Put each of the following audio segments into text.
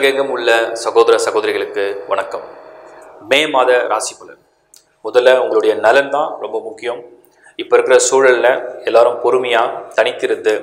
உலகெங்கும் உள்ள சகோதர சகோதரிகளுக்கு வணக்கம் மே மாத ராசி பலன் முதல்ல உங்களுடைய நலன் தான் ரொம்ப முக்கியம் இப்போ இருக்கிற சூழலில் எல்லாரும் பொறுமையாக தனித்திருந்து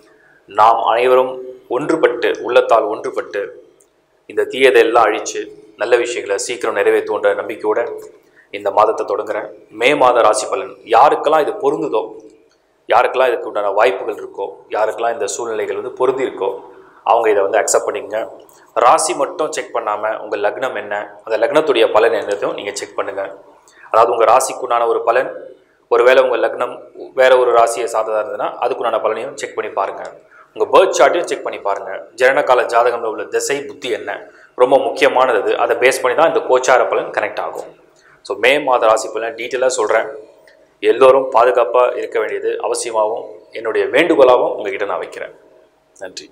நாம் அனைவரும் ஒன்றுபட்டு உள்ளத்தால் ஒன்றுபட்டு இந்த தீயதை எல்லாம் அழித்து நல்ல விஷயங்களை சீக்கிரம் நிறைவேற்றுன்ற நம்பிக்கையோட இந்த மாதத்தை தொடங்குறேன் மே மாத ராசி பலன் யாருக்கெல்லாம் இது பொருந்துதோ யாருக்கெல்லாம் இதுக்கு உண்டான வாய்ப்புகள் இருக்கோ யாருக்கெல்லாம் இந்த சூழ்நிலைகள் வந்து பொருந்தி இருக்கோ அவங்க இதை வந்து அக்செப்ட் பண்ணிக்கங்க ராசி மட்டும் செக் பண்ணாமல் உங்கள் லக்னம் என்ன அந்த லக்னத்துடைய பலன் என்னதையும் நீங்கள் செக் பண்ணுங்கள் அதாவது உங்கள் ராசிக்குண்டான ஒரு பலன் ஒருவேளை உங்கள் லக்னம் வேற ஒரு ராசியை சார்ந்ததாக இருந்ததுன்னா அதுக்குண்டான பலனையும் செக் பண்ணி பாருங்கள் உங்கள் பேர்த் சார்ட்டையும் செக் பண்ணி பாருங்கள் ஜனனகால ஜாதகம்ல உள்ள திசை புத்தி என்ன ரொம்ப முக்கியமானது அது. அதை பேஸ் பண்ணி தான் இந்த கோச்சார பலன் கனெக்ட் ஆகும் ஸோ மே மாத ராசி பலன் டீட்டெயிலாக சொல்கிறேன் எல்லோரும் பாதுகாப்பாக இருக்க வேண்டியது அவசியமாகவும் என்னுடைய வேண்டுகோளாகவும் உங்ககிட்ட நான் வைக்கிறேன் நன்றி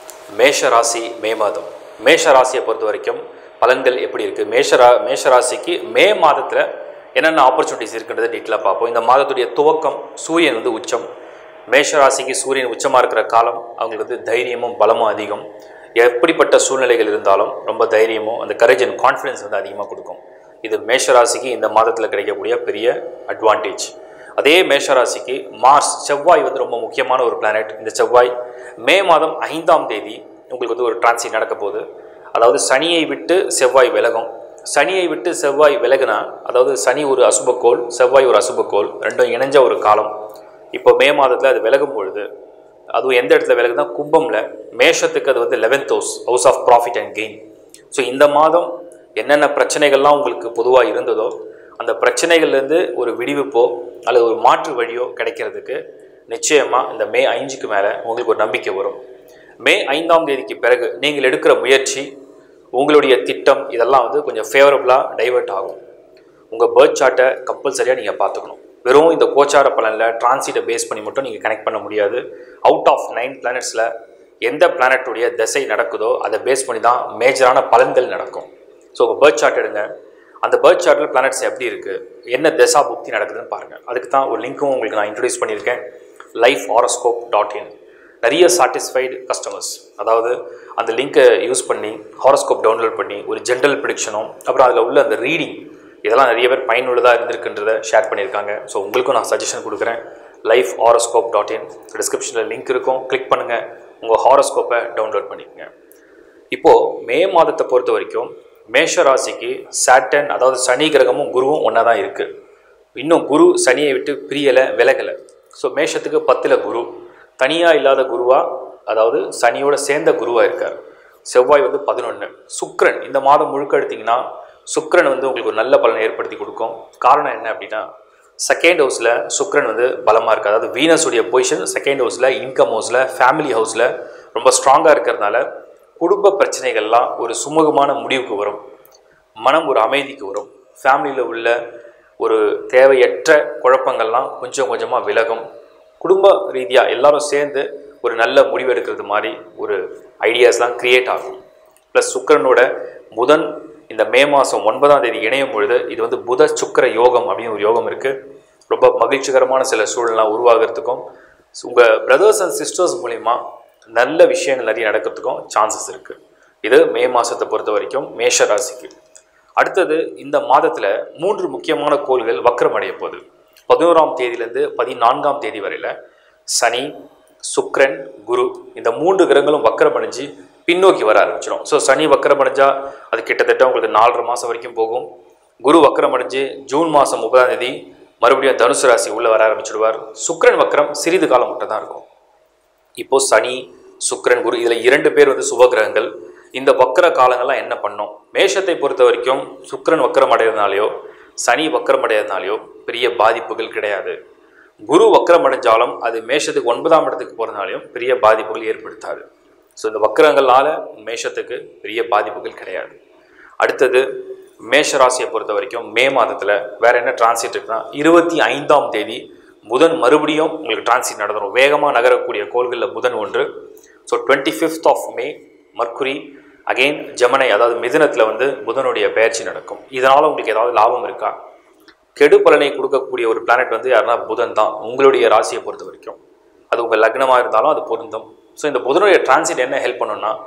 மேஷ ராசி மே மாதம் மேஷ ராசியை பொறுத்த வரைக்கும் பலன்கள் எப்படி இருக்குது மேஷ ரா மேஷ ராசிக்கு மே மாதத்தில் என்னென்ன ஆப்பர்ச்சுனிட்டிஸ் இருக்குன்றதை டீட்டெயிலாக பார்ப்போம் இந்த மாதத்துடைய துவக்கம் சூரியன் வந்து உச்சம் மேஷ ராசிக்கு சூரியன் உச்சமாக இருக்கிற காலம் அவங்களுக்கு வந்து தைரியமும் பலமும் அதிகம் எப்படிப்பட்ட சூழ்நிலைகள் இருந்தாலும் ரொம்ப தைரியமும் அந்த கரேஜ் அண்ட் கான்ஃபிடன்ஸ் வந்து அதிகமாக கொடுக்கும் இது மேஷ ராசிக்கு இந்த மாதத்தில் கிடைக்கக்கூடிய பெரிய அட்வான்டேஜ் அதே மேஷ ராசிக்கு மார்ஸ் செவ்வாய் வந்து ரொம்ப முக்கியமான ஒரு பிளானட் இந்த செவ்வாய் மே மாதம் ஐந்தாம் தேதி உங்களுக்கு வந்து ஒரு டிரான்சிட் நடக்க போகுது அதாவது சனியை விட்டு செவ்வாய் விலகும் சனியை விட்டு செவ்வாய் விலகுனா அதாவது சனி ஒரு அசுபக்கோள் செவ்வாய் ஒரு அசுபக்கோள் ரெண்டும் இணைஞ்ச ஒரு காலம் இப்போ மே மாதத்தில் அது விலகும் பொழுது அதுவும் எந்த இடத்துல விலகுதுன்னா கும்பமில் மேஷத்துக்கு அது வந்து eleventh house house of profit and gain so இந்த மாதம் என்னென்ன பிரச்சனைகள்லாம் உங்களுக்கு பொதுவாக இருந்ததோ அந்த பிரச்சனைகள்லேருந்து ஒரு விடிவிப்போ அல்லது ஒரு மாற்று வழியோ கிடைக்கிறதுக்கு நிச்சயமாக இந்த மே ஐந்துக்கு மேலே உங்களுக்கு ஒரு நம்பிக்கை வரும் மே ஐந்தாம் தேதிக்கு பிறகு நீங்கள் எடுக்கிற முயற்சி உங்களுடைய திட்டம் இதெல்லாம் வந்து கொஞ்சம் ஃபேவரபுளாக டைவர்ட் ஆகும் உங்கள் பேர்த் சார்ட்டை கம்பல்சரியாக நீங்கள் பார்த்துக்கணும் வெறும் இந்த கோச்சார பலனில் டிரான்சிட்டை பேஸ் பண்ணி மட்டும் நீங்கள் கனெக்ட் பண்ண முடியாது அவுட் ஆஃப் நைன் பிளானட்ஸில் எந்த பிளானட்டுடைய திசை நடக்குதோ அதை பேஸ் பண்ணி தான் மேஜரான பலன்கள் நடக்கும் ஸோ உங்கள் பேர்த் சார்ட் எடுங்க அந்த பேர்த் சார்ட்டில் பிளானட்ஸ் எப்படி இருக்குது என்ன திசா புக்தி நடக்குதுன்னு பாருங்கள் அதுக்கு தான் ஒரு லிங்க்கும் உங்களுக்கு நான் இன்ட்ரடியூஸ் பண்ணியிருக்கேன் லைஃப் ஹாரோஸ்கோப் டாட் இன் நிறைய சாட்டிஸ்ஃபைடு கஸ்டமர்ஸ் அதாவது அந்த லிங்க்கை யூஸ் பண்ணி ஹாரோஸ்கோப் டவுன்லோட் பண்ணி ஒரு ஜென்ரல் ப்ரிடிக்ஷனும் அப்புறம் அதில் உள்ள அந்த ரீடிங் இதெல்லாம் நிறைய பேர் பயனுள்ளதாக இருந்திருக்குன்றதை ஷேர் பண்ணியிருக்காங்க ஸோ உங்களுக்கும் நான் சஜஷன் கொடுக்குறேன் லைஃப் ஹாரோஸ்கோப் டாட் இன் டிஸ்கிரிப்ஷனில் லிங்க் இருக்கும் கிளிக் பண்ணுங்கள் உங்கள் ஹாரோஸ்கோப்பை டவுன்லோட் பண்ணிக்கங்க இப்போது மே மாதத்தை பொறுத்த வரைக்கும் மேஷ ராசிக்கு சாட்டன் அதாவது சனி கிரகமும் குருவும் ஒன்றா தான் இருக்குது இன்னும் குரு சனியை விட்டு பிரியலை விலகலை ஸோ மேஷத்துக்கு பத்தில் குரு தனியாக இல்லாத குருவா அதாவது சனியோட சேர்ந்த குருவாக இருக்கார் செவ்வாய் வந்து பதினொன்று சுக்கிரன் இந்த மாதம் முழுக்க எடுத்திங்கன்னா சுக்கிரன் வந்து உங்களுக்கு ஒரு நல்ல பலனை ஏற்படுத்தி கொடுக்கும் காரணம் என்ன அப்படின்னா செகண்ட் ஹவுஸில் சுக்கிரன் வந்து பலமாக இருக்குது அதாவது வீனஸுடைய பொசிஷன் செகண்ட் ஹவுஸில் இன்கம் ஹவுஸில் ஃபேமிலி ஹவுஸில் ரொம்ப ஸ்ட்ராங்காக இருக்கிறதுனால குடும்ப பிரச்சனைகள்லாம் ஒரு சுமூகமான முடிவுக்கு வரும் மனம் ஒரு அமைதிக்கு வரும் ஃபேமிலியில் உள்ள ஒரு தேவையற்ற குழப்பங்கள்லாம் கொஞ்சம் கொஞ்சமாக விலகும் குடும்ப ரீதியாக எல்லாரும் சேர்ந்து ஒரு நல்ல முடிவு எடுக்கிறது மாதிரி ஒரு ஐடியாஸ்லாம் க்ரியேட் ஆகும் ப்ளஸ் சுக்கரனோட புதன் இந்த மே மாதம் ஒன்பதாம் தேதி இணையும் பொழுது இது வந்து புத சுக்கர யோகம் அப்படின்னு ஒரு யோகம் இருக்குது ரொம்ப மகிழ்ச்சிகரமான சில சூழலாம் உருவாகிறதுக்கும் உங்கள் பிரதர்ஸ் அண்ட் சிஸ்டர்ஸ் மூலிமா நல்ல விஷயங்கள் நிறைய நடக்கிறதுக்கும் சான்சஸ் இருக்குது இது மே மாதத்தை பொறுத்த வரைக்கும் மேஷ ராசிக்கு அடுத்தது இந்த மாதத்தில் மூன்று முக்கியமான கோள்கள் வக்கரம் அடைய போகுது பதினோராம் தேதியிலேருந்து பதினான்காம் தேதி வரையில் சனி சுக்ரன் குரு இந்த மூன்று கிரகங்களும் வக்கரம் அடைஞ்சு பின்னோக்கி வர ஆரம்பிச்சிடும் ஸோ சனி வக்கரம் அடைஞ்சா அது கிட்டத்தட்ட உங்களுக்கு நாலரை மாதம் வரைக்கும் போகும் குரு வக்கரம் அடைஞ்சு ஜூன் மாதம் முப்பதாம் தேதி மறுபடியும் தனுசு ராசி உள்ளே வர ஆரம்பிச்சிடுவார் சுக்ரன் வக்கரம் சிறிது காலம் மட்டும் தான் இருக்கும் இப்போது சனி சுக்ரன் குரு இதில் இரண்டு பேர் வந்து சுபகிரகங்கள் இந்த வக்கர காலங்கள்லாம் என்ன பண்ணும் மேஷத்தை பொறுத்த வரைக்கும் சுக்ரன் வக்கரம் அடைகிறதுனாலையோ சனி வக்கரம் அடைகிறதுனாலையோ பெரிய பாதிப்புகள் கிடையாது குரு வக்கரம் அடைஞ்சாலும் அது மேஷத்துக்கு ஒன்பதாம் இடத்துக்கு போகிறதுனாலையும் பெரிய பாதிப்புகள் ஏற்படுத்தாது ஸோ இந்த வக்கரங்களால் மேஷத்துக்கு பெரிய பாதிப்புகள் கிடையாது அடுத்தது மேஷ ராசியை பொறுத்த வரைக்கும் மே மாதத்தில் வேற என்ன டிரான்சிட் இருக்குன்னா இருபத்தி ஐந்தாம் தேதி புதன் மறுபடியும் உங்களுக்கு டிரான்சிட் நடந்துடும் வேகமாக நகரக்கூடிய கோள்களில் புதன் ஒன்று so twenty fifth of May Mercury again ஜெமனை அதாவது மிதுனத்தில் வந்து புதனுடைய பயிற்சி நடக்கும் இதனால் உங்களுக்கு ஏதாவது லாபம் இருக்கா கெடு பலனை கொடுக்கக்கூடிய ஒரு பிளானட் வந்து யாருன்னா புதன் தான் உங்களுடைய ராசியை பொறுத்த வரைக்கும் அது உங்கள் லக்னமாக இருந்தாலும் அது பொருந்தும் ஸோ இந்த புதனுடைய டிரான்சிட் என்ன ஹெல்ப் பண்ணுன்னா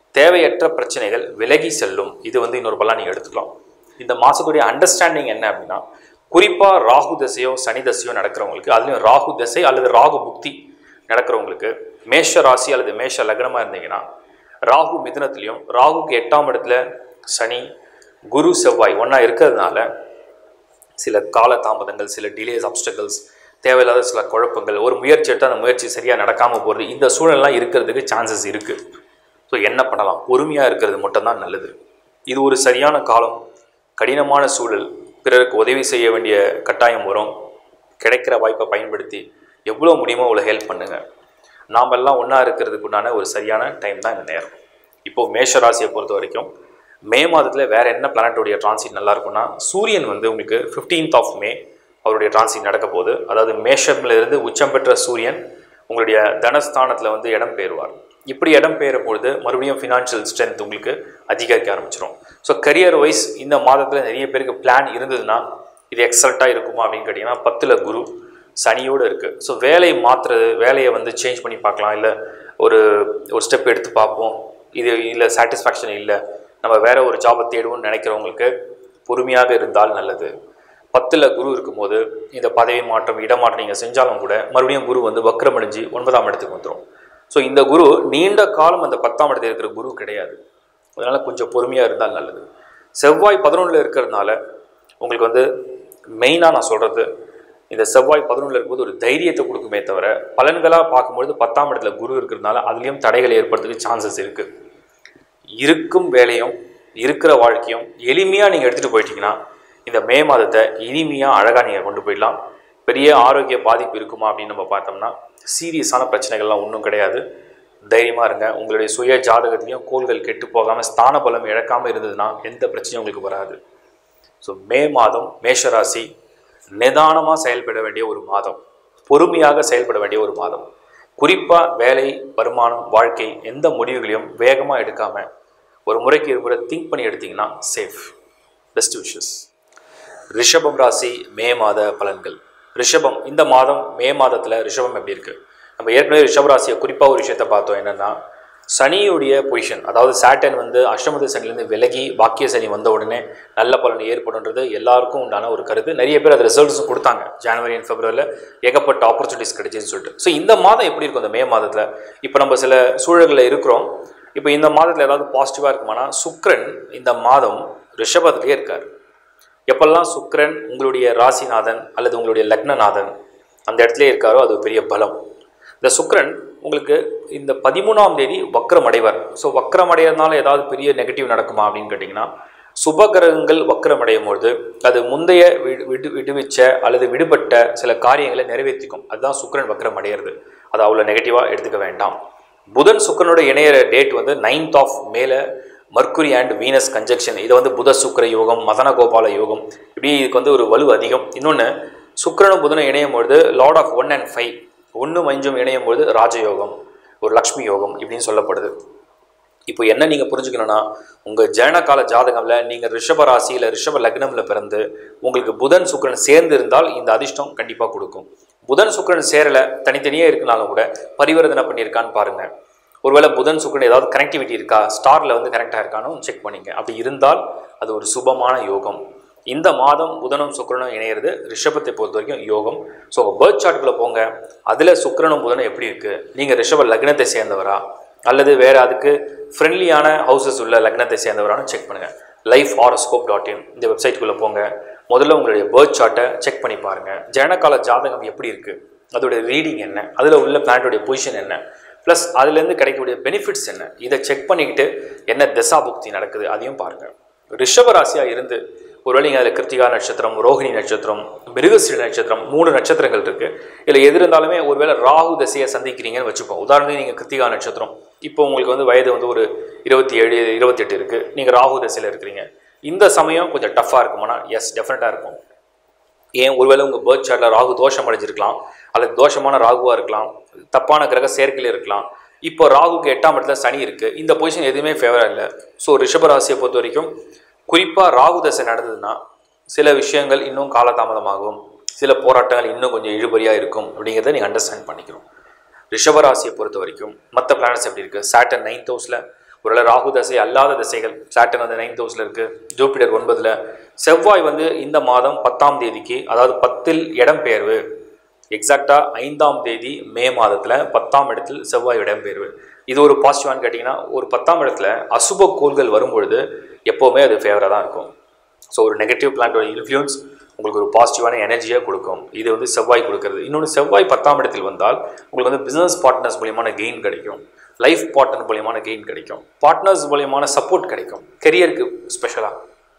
தேவையற்ற பிரச்சனைகள் விலகி செல்லும் இது வந்து இன்னொரு பலன் நீங்கள் எடுத்துக்கலாம் இந்த மாதத்துடைய அண்டர்ஸ்டாண்டிங் என்ன அப்படின்னா குறிப்பாக ராகு தசையோ சனி தசையோ நடக்கிறவங்களுக்கு அதுலேயும் ராகு தசை அல்லது ராகு புக்தி நடக்கிறவங்களுக்கு மேஷ ராசி அல்லது மேஷ லக்னமாக இருந்தீங்கன்னா ராகு மிதுனத்துலேயும் ராகுக்கு எட்டாம் இடத்துல சனி குரு செவ்வாய் ஒன்றா இருக்கிறதுனால சில கால தாமதங்கள் சில டிலேஸ் அப்டக்கல்ஸ் தேவையில்லாத சில குழப்பங்கள் ஒரு முயற்சி எடுத்தால் அந்த முயற்சி சரியாக நடக்காமல் போகிறது இந்த சூழல்லாம் இருக்கிறதுக்கு சான்சஸ் இருக்குது ஸோ என்ன பண்ணலாம் பொறுமையாக இருக்கிறது மட்டும்தான் நல்லது இது ஒரு சரியான காலம் கடினமான சூழல் பிறருக்கு உதவி செய்ய வேண்டிய கட்டாயம் வரும் கிடைக்கிற வாய்ப்பை பயன்படுத்தி எவ்வளோ முடியுமோ அவ்வளோ ஹெல்ப் பண்ணுங்கள் நாம் எல்லாம் ஒன்றா இருக்கிறதுக்கு உண்டான ஒரு சரியான டைம் தான் இந்த நேரம் இப்போது மேஷ ராசியை பொறுத்த வரைக்கும் மே மாதத்தில் வேறு என்ன பிளானட்டோடைய டிரான்சிட் நல்லா இருக்கும்னா சூரியன் வந்து உங்களுக்கு ஃபிஃப்டீன்த் ஆஃப் மே அவருடைய டிரான்சிட் நடக்க போகுது அதாவது மேஷம்ல இருந்து உச்சம் பெற்ற சூரியன் உங்களுடைய தனஸ்தானத்தில் வந்து இடம் பெறுவார் இப்படி இடம் பெயர பொழுது மறுபடியும் ஃபினான்ஷியல் ஸ்ட்ரென்த் உங்களுக்கு அதிகரிக்க ஆரம்பிச்சிடும் ஸோ கரியர் வைஸ் இந்த மாதத்தில் நிறைய பேருக்கு பிளான் இருந்ததுன்னா இது எக்ஸல்ட்டாக இருக்குமா அப்படின்னு கேட்டிங்கன்னா பத்தில் குரு சனியோடு இருக்குது ஸோ வேலையை மாற்றுறது வேலையை வந்து சேஞ்ச் பண்ணி பார்க்கலாம் இல்லை ஒரு ஒரு ஸ்டெப் எடுத்து பார்ப்போம் இது இல்லை சாட்டிஸ்ஃபேக்ஷன் இல்லை நம்ம வேற ஒரு ஜாபை தேடுவோம்னு நினைக்கிறவங்களுக்கு பொறுமையாக இருந்தால் நல்லது பத்தில் குரு இருக்கும்போது இந்த பதவி மாற்றம் இடமாற்றம் நீங்கள் செஞ்சாலும் கூட மறுபடியும் குரு வந்து வக்ரமடைஞ்சு ஒன்பதாம் இடத்துக்கு வந்துடும் ஸோ இந்த குரு நீண்ட காலம் அந்த பத்தாம் இடத்துல இருக்கிற குரு கிடையாது அதனால் கொஞ்சம் பொறுமையாக இருந்தால் நல்லது செவ்வாய் பதினொன்றில் இருக்கிறதுனால உங்களுக்கு வந்து மெயினாக நான் சொல்கிறது இந்த செவ்வாய் பதினொன்றில் இருக்கும்போது ஒரு தைரியத்தை கொடுக்குமே தவிர பலன்களாக பார்க்கும்பொழுது பத்தாம் இடத்துல குரு இருக்கிறதுனால அதுலேயும் தடைகள் ஏற்படுறதுக்கு சான்சஸ் இருக்குது இருக்கும் வேலையும் இருக்கிற வாழ்க்கையும் எளிமையாக நீங்கள் எடுத்துகிட்டு போயிட்டீங்கன்னா இந்த மே மாதத்தை இனிமையாக அழகாக நீங்கள் கொண்டு போயிடலாம் பெரிய ஆரோக்கிய பாதிப்பு இருக்குமா அப்படின்னு நம்ம பார்த்தோம்னா சீரியஸான பிரச்சனைகள்லாம் ஒன்றும் கிடையாது தைரியமாக இருங்க உங்களுடைய சுய ஜாதகத்துலேயும் கோள்கள் கெட்டு போகாமல் ஸ்தான பலம் இழக்காமல் இருந்ததுன்னா எந்த பிரச்சனையும் உங்களுக்கு வராது ஸோ மே மாதம் மேஷராசி நிதானமாக செயல்பட வேண்டிய ஒரு மாதம் பொறுமையாக செயல்பட வேண்டிய ஒரு மாதம் குறிப்பாக வேலை வருமானம் வாழ்க்கை எந்த முடிவுகளையும் வேகமாக எடுக்காமல் ஒரு முறைக்கு இருமுறை திங்க் பண்ணி எடுத்தீங்கன்னா சேஃப் பெஸ்ட் விஷஸ் ரிஷபம் ராசி மே மாத பலன்கள் ரிஷபம் இந்த மாதம் மே மாதத்தில் ரிஷபம் எப்படி இருக்கு நம்ம ஏற்கனவே ரிஷப ராசியை குறிப்பாக ஒரு விஷயத்தை பார்த்தோம் என்னன்னா சனியுடைய பொசிஷன் அதாவது சாட்டன் வந்து அஷ்டமத சனிலேருந்து விலகி பாக்கிய சனி வந்த உடனே நல்ல பலன் ஏற்படுன்றது எல்லாருக்கும் உண்டான ஒரு கருத்து நிறைய பேர் அது ரிசல்ட்ஸும் கொடுத்தாங்க ஜனவரி அண்ட் பிப்ரவரியில் ஏகப்பட்ட ஆப்பர்ச்சுனிட்டிஸ் கிடைச்சின்னு சொல்லிட்டு ஸோ இந்த மாதம் எப்படி இருக்கும் இந்த மே மாதத்தில் இப்போ நம்ம சில சூழல்களில் இருக்கிறோம் இப்போ இந்த மாதத்தில் ஏதாவது பாசிட்டிவாக இருக்குமானா சுக்ரன் இந்த மாதம் ரிஷபத்திலே இருக்கார் எப்பெல்லாம் சுக்கிரன் உங்களுடைய ராசிநாதன் அல்லது உங்களுடைய லக்னநாதன் அந்த இடத்துல இருக்காரோ அது ஒரு பெரிய பலம் இந்த சுக்கிரன் உங்களுக்கு இந்த பதிமூணாம் தேதி வக்ரம் அடைவார் ஸோ வக்ரம் அடையிறதுனால ஏதாவது பெரிய நெகட்டிவ் நடக்குமா அப்படின்னு கேட்டிங்கன்னா சுப கிரகங்கள் வக்ரம் அடையும் பொழுது அது முந்தைய விடு விடு விடுவிச்ச அல்லது விடுபட்ட சில காரியங்களை நிறைவேற்றிக்கும் அதுதான் சுக்கிரன் வக்ரம் அடையிறது அது அவ்வளோ நெகட்டிவாக எடுத்துக்க வேண்டாம் புதன் சுக்கிரனோட இணையிற டேட் வந்து நைன்த் ஆஃப் மேல மர்க்குரி அண்ட் வீனஸ் கன்ஜெக்ஷன் இது வந்து புத சுக்கிர யோகம் மதன கோபால யோகம் இப்படி இதுக்கு வந்து ஒரு வலு அதிகம் இன்னொன்று சுக்கிரனும் புதனும் இணையும் பொழுது lord of one and five ஒன்றும் அஞ்சும் இணையும் பொழுது ராஜயோகம் ஒரு லக்ஷ்மி யோகம் இப்படின்னு சொல்லப்படுது இப்போ என்ன நீங்கள் புரிஞ்சுக்கணும்னா உங்கள் ஜனகால ஜாதகம்ல நீங்கள் ரிஷப ராசியில் ரிஷப லக்னமில் பிறந்து உங்களுக்கு புதன் சுக்கிரன் சேர்ந்து இருந்தால் இந்த அதிர்ஷ்டம் கண்டிப்பாக கொடுக்கும் புதன் சுக்கிரன் சேரலை தனித்தனியாக இருக்குனாலும் கூட பரிவர்த்தனை பண்ணியிருக்கான்னு பாருங்கள் ஒருவேளை புதன் சுக்கிரன் ஏதாவது கனெக்டிவிட்டி இருக்கா ஸ்டாரில் வந்து கனெக்டாக இருக்கான்னு செக் பண்ணிங்க அப்படி இருந்தால் அது ஒரு சுபமான யோகம் இந்த மாதம் புதனும் சுக்கிரனும் இணையிறது ரிஷபத்தை பொறுத்த வரைக்கும் யோகம் ஸோ உங்கள் பேர்த் சார்ட்டுக்குள்ளே போங்க அதில் சுக்கிரனும் புதனும் எப்படி இருக்குது நீங்கள் ரிஷப லக்னத்தை சேர்ந்தவரா அல்லது வேறு அதுக்கு ஃப்ரெண்ட்லியான ஹவுசஸ் உள்ள லக்னத்தை சேர்ந்தவரான்னு செக் பண்ணுங்கள் லைஃப் ஹாரோஸ்கோப் டாட் இன் இந்த வெப்சைட்டுக்குள்ளே போங்க முதல்ல உங்களுடைய பேர்த் சார்ட்டை செக் பண்ணி பாருங்கள் ஜனகால ஜாதகம் எப்படி இருக்குது அதோடைய ரீடிங் என்ன அதில் உள்ள பிளானட்டோடைய பொசிஷன் என்ன ப்ளஸ் அதுலேருந்து கிடைக்கக்கூடிய பெனிஃபிட்ஸ் என்ன இதை செக் பண்ணிக்கிட்டு என்ன தசாபுக்தி நடக்குது அதையும் பாருங்கள் ரிஷப ராசியாக இருந்து ஒருவேளை நீங்கள் அதில் கிருத்திகா நட்சத்திரம் ரோஹிணி நட்சத்திரம் மிருகஸ்ரீ நட்சத்திரம் மூணு நட்சத்திரங்கள் இருக்குது இதில் எது இருந்தாலுமே ஒருவேளை ராகு தசையை சந்திக்கிறீங்கன்னு வச்சுப்போம் உதாரணத்துக்கு நீங்கள் கிருத்திகா நட்சத்திரம் இப்போ உங்களுக்கு வந்து வயது வந்து ஒரு இருபத்தி ஏழு இருபத்தெட்டு இருக்குது நீங்கள் ராகு தசையில் இருக்கிறீங்க இந்த சமயம் கொஞ்சம் டஃப்பாக இருக்குமானா எஸ் டெஃபினட்டாக இருக்கும் ஏன் ஒருவேளை உங்கள் பேர்த் சார்ட்டில் ராகு தோஷம் அடைஞ்சிருக்கலாம் அல்லது தோஷமான ராகுவாக இருக்கலாம் தப்பான கிரக சேர்க்கையில் இருக்கலாம் இப்போ ராகுக்கு எட்டாம் இடத்துல சனி இருக்குது இந்த பொசிஷன் எதுவுமே ஃபேவராக இல்லை ஸோ ரிஷபராசியை பொறுத்த வரைக்கும் குறிப்பாக ராகு தசை நடந்ததுன்னா சில விஷயங்கள் இன்னும் காலதாமதமாகும் சில போராட்டங்கள் இன்னும் கொஞ்சம் இழுபறியாக இருக்கும் அப்படிங்கிறத நீங்கள் அண்டர்ஸ்டாண்ட் பண்ணிக்கணும் ரிஷபராசியை பொறுத்த வரைக்கும் மற்ற பிளானட்ஸ் எப்படி இருக்குது சாட்டன் நைன்த் ஹவுஸில் ஒருவேளை ராகு தசை அல்லாத திசைகள் சாட்டன் வந்து நைன்த் ஹவுஸில் இருக்குது ஜூபிட்டர் ஒன்பதில் செவ்வாய் வந்து இந்த மாதம் பத்தாம் தேதிக்கு அதாவது பத்தில் இடம்பெயர்வு எக்ஸாக்டாக ஐந்தாம் தேதி மே மாதத்தில் பத்தாம் இடத்தில் செவ்வாய் இடம்பெயர்வு இது ஒரு பாசிட்டிவான்னு கேட்டிங்கன்னா ஒரு பத்தாம் இடத்துல அசுப கோள்கள் வரும்பொழுது எப்போவுமே அது ஃபேவராக தான் இருக்கும் ஸோ ஒரு நெகட்டிவ் பிளான்டோட இன்ஃப்ளூயன்ஸ் உங்களுக்கு ஒரு பாசிட்டிவான எனர்ஜியாக கொடுக்கும் இது வந்து செவ்வாய் கொடுக்கறது இன்னொன்று செவ்வாய் பத்தாம் இடத்தில் வந்தால் உங்களுக்கு வந்து பிஸ்னஸ் பார்ட்னர்ஸ் மூலியமான கெயின் கிடைக்கும் லைஃப் பார்ட்னர் மூலியமான கெயின் கிடைக்கும் பார்ட்னர்ஸ் மூலியமான சப்போர்ட் கிடைக்கும் கெரியருக்கு ஸ்பெஷலாக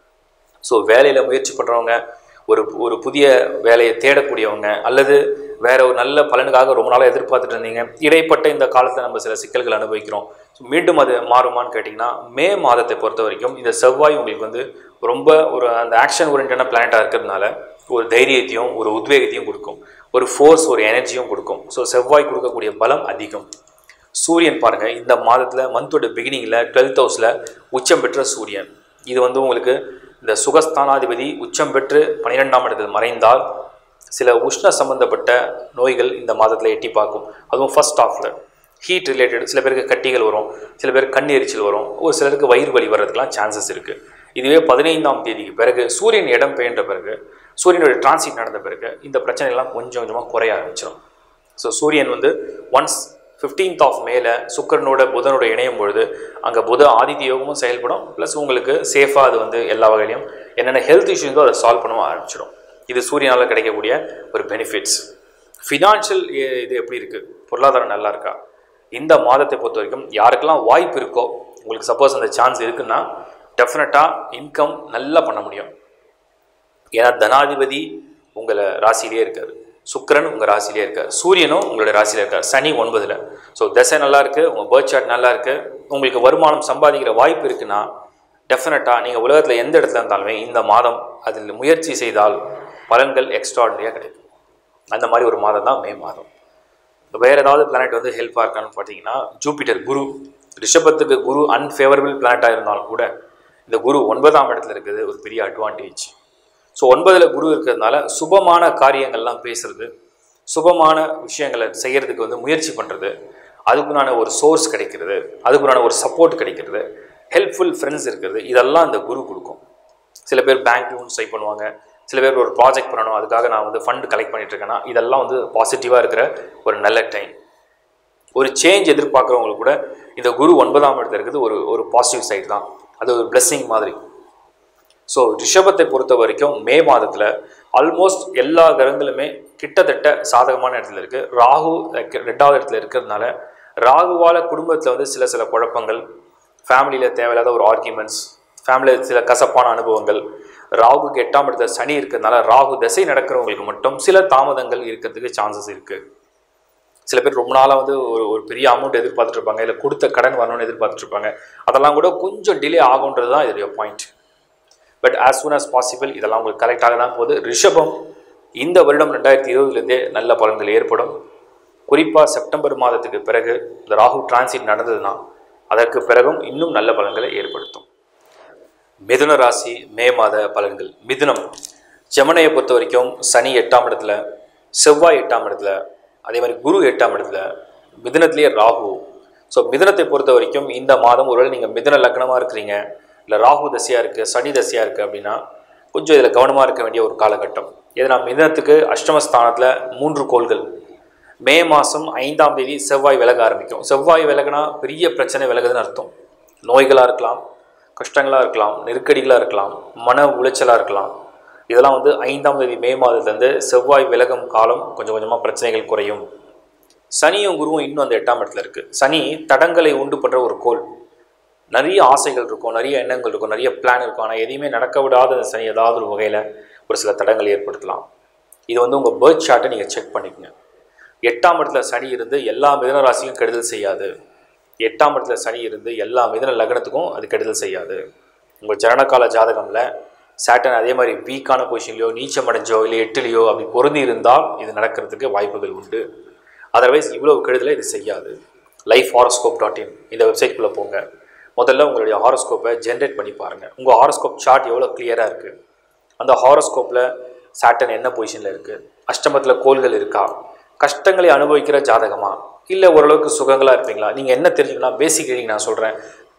ஸோ வேலையில் முயற்சி பண்ணுறவங்க ஒரு ஒரு புதிய வேலையை தேடக்கூடியவங்க அல்லது வேற ஒரு நல்ல பலனுக்காக ரொம்ப நாளாக எதிர்பார்த்துட்டு இருந்தீங்க இடைப்பட்ட இந்த காலத்தில் நம்ம சில சிக்கல்கள் அனுபவிக்கிறோம் ஸோ மீண்டும் அது மாறுமான்னு கேட்டிங்கன்னா மே மாதத்தை பொறுத்த வரைக்கும் இந்த செவ்வாய் உங்களுக்கு வந்து ரொம்ப ஒரு அந்த ஆக்ஷன் ஓரியன்டான பிளானட்டாக இருக்கிறதுனால ஒரு தைரியத்தையும் ஒரு உத்வேகத்தையும் கொடுக்கும் ஒரு ஃபோர்ஸ் ஒரு எனர்ஜியும் கொடுக்கும் ஸோ செவ்வாய் கொடுக்கக்கூடிய பலம் அதிகம் சூரியன் பாருங்க இந்த மாதத்தில் மந்தோட பிகினிங்கில் டுவெல்த் ஹவுஸில் உச்சம் பெற்ற சூரியன் இது வந்து உங்களுக்கு இந்த சுகஸ்தானாதிபதி உச்சம் பெற்று பன்னிரெண்டாம் இடத்தில் மறைந்தால் சில உஷ்ண சம்பந்தப்பட்ட நோய்கள் இந்த மாதத்தில் எட்டி பார்க்கும் அதுவும் ஃபர்ஸ்ட் ஆஃபில் ஹீட் ரிலேட்டட் சில பேருக்கு கட்டிகள் வரும் சில பேருக்கு கண் எரிச்சல் வரும் ஒரு சிலருக்கு வயிறு வலி வர்றதுக்கெலாம் சான்சஸ் இருக்குது இதுவே பதினைந்தாம் தேதிக்கு பிறகு சூரியன் இடம் பெயன்ற பிறகு சூரியனுடைய டிரான்சிட் நடந்த பிறகு இந்த பிரச்சனைகள்லாம் கொஞ்சம் கொஞ்சமாக குறைய ஆரம்பிச்சிடும் ஸோ சூரியன் வந்து ஒன்ஸ் ஃபிஃப்டீன்த் ஆஃப் மேல சுக்கரனோட புதனோட இணையும் பொழுது அங்கே புத ஆதித்ய யோகமும் செயல்படும் ப்ளஸ் உங்களுக்கு சேஃபாக அது வந்து எல்லா வகையிலையும் என்னென்ன ஹெல்த் இஷ்யூஸோ அதை சால்வ் பண்ணவும் ஆரம்பிச்சிடும் இது சூரியனால் கிடைக்கக்கூடிய ஒரு பெனிஃபிட்ஸ் ஃபினான்ஷியல் இது எப்படி இருக்குது பொருளாதாரம் நல்லா இருக்கா இந்த மாதத்தை பொறுத்த வரைக்கும் யாருக்கெல்லாம் வாய்ப்பு இருக்கோ உங்களுக்கு சப்போஸ் அந்த சான்ஸ் இருக்குன்னா டெஃபினட்டாக இன்கம் நல்லா பண்ண முடியும் ஏன்னா தனாதிபதி உங்களை ராசியிலே இருக்காரு சுக்கிரன் உங்கள் ராசியிலே இருக்கார் சூரியனும் உங்களோட ராசியில இருக்கார் சனி ஒன்பதில் ஸோ தசை நல்லா இருக்குது உங்கள் பேர்த் சார்ட் நல்லா இருக்குது உங்களுக்கு வருமானம் சம்பாதிக்கிற வாய்ப்பு இருக்குன்னா டெஃபினட்டாக நீங்கள் உலகத்தில் எந்த இடத்துல இருந்தாலுமே இந்த மாதம் அதில் முயற்சி செய்தால் பலன்கள் எக்ஸ்ட்ராடனரியாக கிடைக்கும் அந்த மாதிரி ஒரு மாதம் தான் மே மாதம் வேறு ஏதாவது பிளானட் வந்து ஹெல்ப்பாக இருக்கான்னு பார்த்தீங்கன்னா ஜூபிட்டர் குரு ரிஷபத்துக்கு குரு அன்ஃபேவரபிள் பிளானட்டாக இருந்தாலும் கூட இந்த குரு ஒன்பதாம் இடத்துல இருக்குது ஒரு பெரிய அட்வான்டேஜ் ஸோ ஒன்பதில் குரு இருக்கிறதுனால சுபமான காரியங்கள்லாம் பேசுறது சுபமான விஷயங்களை செய்கிறதுக்கு வந்து முயற்சி பண்ணுறது அதுக்குண்டான ஒரு சோர்ஸ் கிடைக்கிறது அதுக்குண்டான ஒரு சப்போர்ட் கிடைக்கிறது ஹெல்ப்ஃபுல் ஃப்ரெண்ட்ஸ் இருக்கிறது இதெல்லாம் இந்த குரு கொடுக்கும் சில பேர் பேங்க் லோன் ட்ரை பண்ணுவாங்க சில பேர் ஒரு ப்ராஜெக்ட் பண்ணணும் அதுக்காக நான் வந்து ஃபண்ட் கலெக்ட் பண்ணிட்டு இருக்கேன்னா இதெல்லாம் வந்து பாசிட்டிவாக இருக்கிற ஒரு நல்ல டைம் ஒரு சேஞ்ச் எதிர்பார்க்குறவங்களுக்கு கூட இந்த குரு ஒன்பதாம் இடத்துல இருக்குது ஒரு ஒரு பாசிட்டிவ் சைடு தான் அது ஒரு blessing மாதிரி ஸோ ரிஷபத்தை பொறுத்த வரைக்கும் மே மாதத்தில் ஆல்மோஸ்ட் எல்லா கிரகங்களுமே கிட்டத்தட்ட சாதகமான இடத்துல இருக்குது ராகு ரெக்க- ரெண்டாவது இடத்துல இருக்கிறதுனால ராகுவால் குடும்பத்தில் வந்து சில சில குழப்பங்கள் ஃபேமிலியில் தேவையில்லாத ஒரு ஆர்கியூமெண்ட்ஸ் ஃபேமிலியில் சில கசப்பான அனுபவங்கள் ராகுக்கு எட்டாம் இடத்துல சனி இருக்கிறதுனால ராகு திசை நடக்கிறவங்களுக்கு மட்டும் சில தாமதங்கள் இருக்கிறதுக்கு சான்சஸ் இருக்குது சில பேர் ரொம்ப நாளாக வந்து ஒரு ஒரு பெரிய அமௌண்ட் எதிர்பார்த்துட்டு இருப்பாங்க இல்லை கொடுத்த கடன் வரணும்னு எதிர்பார்த்துட்டு இருப்பாங்க அதெல்லாம் கூட கொஞ்சம் டிலே ஆகுன்றது தான் இதோடைய point but as soon as possible இதெல்லாம் உங்களுக்கு கரெக்டாக தான் போகுது ரிஷபம் இந்த வருடம் ரெண்டாயிரத்தி இருபதுலேருந்தே நல்ல பலன்கள் ஏற்படும் குறிப்பாக செப்டம்பர் மாதத்துக்கு பிறகு இந்த ராகு டிரான்சிட் நடந்ததுன்னா அதற்கு பிறகும் இன்னும் நல்ல பலன்களை ஏற்படுத்தும் மிதுன ராசி மே மாத பலன்கள் மிதுனம் ஜெமனையை பொறுத்த வரைக்கும் சனி எட்டாம் இடத்துல செவ்வாய் எட்டாம் இடத்துல அதே மாதிரி குரு எட்டாம் இடத்துல மிதுனத்திலேயே ராகு ஸோ மிதுனத்தை பொறுத்த வரைக்கும் இந்த மாதம் ஒருவேளை நீங்கள் மிதுன லக்னமாக இருக்கிறீங்க இல்லை ராகு தசையாக இருக்குது சனி தசையாக இருக்குது அப்படின்னா கொஞ்சம் இதில் கவனமாக இருக்க வேண்டிய ஒரு காலகட்டம் எதுனா மிதுனத்துக்கு அஷ்டமஸ்தானத்தில் மூன்று கோள்கள் மே மாதம் ஐந்தாம் தேதி செவ்வாய் விலக ஆரம்பிக்கும் செவ்வாய் விலகுனா பெரிய பிரச்சனை விலகுதுன்னு அர்த்தம் நோய்களாக இருக்கலாம் கஷ்டங்களாக இருக்கலாம் நெருக்கடிகளாக இருக்கலாம் மன உளைச்சலாக இருக்கலாம் இதெல்லாம் வந்து ஐந்தாம் தேதி மே மாதத்துலேருந்து செவ்வாய் விலகும் காலம் கொஞ்சம் கொஞ்சமாக பிரச்சனைகள் குறையும் சனியும் குருவும் இன்னும் அந்த எட்டாம் இடத்துல இருக்குது சனி தடங்களை உண்டு பண்ணுற ஒரு கோள் நிறைய ஆசைகள் இருக்கும் நிறைய எண்ணங்கள் இருக்கும் நிறைய பிளான் இருக்கும் ஆனால் எதையுமே நடக்க விடாத அந்த சனி ஏதாவது ஒரு வகையில் ஒரு சில தடங்கள் ஏற்படுத்தலாம் இது வந்து உங்கள் பேர்த் சார்ட்டை நீங்கள் செக் பண்ணிக்கங்க எட்டாம் இடத்துல சனி இருந்து எல்லா மிதன ராசியும் கெடுதல் செய்யாது எட்டாம் இடத்துல சனி இருந்து எல்லா மிதன லக்னத்துக்கும் அது கெடுதல் செய்யாது உங்கள் ஜனனகால ஜாதகம்ல சாட்டன் அதே மாதிரி வீக்கான பொசிஷன்லையோ நீச்சம் அடைஞ்சோ இல்லை எட்டுலையோ அப்படி பொருந்தி இருந்தால் இது நடக்கிறதுக்கு வாய்ப்புகள் உண்டு அதர்வைஸ் இவ்வளவு கெடுதலை இது செய்யாது லைஃப் ஹாரோஸ்கோப் டாட் இன் இந்த வெப்சைட்குள்ளே போங்க முதல்ல உங்களுடைய ஹாரோஸ்கோப்பை ஜென்ரேட் பண்ணி பாருங்கள் உங்கள் ஹாரோஸ்கோப் சார்ட் எவ்வளோ கிளியராக இருக்குது அந்த ஹாரோஸ்கோப்பில் சாட்டன் என்ன பொசிஷனில் இருக்குது அஷ்டமத்தில் கோள்கள் இருக்கா கஷ்டங்களை அனுபவிக்கிற ஜாதகமா இல்லை ஓரளவுக்கு சுகங்களாக இருப்பீங்களா நீங்கள் என்ன தெரிஞ்சுக்கணும் பேசிக் ரீடிங் நான் சொல்கிறேன்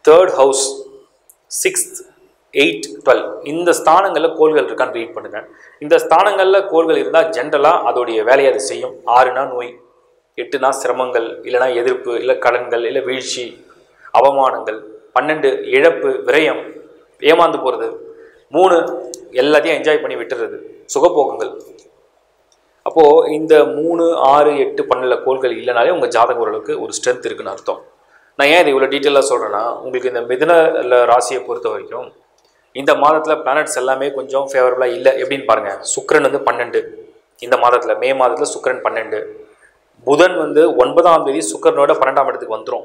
third house sixth eight twelve இந்த ஸ்தானங்களில் கோள்கள் இருக்கான்னு ரீட் பண்ணுங்க இந்த ஸ்தானங்களில் கோள்கள் இருந்தால் ஜென்ரலாக அதோடைய வேலையை அது செய்யும் ஆறுனா நோய் எட்டுனா சிரமங்கள் இல்லைனா எதிர்ப்பு இல்லை கடன்கள் இல்லை வீழ்ச்சி அவமானங்கள் பன்னெண்டு இழப்பு விரயம் ஏமாந்து போகிறது மூணு எல்லாத்தையும் என்ஜாய் பண்ணி விட்டுறது சுகபோகங்கள் அப்போது இந்த மூணு ஆறு எட்டு பன்னெண்டில் கோள்கள் இல்லைனாலே உங்கள் ஜாதகம் ஓரளவுக்கு ஒரு ஸ்ட்ரென்த் இருக்குன்னு அர்த்தம் நான் ஏன் இது இவ்வளோ டீட்டெயிலாக சொல்கிறேன்னா உங்களுக்கு இந்த மிதுன ராசியை பொறுத்த வரைக்கும் இந்த மாதத்தில் பிளானட்ஸ் எல்லாமே கொஞ்சம் ஃபேவரபுளாக இல்லை எப்படின்னு பாருங்கள் சுக்கிரன் வந்து பன்னெண்டு இந்த மாதத்தில் மே மாதத்தில் சுக்கிரன் பன்னெண்டு புதன் வந்து ஒன்பதாம் தேதி சுக்கிரனோட பன்னெண்டாம் இடத்துக்கு வந்துடும்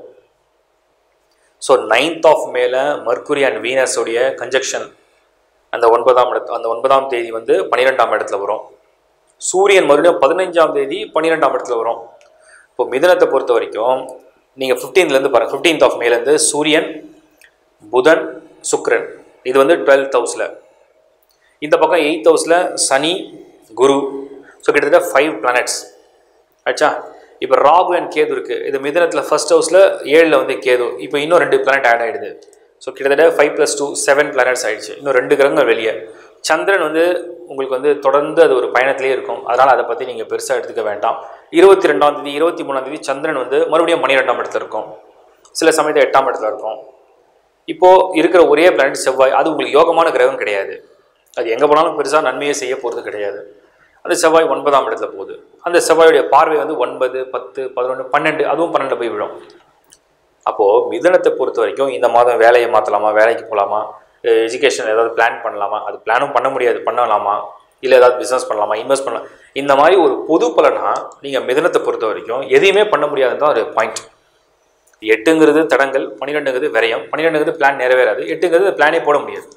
ஸோ நைன்த் ஆஃப் மேல மர்க்குரி அண்ட் வீனஸோடைய கன்ஜெக்ஷன் அந்த ஒன்பதாம் இடத்து அந்த ஒன்பதாம் தேதி வந்து பன்னிரெண்டாம் இடத்துல வரும் சூரியன் மறுபடியும் பதினஞ்சாம் தேதி பன்னிரெண்டாம் இடத்துல வரும் இப்போ மிதனத்தை பொறுத்த வரைக்கும் நீங்கள் ஃபிஃப்டீன்லேருந்து பாருங்கள் ஃபிஃப்டீன்த் ஆஃப் மேலேருந்து சூரியன் புதன் சுக்கிரன் இது வந்து டுவெல்த் ஹவுஸில் இந்த பக்கம் எயித் ஹவுஸில் சனி குரு ஸோ கிட்டத்தட்ட ஃபைவ் பிளானட்ஸ் ஆச்சா இப்போ ராகு அண்ட் கேது இருக்குது இது மிதனத்தில் ஃபர்ஸ்ட் ஹவுஸில் ஏழில் வந்து கேது இப்போ இன்னும் ரெண்டு பிளானட் ஆட் ஆகிடுது ஸோ கிட்டத்தட்ட five plus two seven planets ஆயிடுச்சு இன்னும் ரெண்டு கிரகங்கள் வெளியே சந்திரன் வந்து உங்களுக்கு வந்து தொடர்ந்து அது ஒரு பயணத்திலே இருக்கும் அதனால் அதை பற்றி நீங்கள் பெருசாக எடுத்துக்க வேண்டாம் இருபத்தி ரெண்டாம் தேதி இருபத்தி மூணாம் தேதி சந்திரன் வந்து மறுபடியும் பன்னிரெண்டாம் இடத்துல இருக்கும் சில சமயத்தில் எட்டாம் இடத்துல இருக்கும் இப்போது இருக்கிற ஒரே பிளானட் செவ்வாய் அது உங்களுக்கு யோகமான கிரகம் கிடையாது அது எங்கே போனாலும் பெருசாக நன்மையை செய்ய போகிறது கிடையாது அந்த செவ்வாய் ஒன்பதாம் இடத்துல போகுது அந்த செவ்வாயுடைய பார்வை வந்து ஒன்பது பத்து பதினொன்று பன்னெண்டு அதுவும் பன்னெண்டு போய் விழும் அப்போது மிதனத்தை பொறுத்த வரைக்கும் இந்த மாதம் வேலையை மாற்றலாமா வேலைக்கு போகலாமா எஜுகேஷன் ஏதாவது பிளான் பண்ணலாமா அது பிளானும் பண்ண முடியாது பண்ணலாமா இல்லை ஏதாவது பிஸ்னஸ் பண்ணலாமா இன்வெஸ்ட் பண்ணலாம் இந்த மாதிரி ஒரு பொது பலனா நீங்கள் மிதனத்தை பொறுத்த வரைக்கும் எதையுமே பண்ண முடியாதுன்னு தான் ஒரு பாயிண்ட் எட்டுங்கிறது தடங்கள் பன்னிரெண்டுங்கிறது விரயம் பன்னிரெண்டுங்கிறது பிளான் நிறைவேறாது எட்டுங்கிறது பிளானே போட முடியாது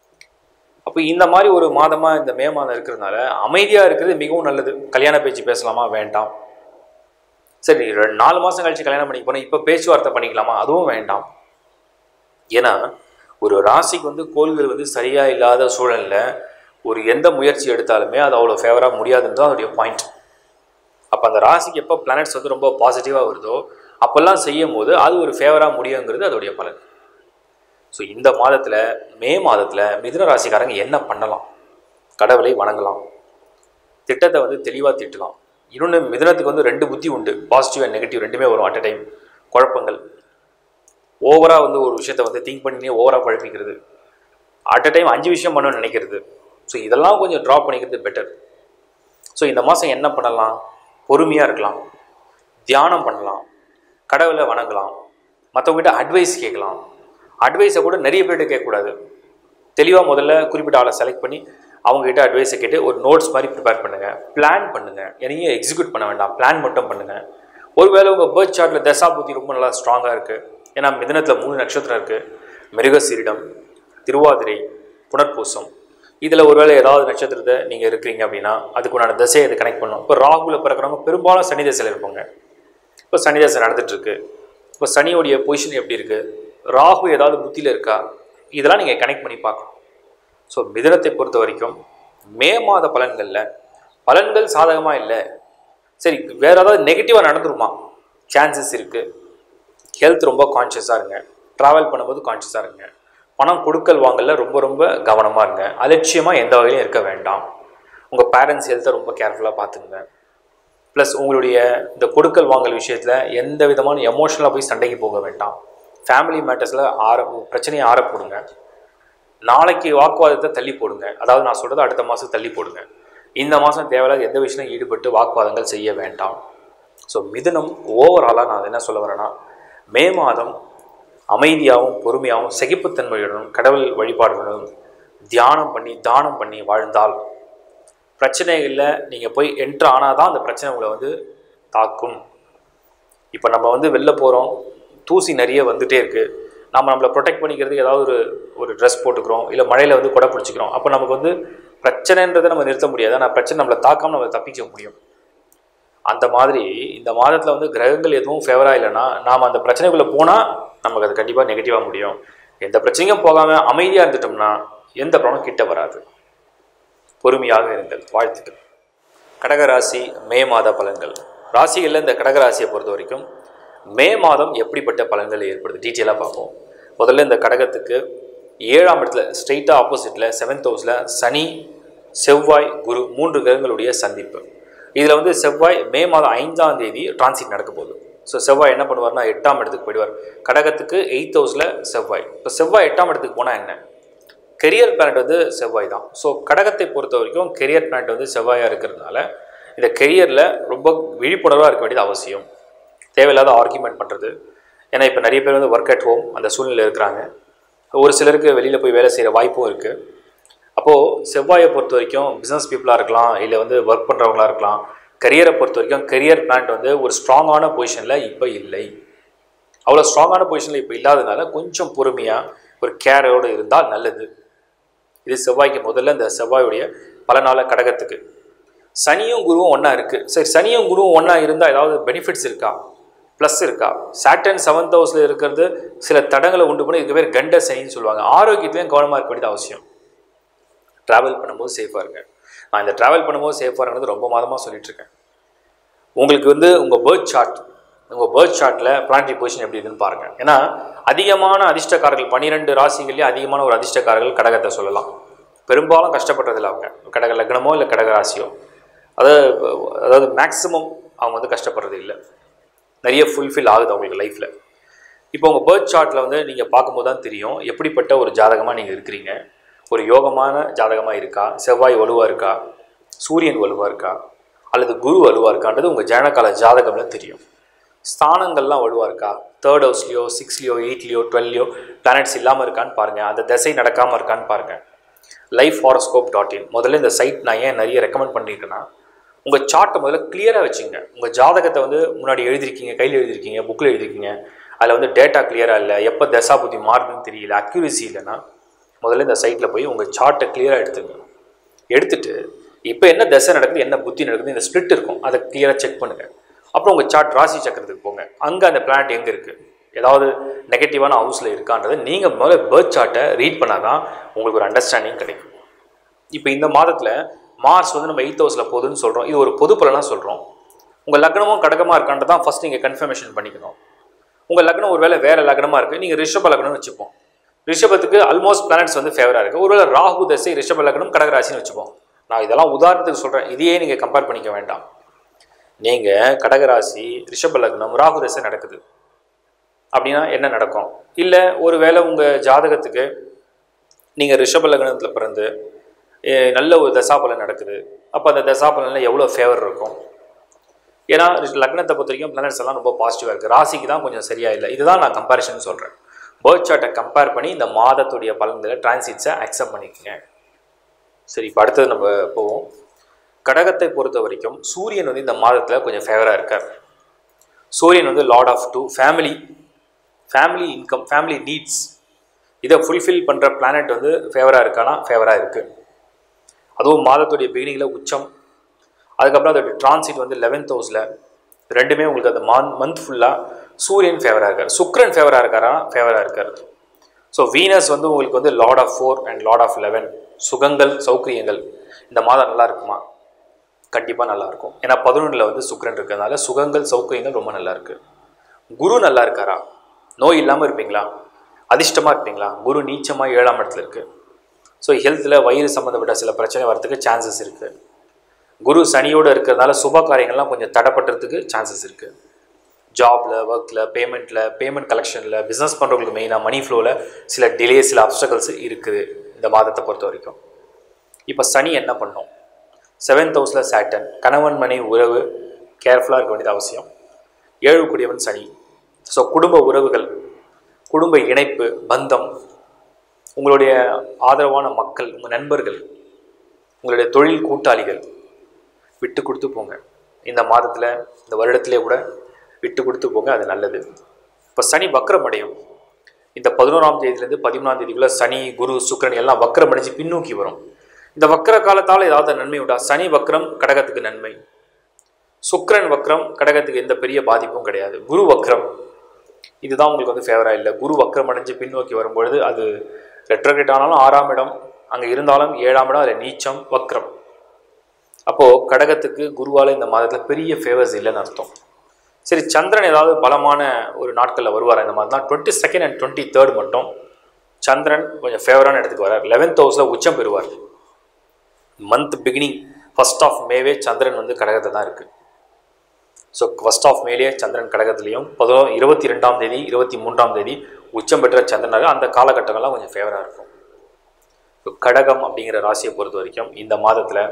அப்போ இந்த மாதிரி ஒரு மாதமாக இந்த மே மாதம் இருக்கிறதுனால அமைதியாக இருக்கிறது மிகவும் நல்லது கல்யாண பேச்சு பேசலாமா வேண்டாம் சரி ரெண்டு நாலு மாதம் கழிச்சு கல்யாணம் பண்ணிக்க போனால் இப்போ பேச்சுவார்த்தை பண்ணிக்கலாமா அதுவும் வேண்டாம் ஏன்னா ஒரு ராசிக்கு வந்து கோள்கள் வந்து சரியாக இல்லாத சூழலில் ஒரு எந்த முயற்சி எடுத்தாலுமே அது அவ்வளோ ஃபேவராக முடியாதுன்னு தான் அதோடைய பாயிண்ட் அப்போ அந்த ராசிக்கு எப்போ பிளானட்ஸ் வந்து ரொம்ப பாசிட்டிவாக வருதோ அப்போல்லாம் செய்யும் போது அது ஒரு ஃபேவராக முடியுங்கிறது அதோடைய பலன் ஸோ இந்த மாதத்தில் மே மாதத்தில் மிதுன ராசிக்காரங்க என்ன பண்ணலாம் கடவுளை வணங்கலாம் திட்டத்தை வந்து தெளிவாக திட்டலாம் இன்னொன்று மிதுனத்துக்கு வந்து ரெண்டு புத்தி உண்டு பாசிட்டிவ் அண்ட் நெகட்டிவ் ரெண்டுமே வரும் அட் அ டைம் குழப்பங்கள் ஓவராக வந்து ஒரு விஷயத்தை வந்து திங்க் பண்ணி ஓவராக குழப்பிக்கிறது அட் அ டைம் அஞ்சு விஷயம் பண்ணணும்னு நினைக்கிறது ஸோ இதெல்லாம் கொஞ்சம் ட்ராப் பண்ணிக்கிறது பெட்டர் ஸோ இந்த மாதம் என்ன பண்ணலாம் பொறுமையாக இருக்கலாம் தியானம் பண்ணலாம் கடவுளை வணங்கலாம் மற்றவங்ககிட்ட அட்வைஸ் கேட்கலாம் அட்வைஸை கூட நிறைய பேர்கிட்ட கேட்கக்கூடாது தெளிவாக முதல்ல குறிப்பிட்ட ஆளை செலக்ட் பண்ணி அவங்ககிட்ட அட்வைஸை கேட்டு ஒரு நோட்ஸ் மாதிரி ப்ரிப்பேர் பண்ணுங்கள் பிளான் பண்ணுங்கள் எதையும் எக்ஸிக்யூட் பண்ண வேண்டாம் பிளான் மட்டும் பண்ணுங்கள் ஒருவேளை உங்கள் பேர்த் சார்ட்டில் தசா புத்தி ரொம்ப நல்லா ஸ்ட்ராங்காக இருக்குது ஏன்னா மிதனத்தில் மூணு நட்சத்திரம் இருக்குது மிருகசீரிடம் திருவாதிரை புனர்பூசம் இதில் ஒருவேளை ஏதாவது நட்சத்திரத்தை நீங்கள் இருக்கிறீங்க அப்படின்னா அதுக்குண்டான தசையை இது கனெக்ட் பண்ணணும் இப்போ ராகுல பிறக்கிறவங்க பெரும்பாலும் சனி தசையில் இருப்பாங்க இப்போ சனி தசை நடந்துட்டுருக்கு இப்போ சனியோடைய பொசிஷன் எப்படி இருக்குது ராகு ஏதாவது புத்தியில் இருக்கா இதெல்லாம் நீங்கள் கனெக்ட் பண்ணி பார்க்கணும் ஸோ மிதனத்தை பொறுத்த வரைக்கும் மே மாத பலன்களில் பலன்கள் சாதகமாக இல்லை சரி வேறு ஏதாவது நெகட்டிவாக நடந்துருமா சான்சஸ் இருக்குது ஹெல்த் ரொம்ப கான்ஷியஸாக இருங்க ட்ராவல் பண்ணும்போது கான்ஷியஸாக இருங்க பணம் கொடுக்கல் வாங்கல ரொம்ப ரொம்ப கவனமாக இருங்க அலட்சியமாக எந்த வகையிலும் இருக்க வேண்டாம் உங்கள் பேரண்ட்ஸ் ஹெல்த்தை ரொம்ப கேர்ஃபுல்லாக பார்த்துக்குங்க ப்ளஸ் உங்களுடைய இந்த கொடுக்கல் வாங்கல் விஷயத்தில் எந்த விதமான எமோஷனலாக போய் சண்டைக்கு போக வேண்டாம் ஃபேமிலி மேட்டர்ஸில் ஆர பிரச்சனையை ஆற போடுங்க நாளைக்கு வாக்குவாதத்தை தள்ளி போடுங்க அதாவது நான் சொல்கிறது அடுத்த மாதம் தள்ளி போடுங்க இந்த மாதம் தேவையில்லாத எந்த விஷயம் ஈடுபட்டு வாக்குவாதங்கள் செய்ய வேண்டாம் ஸோ மிதுனம் ஓவராலாக நான் என்ன சொல்ல வரேன்னா மே மாதம் அமைதியாகவும் பொறுமையாகவும் சகிப்புத்தன்மையுடனும் கடவுள் வழிபாடுகளுடன் தியானம் பண்ணி தானம் பண்ணி வாழ்ந்தால் பிரச்சனைகளில் நீங்கள் போய் என்ட்ரு ஆனால் தான் அந்த பிரச்சனை உங்களை வந்து தாக்கும் இப்போ நம்ம வந்து வெளில போகிறோம் தூசி நிறைய வந்துகிட்டே இருக்குது நம்ம நம்மளை ப்ரொடெக்ட் பண்ணிக்கிறதுக்கு ஏதாவது ஒரு ஒரு ட்ரெஸ் போட்டுக்கிறோம் இல்லை மழையில் வந்து கொடை பிடிச்சிக்கிறோம் அப்போ நமக்கு வந்து பிரச்சனைன்றதை நம்ம நிறுத்த முடியாது ஆனால் பிரச்சனை நம்மளை தாக்காமல் நம்ம தப்பிக்க முடியும் அந்த மாதிரி இந்த மாதத்தில் வந்து கிரகங்கள் எதுவும் ஃபேவராக இல்லைன்னா நாம் அந்த பிரச்சனைக்குள்ளே போனால் நமக்கு அது கண்டிப்பாக நெகட்டிவாக முடியும் எந்த பிரச்சனையும் போகாமல் அமைதியாக இருந்துட்டோம்னா எந்த ப்ராப்ளம் கிட்ட வராது பொறுமையாக இருங்கள் வாழ்த்துக்கள் கடகராசி மே மாத பலன்கள் ராசிகளில் இந்த கடகராசியை பொறுத்த வரைக்கும் மே மாதம் எப்படிப்பட்ட பலன்கள் ஏற்படுது டீட்டெயிலாக பார்ப்போம் முதல்ல இந்த கடகத்துக்கு ஏழாம் இடத்துல ஸ்ட்ரெயிட்டாக ஆப்போசிட்டில் செவன்த் ஹவுஸில் சனி செவ்வாய் குரு மூன்று கிரகங்களுடைய சந்திப்பு இதில் வந்து செவ்வாய் மே மாதம் ஐந்தாம் தேதி டிரான்சிட் நடக்க போகுது ஸோ செவ்வாய் என்ன பண்ணுவார்னா எட்டாம் இடத்துக்கு போயிடுவார் கடகத்துக்கு எயித் ஹவுஸில் செவ்வாய் இப்போ செவ்வாய் எட்டாம் இடத்துக்கு போனால் என்ன கெரியர் பிளானட் வந்து செவ்வாய் தான் ஸோ கடகத்தை பொறுத்த வரைக்கும் கெரியர் பிளானட் வந்து செவ்வாயாக இருக்கிறதுனால இந்த கெரியரில் ரொம்ப விழிப்புணர்வாக இருக்க வேண்டியது அவசியம் தேவையில்லாத ஆர்கியூமெண்ட் பண்ணுறது ஏன்னா இப்போ நிறைய பேர் வந்து ஒர்க் அட் ஹோம் அந்த சூழ்நிலை இருக்கிறாங்க ஒரு சிலருக்கு வெளியில் போய் வேலை செய்கிற வாய்ப்பும் இருக்குது அப்போது செவ்வாயை பொறுத்த வரைக்கும் பிஸ்னஸ் பீப்புளாக இருக்கலாம் இல்லை வந்து ஒர்க் பண்ணுறவங்களா இருக்கலாம் கரியரை பொறுத்த வரைக்கும் கரியர் பிளான்ட் வந்து ஒரு ஸ்ட்ராங்கான பொசிஷனில் இப்போ இல்லை அவ்வளோ ஸ்ட்ராங்கான பொசிஷனில் இப்போ இல்லாததுனால கொஞ்சம் பொறுமையாக ஒரு கேரோடு இருந்தால் நல்லது இது செவ்வாய்க்கு முதல்ல இந்த செவ்வாயுடைய பல நாள கடகத்துக்கு சனியும் குருவும் ஒன்றா இருக்குது சரி சனியும் குருவும் ஒன்றா இருந்தால் ஏதாவது பெனிஃபிட்ஸ் இருக்கா ப்ளஸ் இருக்கா சாட்டன் செவன்த் ஹவுஸில் இருக்கிறது சில தடங்களை உண்டு பண்ணி இதுக்கு பேர் கண்ட சனின்னு சொல்லுவாங்க ஆரோக்கியத்துலையும் கவனமாக இருக்க வேண்டியது அவசியம் ட்ராவல் பண்ணும்போது சேஃபாக இருங்க நான் இந்த ட்ராவல் பண்ணும்போது சேஃபாக இருக்கிறது ரொம்ப மாதமாக சொல்லிட்டுருக்கேன் உங்களுக்கு வந்து உங்கள் பேர்த் சார்ட் உங்கள் பேர்த் சார்ட்டில் பிளானட்டரி பொசிஷன் எப்படி இருக்குன்னு பாருங்கள் ஏன்னா அதிகமான அதிர்ஷ்டக்காரர்கள் பன்னிரெண்டு ராசிகள்லேயே அதிகமான ஒரு அதிர்ஷ்டக்காரர்கள் கடகத்தை சொல்லலாம் பெரும்பாலும் கஷ்டப்படுறதில்ல அவங்க கடக லக்னமோ இல்லை கடக ராசியோ அதாவது அதாவது மேக்ஸிமம் அவங்க வந்து கஷ்டப்படுறது இல்லை நிறைய ஃபுல்ஃபில் ஆகுது அவங்களுக்கு லைஃப்பில் இப்போ உங்கள் பேர்த் சார்ட்டில் வந்து நீங்கள் பார்க்கும்போது தான் தெரியும் எப்படிப்பட்ட ஒரு ஜாதகமாக நீங்கள் இருக்கிறீங்க ஒரு யோகமான ஜாதகமாக இருக்கா செவ்வாய் வலுவாக இருக்கா சூரியன் வலுவாக இருக்கா அல்லது குரு வலுவாக இருக்கான்றது உங்கள் ஜனகால ஜாதகம்ல தெரியும் ஸ்தானங்கள்லாம் வலுவாக இருக்கா தேர்ட் ஹவுஸ்லையோ சிக்ஸ்லையோ எயிட்லையோ டுவெல்லையோ பிளானட்ஸ் இல்லாமல் இருக்கான்னு பாருங்கள் அந்த திசை நடக்காமல் இருக்கான்னு பாருங்கள் லைஃப் ஹாரோஸ்கோப் டாட் இன் முதல்ல இந்த சைட் நான் ஏன் நிறைய ரெக்கமெண்ட் பண்ணியிருக்கேன்னா உங்கள் சார்ட்டை முதல்ல கிளியராக வச்சுங்க உங்கள் ஜாதகத்தை வந்து முன்னாடி எழுதிருக்கீங்க கையில் எழுதிருக்கீங்க புக்கில் எழுதிருக்கீங்க அதில் வந்து டேட்டா கிளியராக இல்லை எப்போ தசா புத்தி மாறுதுன்னு தெரியல அக்யூரசி இல்லைன்னா முதல்ல இந்த சைட்டில் போய் உங்கள் சார்ட்டை கிளியராக எடுத்துங்க எடுத்துட்டு இப்போ என்ன தசை நடக்குது என்ன புத்தி நடக்குது இந்த ஸ்பிளிட் இருக்கும் அதை கிளியராக செக் பண்ணுங்கள் அப்புறம் உங்கள் சார்ட் ராசி சக்கரத்துக்கு போங்க அங்கே அந்த பிளானட் எங்கே இருக்குது ஏதாவது நெகட்டிவான ஹவுஸில் இருக்கான்றதை நீங்கள் முதல்ல பேர்த் சார்ட்டை ரீட் பண்ணால் தான் உங்களுக்கு ஒரு அண்டர்ஸ்டாண்டிங் கிடைக்கும் இப்போ இந்த மாதத்தில் மார்ச் வந்து நம்ம எயித் ஹவுஸில் போகுதுன்னு சொல்கிறோம் இது ஒரு பொது பலனாக சொல்கிறோம் உங்கள் லக்னமும் கடகமாக இருக்கான்றது தான் ஃபஸ்ட் நீங்கள் கன்ஃபர்மேஷன் பண்ணிக்கணும் உங்கள் லக்னம் ஒருவேளை வேறு லக்னமாக இருக்குது நீங்கள் ரிஷப லக்னம்னு வச்சுப்போம் ரிஷபத்துக்கு ஆல்மோஸ்ட் பிளானட்ஸ் வந்து ஃபேவராக இருக்குது ஒருவேளை ராகு தசை ரிஷப லக்னம் கடகராசின்னு வச்சுப்போம் நான் இதெல்லாம் உதாரணத்துக்கு சொல்கிறேன் இதையே நீங்கள் கம்பேர் பண்ணிக்க வேண்டாம் நீங்கள் கடகராசி ரிஷப லக்னம் ராகு தசை நடக்குது அப்படின்னா என்ன நடக்கும் இல்லை ஒருவேளை உங்கள் ஜாதகத்துக்கு நீங்கள் ரிஷப லக்னத்தில் பிறந்து எ, நல்ல ஒரு தசாபலன் நடக்குது அப்போ அந்த தசாபலனில் எவ்வளோ ஃபேவர் இருக்கும் ஏன்னா லக்னத்தை பொறுத்த வரைக்கும் பிளானட்ஸ் எல்லாம் ரொம்ப பாசிட்டிவாக இருக்குது ராசிக்கு தான் கொஞ்சம் சரியா இல்லை இதுதான் நான் கம்பேரிஷன் சொல்கிறேன் பேர்த் சார்ட்டை கம்பேர் பண்ணி இந்த மாதத்துடைய பலன்களை டிரான்சிட்ஸை அக்செப்ட் பண்ணிக்கோங்க சரி இப்போ அடுத்தது நம்ம போவோம் கடகத்தை பொறுத்த வரைக்கும் சூரியன் வந்து இந்த மாதத்தில் கொஞ்சம் ஃபேவராக இருக்கார் சூரியன் வந்து lord of two family family income family needs இதை ஃபுல்ஃபில் பண்ணுற பிளானட் வந்து ஃபேவராக இருக்கானா ஃபேவராக இருக்குது அதுவும் மாதத்துடைய பிகினிங்கில் உச்சம் அதுக்கப்புறம் அதோடைய டிரான்சிட் வந்து லெவன்த் ஹவுஸில் ரெண்டுமே உங்களுக்கு அந்த மான் மந்த் ஃபுல்லாக சூரியன் ஃபேவராக இருக்கார் சுக்ரன் ஃபேவராக இருக்காரா ஃபேவராக இருக்கார் ஸோ வீனஸ் வந்து உங்களுக்கு வந்து lord of four and lord of eleven சுகங்கள் சௌக்கிரியங்கள் இந்த மாதம் நல்லா இருக்குமா கண்டிப்பாக நல்லா இருக்கும் ஏன்னா பதினொன்றில் வந்து சுக்ரன் இருக்கிறதுனால சுகங்கள் சௌக்கிரியங்கள் ரொம்ப நல்லா இருக்கு குரு நல்லா இருக்காரா நோய் இல்லாமல் இருப்பீங்களா அதிர்ஷ்டமாக இருப்பீங்களா குரு நீச்சமாக ஏழாம் இடத்துல இருக்குது ஸோ ஹெல்த்தில் வயிறு சம்மந்தப்பட்ட சில பிரச்சனை வரதுக்கு சான்சஸ் இருக்குது குரு சனியோடு இருக்கிறதுனால சுப காரியங்கள்லாம் கொஞ்சம் தடைப்பட்டுறதுக்கு சான்சஸ் இருக்குது ஜாபில் ஒர்க்கில் பேமெண்ட்டில் பேமெண்ட் கலெக்ஷனில் பிஸ்னஸ் பண்ணுறவங்களுக்கு மெயினாக மணி ஃப்ளோவில் சில டிலே சில அப்டக்கல்ஸ் இருக்குது இந்த மாதத்தை பொறுத்த வரைக்கும் இப்போ சனி என்ன பண்ணும் செவன்த் ஹவுஸில் சேட்டன் கணவன் மனை உறவு கேர்ஃபுல்லாக இருக்க வேண்டியது அவசியம் ஏழு கூடியவன் சனி ஸோ குடும்ப உறவுகள் குடும்ப இணைப்பு பந்தம் உங்களுடைய ஆதரவான மக்கள் உங்கள் நண்பர்கள் உங்களுடைய தொழில் கூட்டாளிகள் விட்டு கொடுத்து போங்க இந்த மாதத்தில் இந்த வருடத்திலே கூட விட்டு கொடுத்து போங்க அது நல்லது இப்போ சனி வக்ரம் அடையும் இந்த பதினோராம் தேதியிலேருந்து பதிமூணாம் தேதிக்குள்ளே சனி குரு சுக்கிரன் எல்லாம் வக்ரம் அடைஞ்சு பின்னோக்கி வரும் இந்த வக்ர காலத்தால் ஏதாவது நன்மை உண்டா சனி வக்ரம் கடகத்துக்கு நன்மை சுக்கிரன் வக்ரம் கடகத்துக்கு எந்த பெரிய பாதிப்பும் கிடையாது குரு வக்ரம் இதுதான் உங்களுக்கு வந்து ஃபேவராக இல்லை குரு வக்ரம் அடைஞ்சு பின்னோக்கி வரும்பொழுது அது ரெட்ரோகேட் ஆனாலும் ஆறாம் இடம் அங்கே இருந்தாலும் ஏழாம் இடம் அதில் நீச்சம் வக்ரம் அப்போது கடகத்துக்கு குருவால் இந்த மாதத்தில் பெரிய ஃபேவர்ஸ் இல்லைன்னு அர்த்தம் சரி சந்திரன் ஏதாவது பலமான ஒரு நாட்களில் வருவார் இந்த மாதிரி தான் twenty second and twenty third மட்டும் சந்திரன் கொஞ்சம் ஃபேவரான இடத்துக்கு வரார் லெவன்த் ஹவுஸில் உச்சம் பெறுவார் மந்த் பிகினிங் ஃபர்ஸ்ட் ஆஃப் மேவே சந்திரன் வந்து கடகத்தை தான் இருக்குது ஸோ ஃபர்ஸ்ட் ஆஃப் மேலேயே சந்திரன் கடகத்துலேயும் பதினோ இருபத்தி ரெண்டாம் தேதி இருபத்தி மூன்றாம் தேதி உச்சம் பெற்ற சந்திரனாக அந்த காலகட்டங்கள்லாம் கொஞ்சம் ஃபேவராக இருக்கும் இப்போ கடகம் அப்படிங்கிற ராசியை பொறுத்த வரைக்கும் இந்த மாதத்தில்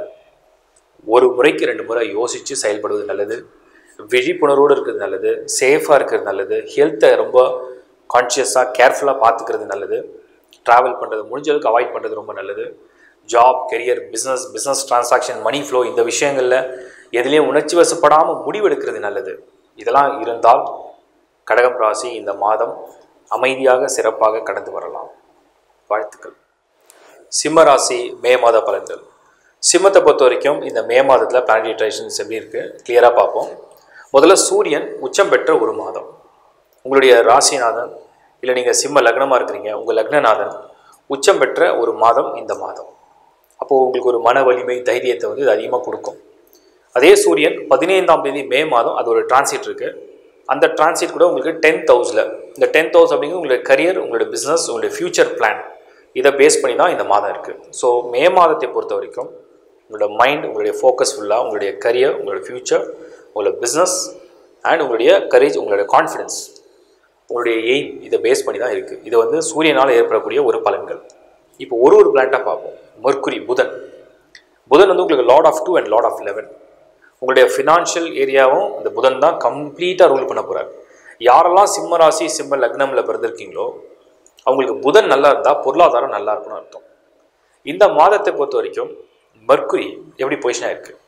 ஒரு முறைக்கு ரெண்டு முறை யோசித்து செயல்படுவது நல்லது விழிப்புணர்வோடு இருக்கிறது நல்லது சேஃபாக இருக்கிறது நல்லது ஹெல்த்தை ரொம்ப கான்ஷியஸாக கேர்ஃபுல்லாக பார்த்துக்கிறது நல்லது ட்ராவல் பண்ணுறது முடிஞ்ச அளவுக்கு அவாய்ட் பண்ணுறது ரொம்ப நல்லது job career business business transaction money flow இந்த விஷயங்களில் எதுலேயும் உணர்ச்சி வசப்படாமல் முடிவெடுக்கிறது நல்லது இதெல்லாம் இருந்தால் கடகம் ராசி இந்த மாதம் அமைதியாக சிறப்பாக கடந்து வரலாம் வாழ்த்துக்கள் சிம்ம ராசி மே மாத பலன்கள் சிம்மத்தை பொறுத்த வரைக்கும் இந்த மே மாதத்தில் பிளானடேஷன்ஸ் எப்படி இருக்குது கிளியராக பார்ப்போம் முதல்ல சூரியன் உச்சம் பெற்ற ஒரு மாதம் உங்களுடைய ராசிநாதன் இல்லை நீங்கள் சிம்ம லக்னமாக இருக்கிறீங்க உங்கள் லக்னநாதன் உச்சம் பெற்ற ஒரு மாதம் இந்த மாதம் அப்போது உங்களுக்கு ஒரு மன வலிமை தைரியத்தை வந்து இது அதிகமாக கொடுக்கும் அதே சூரியன் பதினைந்தாம் தேதி மே மாதம் அது ஒரு டிரான்சிட் இருக்குது அந்த டிரான்சிட் கூட உங்களுக்கு டென்த் ஹவுஸில் இந்த டென்த் ஹவுஸ் அப்படிங்கிறது உங்களுடைய கரியர் உங்களுடைய பிஸ்னஸ் உங்களுடைய ஃப்யூச்சர் பிளான் இதை பேஸ் பண்ணி தான் இந்த மாதம் இருக்குது ஸோ மே மாதத்தை பொறுத்த வரைக்கும் உங்களோட மைண்ட் உங்களுடைய ஃபோக்கஸ் ஃபுல்லாக உங்களுடைய கரியர் உங்களுடைய ஃப்யூச்சர் உங்களோட பிஸ்னஸ் அண்ட் உங்களுடைய கரேஜ் உங்களுடைய கான்ஃபிடென்ஸ் உங்களுடைய எய்ம் இதை பேஸ் பண்ணி தான் இருக்குது இது வந்து சூரியனால் ஏற்படக்கூடிய ஒரு பலன்கள் இப்போ ஒரு ஒரு பிளான்ட்டாக பார்ப்போம் மர்க்குரி புதன் புதன் வந்து உங்களுக்கு lord of two and lord of eleven உங்களுடைய ஃபினான்ஷியல் ஏரியாவும் இந்த புதன் தான் கம்ப்ளீட்டாக ரூல் பண்ண போகிறார் யாரெல்லாம் சிம்ம ராசி சிம்ம லக்னமில் பிறந்திருக்கீங்களோ அவங்களுக்கு புதன் நல்லா இருந்தால் பொருளாதாரம் நல்லா இருக்கும்னு அர்த்தம் இந்த மாதத்தை பொறுத்த வரைக்கும் மர்க்குரி எப்படி பொசிஷனாக இருக்குது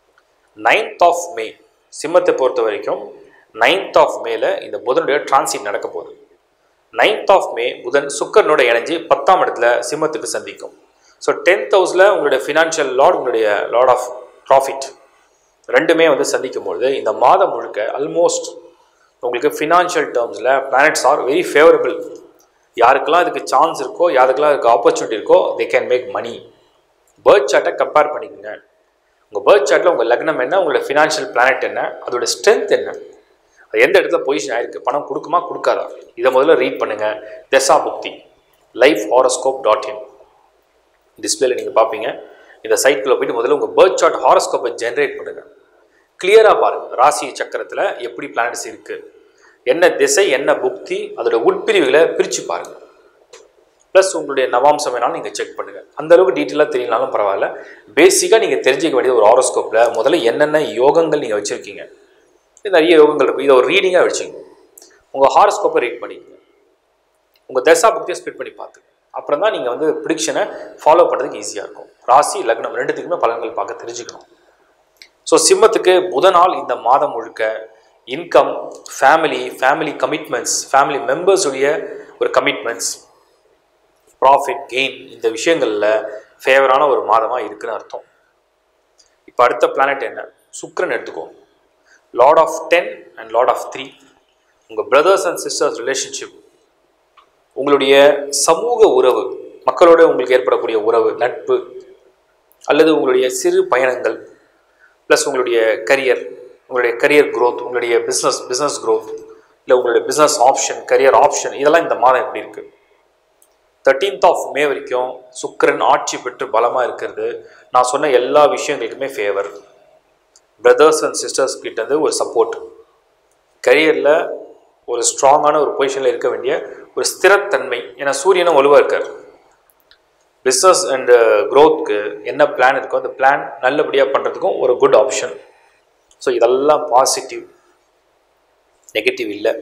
நைன்த் ஆஃப் மே சிம்மத்தை பொறுத்த வரைக்கும் நைன்த் ஆஃப் மேல இந்த புதனுடைய டிரான்சிட் நடக்க போகுது நைன்த் ஆஃப் மே புதன் சுக்கரனோட இணைஞ்சு பத்தாம் இடத்துல சிம்மத்துக்கு சந்திக்கும் ஸோ டென்த் ஹவுஸில் உங்களுடைய ஃபினான்ஷியல் லார்ட் உங்களுடைய லார்ட் ஆஃப் ப்ராஃபிட் ரெண்டுமே வந்து சந்திக்கும் பொழுது இந்த மாதம் முழுக்க ஆல்மோஸ்ட் உங்களுக்கு ஃபினான்ஷியல் டேர்ம்ஸில் பிளானட்ஸ் ஆர் வெரி ஃபேவரபிள் யாருக்கெல்லாம் இதுக்கு சான்ஸ் இருக்கோ யாருக்கெல்லாம் இதுக்கு ஆப்பர்ச்சுனிட்டி இருக்கோ they can make money birth சார்ட்டை கம்பேர் பண்ணிக்கோங்க உங்கள் பேர்த் சார்ட்டில் உங்கள் லக்னம் என்ன உங்களோட ஃபினான்ஷியல் பிளானட் என்ன அதோட ஸ்ட்ரென்த் என்ன அது எந்த இடத்துல பொசிஷன் ஆயிருக்கு பணம் கொடுக்குமா கொடுக்காதா இதை முதல்ல ரீட் பண்ணுங்கள் தெசா புக்தி லைஃப் ஹாரோஸ்கோப் டாட் இன் டிஸ்பிளேல நீங்கள் பார்ப்பீங்க இந்த சைட்குள்ளே போயிட்டு முதல்ல உங்கள் பேர்த் சார்ட் ஹாரோஸ்கோப்பை ஜென்ரேட் பண்ணுங்கள் கிளியராக பாருங்கள் ராசி சக்கரத்தில் எப்படி பிளானட்ஸ் இருக்குது என்ன திசை என்ன புக்தி அதோட உட்பிரிவுகளை பிரித்து பாருங்கள் ப்ளஸ் உங்களுடைய நவாம்சம் வேணாலும் நீங்கள் செக் பண்ணுங்கள் அந்த அளவுக்கு டீட்டெயிலாக தெரியலனாலும் பரவாயில்ல பேசிக்காக நீங்கள் தெரிஞ்சிக்க வேண்டிய ஒரு ஹாரோஸ்கோப்பில் முதல்ல என்னென்ன யோகங்கள் நீங்கள் வச்சுருக்கீங்க இது நிறைய யோகங்கள் இருக்கும் இதை ஒரு ரீடிங்காக வச்சுக்கோங்க உங்கள் ஹாரோஸ்கோப்பை ரீட் பண்ணிக்கோங்க உங்கள் தசா புக்தியை ஸ்பிட் பண்ணி பார்த்து அப்புறம் தான் நீங்கள் வந்து ப்ரிடிக்ஷனை ஃபாலோ பண்ணுறதுக்கு ஈஸியாக இருக்கும் ராசி லக்னம் ரெண்டுத்துக்குமே பலன்கள் பார்க்க தெரிஞ்சுக்கணும் ஸோ சிம்மத்துக்கு புதனால் இந்த மாதம் முழுக்க income family family commitments family மெம்பர்ஸுடைய ஒரு கமிட்மெண்ட்ஸ் ப்ராஃபிட் கெயின் இந்த விஷயங்களில் ஃபேவரான ஒரு மாதமாக இருக்குன்னு அர்த்தம் இப்போ அடுத்த பிளானட் என்ன சுக்ரன் எடுத்துக்கோ lord of ten and lord of three உங்கள் பிரதர்ஸ் அண்ட் சிஸ்டர்ஸ் ரிலேஷன்ஷிப் உங்களுடைய சமூக உறவு மக்களோட உங்களுக்கு ஏற்படக்கூடிய உறவு நட்பு அல்லது உங்களுடைய சிறு பயணங்கள் ப்ளஸ் உங்களுடைய கரியர் உங்களுடைய கரியர் growth உங்களுடைய பிஸ்னஸ் பிஸ்னஸ் growth இல்லை உங்களுடைய பிஸ்னஸ் ஆப்ஷன் கரியர் ஆப்ஷன் இதெல்லாம் இந்த மாதம் எப்படி இருக்குது தேர்ட்டீன்த் ஆஃப் மே வரைக்கும் சுக்கிரன் ஆட்சி பெற்று பலமாக இருக்கிறது நான் சொன்ன எல்லா விஷயங்களுக்குமே ஃபேவர் பிரதர்ஸ் அண்ட் சிஸ்டர்ஸ் கிட்டேருந்து ஒரு சப்போர்ட் கரியரில் ஒரு ஸ்ட்ராங்கான ஒரு பொசிஷனில் இருக்க வேண்டிய ஒரு ஸ்திரத்தன்மை ஏன்னா சூரியனும் வலுவாக இருக்கார் பிஸ்னஸ் அண்டு க்ரோத்துக்கு என்ன பிளான் இருக்கோ அந்த பிளான் நல்லபடியாக பண்ணுறதுக்கும் ஒரு குட் ஆப்ஷன் ஸோ இதெல்லாம் பாசிட்டிவ் நெகட்டிவ் இல்லை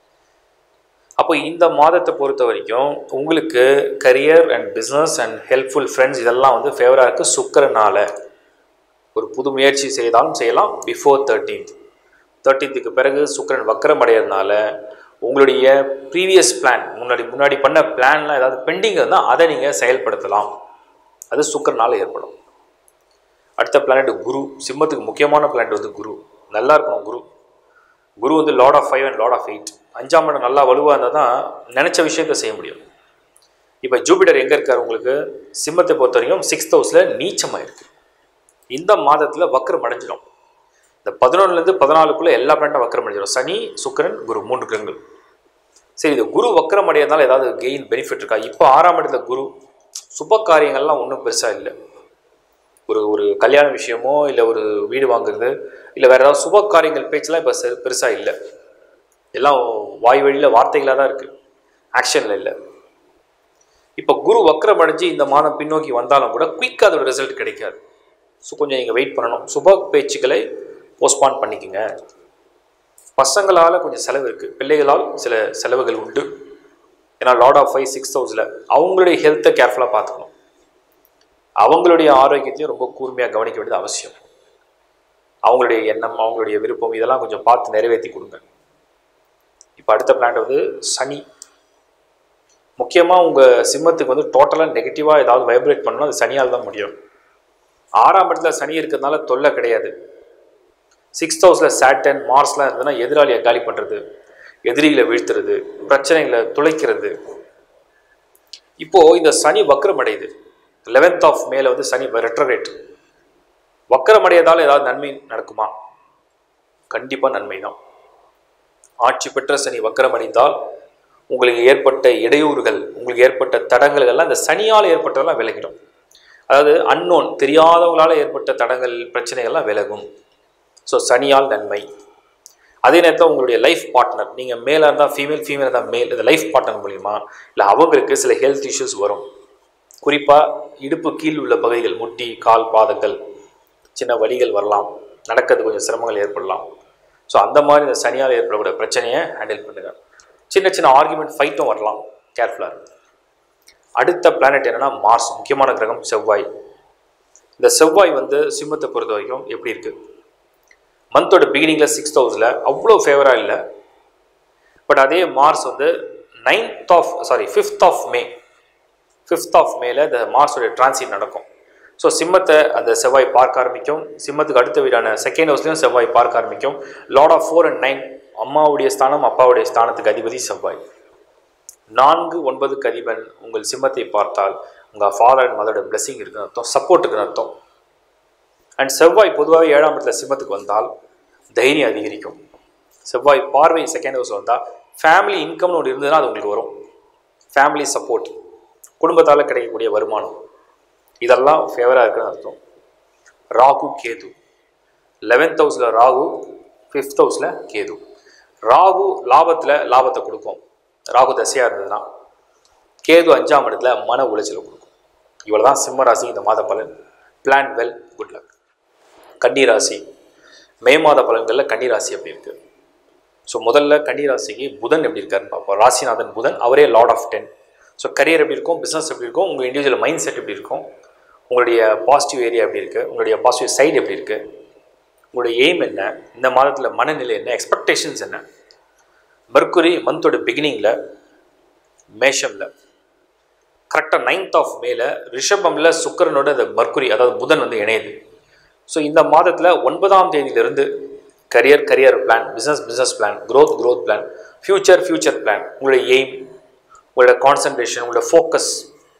அப்போ இந்த மாதத்தை பொறுத்த வரைக்கும் உங்களுக்கு career and business and helpful friends இதெல்லாம் வந்து ஃபேவராக இருக்குது சுக்கரனால ஒரு புது முயற்சி செய்தாலும் செய்யலாம் பிஃபோர் தேர்ட்டீன்த் தேர்ட்டீன்த்துக்கு பிறகு சுக்கரன் வக்கரம் அடையிறதுனால உங்களுடைய ப்ரீவியஸ் பிளான் முன்னாடி முன்னாடி பண்ண பிளான்லாம் ஏதாவது பெண்டிங் இருந்தால் அதை நீங்கள் செயல்படுத்தலாம் அது சுக்கரனால் ஏற்படும் அடுத்த பிளானட் குரு சிம்மத்துக்கு முக்கியமான பிளானட் வந்து குரு நல்லா இருக்கணும் குரு குரு வந்து lord of five and lord of eight அஞ்சாம் இடம் நல்லா வலுவாக இருந்தால் தான் நினச்ச விஷயத்தை செய்ய முடியும் இப்போ ஜூபிட்டர் எங்கே இருக்கார் உங்களுக்கு சிம்மத்தை பொறுத்த வரைக்கும் சிக்ஸ்த் ஹவுஸில் நீச்சமாக இருக்குது இந்த மாதத்தில் வக்கரம் அடைஞ்சிடும் இந்த பதினொன்றுலேருந்து பதினாலுக்குள்ளே எல்லா பிளானட்டும் வக்கரம் அடைஞ்சிடும் சனி சுக்கிரன் குரு மூன்று கிரகங்கள் சரி இது குரு வக்கரம் அடையறதுனால ஏதாவது கெயின் பெனிஃபிட் இருக்கா இப்போ ஆறாம் இடத்துல குரு சுப காரியங்கள்லாம் ஒன்றும் பெருசாக இல்லை ஒரு ஒரு கல்யாண விஷயமோ இல்லை ஒரு வீடு வாங்குறது இல்லை வேறு ஏதாவது சுப காரியங்கள் பேச்செல்லாம் இப்போ பெருசாக இல்லை எல்லாம் வாய் வழியில் வார்த்தைகளாக தான் இருக்குது ஆக்ஷனில் இல்லை இப்போ குரு வக்கரம் அடைஞ்சு இந்த மாதம் பின்னோக்கி வந்தாலும் கூட குயிக்காக அதோட ரிசல்ட் கிடைக்காது ஸோ கொஞ்சம் நீங்கள் வெயிட் பண்ணணும் சுப பேச்சுக்களை போஸ்ட்பான் பண்ணிக்கோங்க பசங்களால் கொஞ்சம் செலவு இருக்குது பிள்ளைகளால் சில செலவுகள் உண்டு ஏன்னா லார்ட் ஆஃப் ஃபைவ் சிக்ஸ் ஹவுஸில் அவங்களுடைய ஹெல்த்தை கேர்ஃபுல்லாக பார்த்துக்கணும் அவங்களுடைய ஆரோக்கியத்தையும் ரொம்ப கூர்மையாக கவனிக்க வேண்டியது அவசியம் அவங்களுடைய எண்ணம் அவங்களுடைய விருப்பம் இதெல்லாம் கொஞ்சம் பார்த்து நிறைவேற்றி கொடுங்க இப்போ அடுத்த பிளான் வந்து சனி முக்கியமாக உங்கள் சிம்மத்துக்கு வந்து டோட்டலாக நெகட்டிவாக ஏதாவது வைப்ரேட் பண்ணணும் அது சனியால் தான் முடியும் ஆறாம் இடத்துல சனி இருக்கிறதுனால தொல்லை கிடையாது சிக்ஸ்த் ஹவுஸில் சாட்டன் மார்ஸ்லாம் இருந்ததுன்னா எதிராளியை காலி பண்ணுறது எதிரிகளை வீழ்த்துறது பிரச்சனைகளை துளைக்கிறது இப்போது இந்த சனி வக்ரம் அடையுது லெவன்த் ஆஃப் மேல வந்து சனி ரெட்ரரேட் வக்கரம் அடையதால் ஏதாவது நன்மை நடக்குமா கண்டிப்பாக நன்மை தான் ஆட்சி பெற்ற சனி வக்கரம் அடைந்தால் உங்களுக்கு ஏற்பட்ட இடையூறுகள் உங்களுக்கு ஏற்பட்ட தடங்கல்கள் எல்லாம் இந்த சனியால் ஏற்பட்டதெல்லாம் விலகிடும் அதாவது அன்னோன் தெரியாதவங்களால் ஏற்பட்ட தடங்கள் பிரச்சனைகள்லாம் விலகும் ஸோ சனியால் நன்மை அதே நேரத்தில் உங்களுடைய லைஃப் பார்ட்னர் நீங்கள் மேலாக இருந்தால் ஃபீமேல் ஃபீமேல் இருந்தால் மேல் இந்த லைஃப் பார்ட்னர் மூலிமா இல்லை அவங்களுக்கு சில ஹெல்த் இஷ்யூஸ் வரும் குறிப்பாக இடுப்பு கீழ் உள்ள பகுதிகள் முட்டி கால் பாதங்கள் சின்ன வலிகள் வரலாம் நடக்கிறது கொஞ்சம் சிரமங்கள் ஏற்படலாம் ஸோ அந்த மாதிரி இந்த சனியால் ஏற்படக்கூடிய பிரச்சனையை ஹேண்டில் பண்ணுங்கள் சின்ன சின்ன ஆர்குமெண்ட் ஃபைட்டும் வரலாம் கேர்ஃபுல்லாக இருக்கும் அடுத்த பிளானட் என்னென்னா மார்ஸ் முக்கியமான கிரகம் செவ்வாய் இந்த செவ்வாய் வந்து சிம்மத்தை பொறுத்த வரைக்கும் எப்படி இருக்குது மந்தோட பிகினிங்கில் சிக்ஸ்த் ஹவுஸில் அவ்வளோ ஃபேவராக இல்லை பட் அதே மார்ஸ் வந்து ninth of sorry fifth of May fifth of மேல இந்த மார்ஸோட டிரான்சிட் நடக்கும் ஸோ சிம்மத்தை அந்த செவ்வாய் பார்க்க ஆரம்பிக்கும் சிம்மத்துக்கு அடுத்த வீடான செகண்ட் ஹவுஸ்லையும் செவ்வாய் பார்க்க ஆரம்பிக்கும் lord of four and nine அம்மாவுடைய ஸ்தானம் அப்பாவுடைய ஸ்தானத்துக்கு அதிபதி செவ்வாய் நான்கு ஒன்பதுக்கு அதிபன் உங்கள் சிம்மத்தை பார்த்தால் உங்கள் ஃபாதர் அண்ட் மதரோட பிளெஸிங் இருக்குன்னு அர்த்தம் சப்போர்ட் இருக்குன்னு அர்த்தம் அண்ட் செவ்வாய் பொதுவாகவே ஏழாம் இடத்துல சிம்மத்துக்கு வந்தால் தைரியம் அதிகரிக்கும் செவ்வாய் பார்வை செகண்ட் ஹவுஸ் வந்தால் ஃபேமிலி இன்கம்னு ஒன்று இருந்ததுன்னா அது உங்களுக்கு வரும் ஃபேமிலி சப்போர்ட் குடும்பத்தால் கிடைக்கக்கூடிய வருமானம் இதெல்லாம் ஃபேவராக இருக்குன்னு அர்த்தம் ராகு கேது லெவன்த் ஹவுஸில் ராகு ஃபிஃப்த் ஹவுஸில் கேது ராகு லாபத்தில் லாபத்தை கொடுக்கும் ராகு தசையாக இருந்ததுன்னா கேது அஞ்சாம் இடத்துல மன உளைச்சலை கொடுக்கும் இவ்வளோ தான் சிம்ம ராசி இந்த மாத பலன் பிளான் வெல் குட் லக் கன்னி ராசி மே மாத பலன்களில் கன்னி ராசி எப்படி இருக்குது ஸோ முதல்ல கன்னி ராசிக்கு புதன் எப்படி இருக்காருன்னு பார்ப்போம் ராசிநாதன் புதன் அவரே lord of ten so career எப்படி இருக்கும் பிஸ்னஸ் எப்படி இருக்கும் உங்கள் இண்டிவிஜுவல் மைண்ட் செட் எப்படி இருக்கும் உங்களுடைய பாசிட்டிவ் ஏரியா எப்படி இருக்குது உங்களுடைய பாசிட்டிவ் சைடு எப்படி இருக்குது உங்களுடைய எய்ம் என்ன இந்த மாதத்தில் மனநிலை என்ன எக்ஸ்பெக்டேஷன்ஸ் என்ன மர்க்குரி மந்தோட பிகினிங்கில் மேஷமில் கரெக்டாக நைன்த் ஆஃப் மேல ரிஷபமில் சுக்கரனோட அந்த மர்க்குரி அதாவது புதன் வந்து இணையுது ஸோ இந்த மாதத்தில் ஒன்பதாம் தேதியிலிருந்து career career plan business business plan growth growth plan future future plan உங்களுடைய எய்ம் உங்களோட கான்சன்ட்ரேஷன் உங்களோட ஃபோக்கஸ்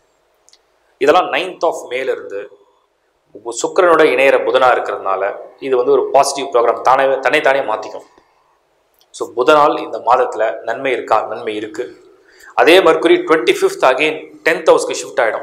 இதெல்லாம் நைன்த் ஆஃப் மேலேருந்து சுக்கரனோட இணையிற புதனாக இருக்கிறதுனால இது வந்து ஒரு பாசிட்டிவ் ப்ரோக்ராம் தானே தன்னை தானே மாற்றிக்கும் ஸோ புதனால் இந்த மாதத்தில் நன்மை இருக்கா நன்மை இருக்குது அதே Mercury twenty fifth again tenth ஹவுஸ்க்கு ஷிஃப்ட் ஆகிடும்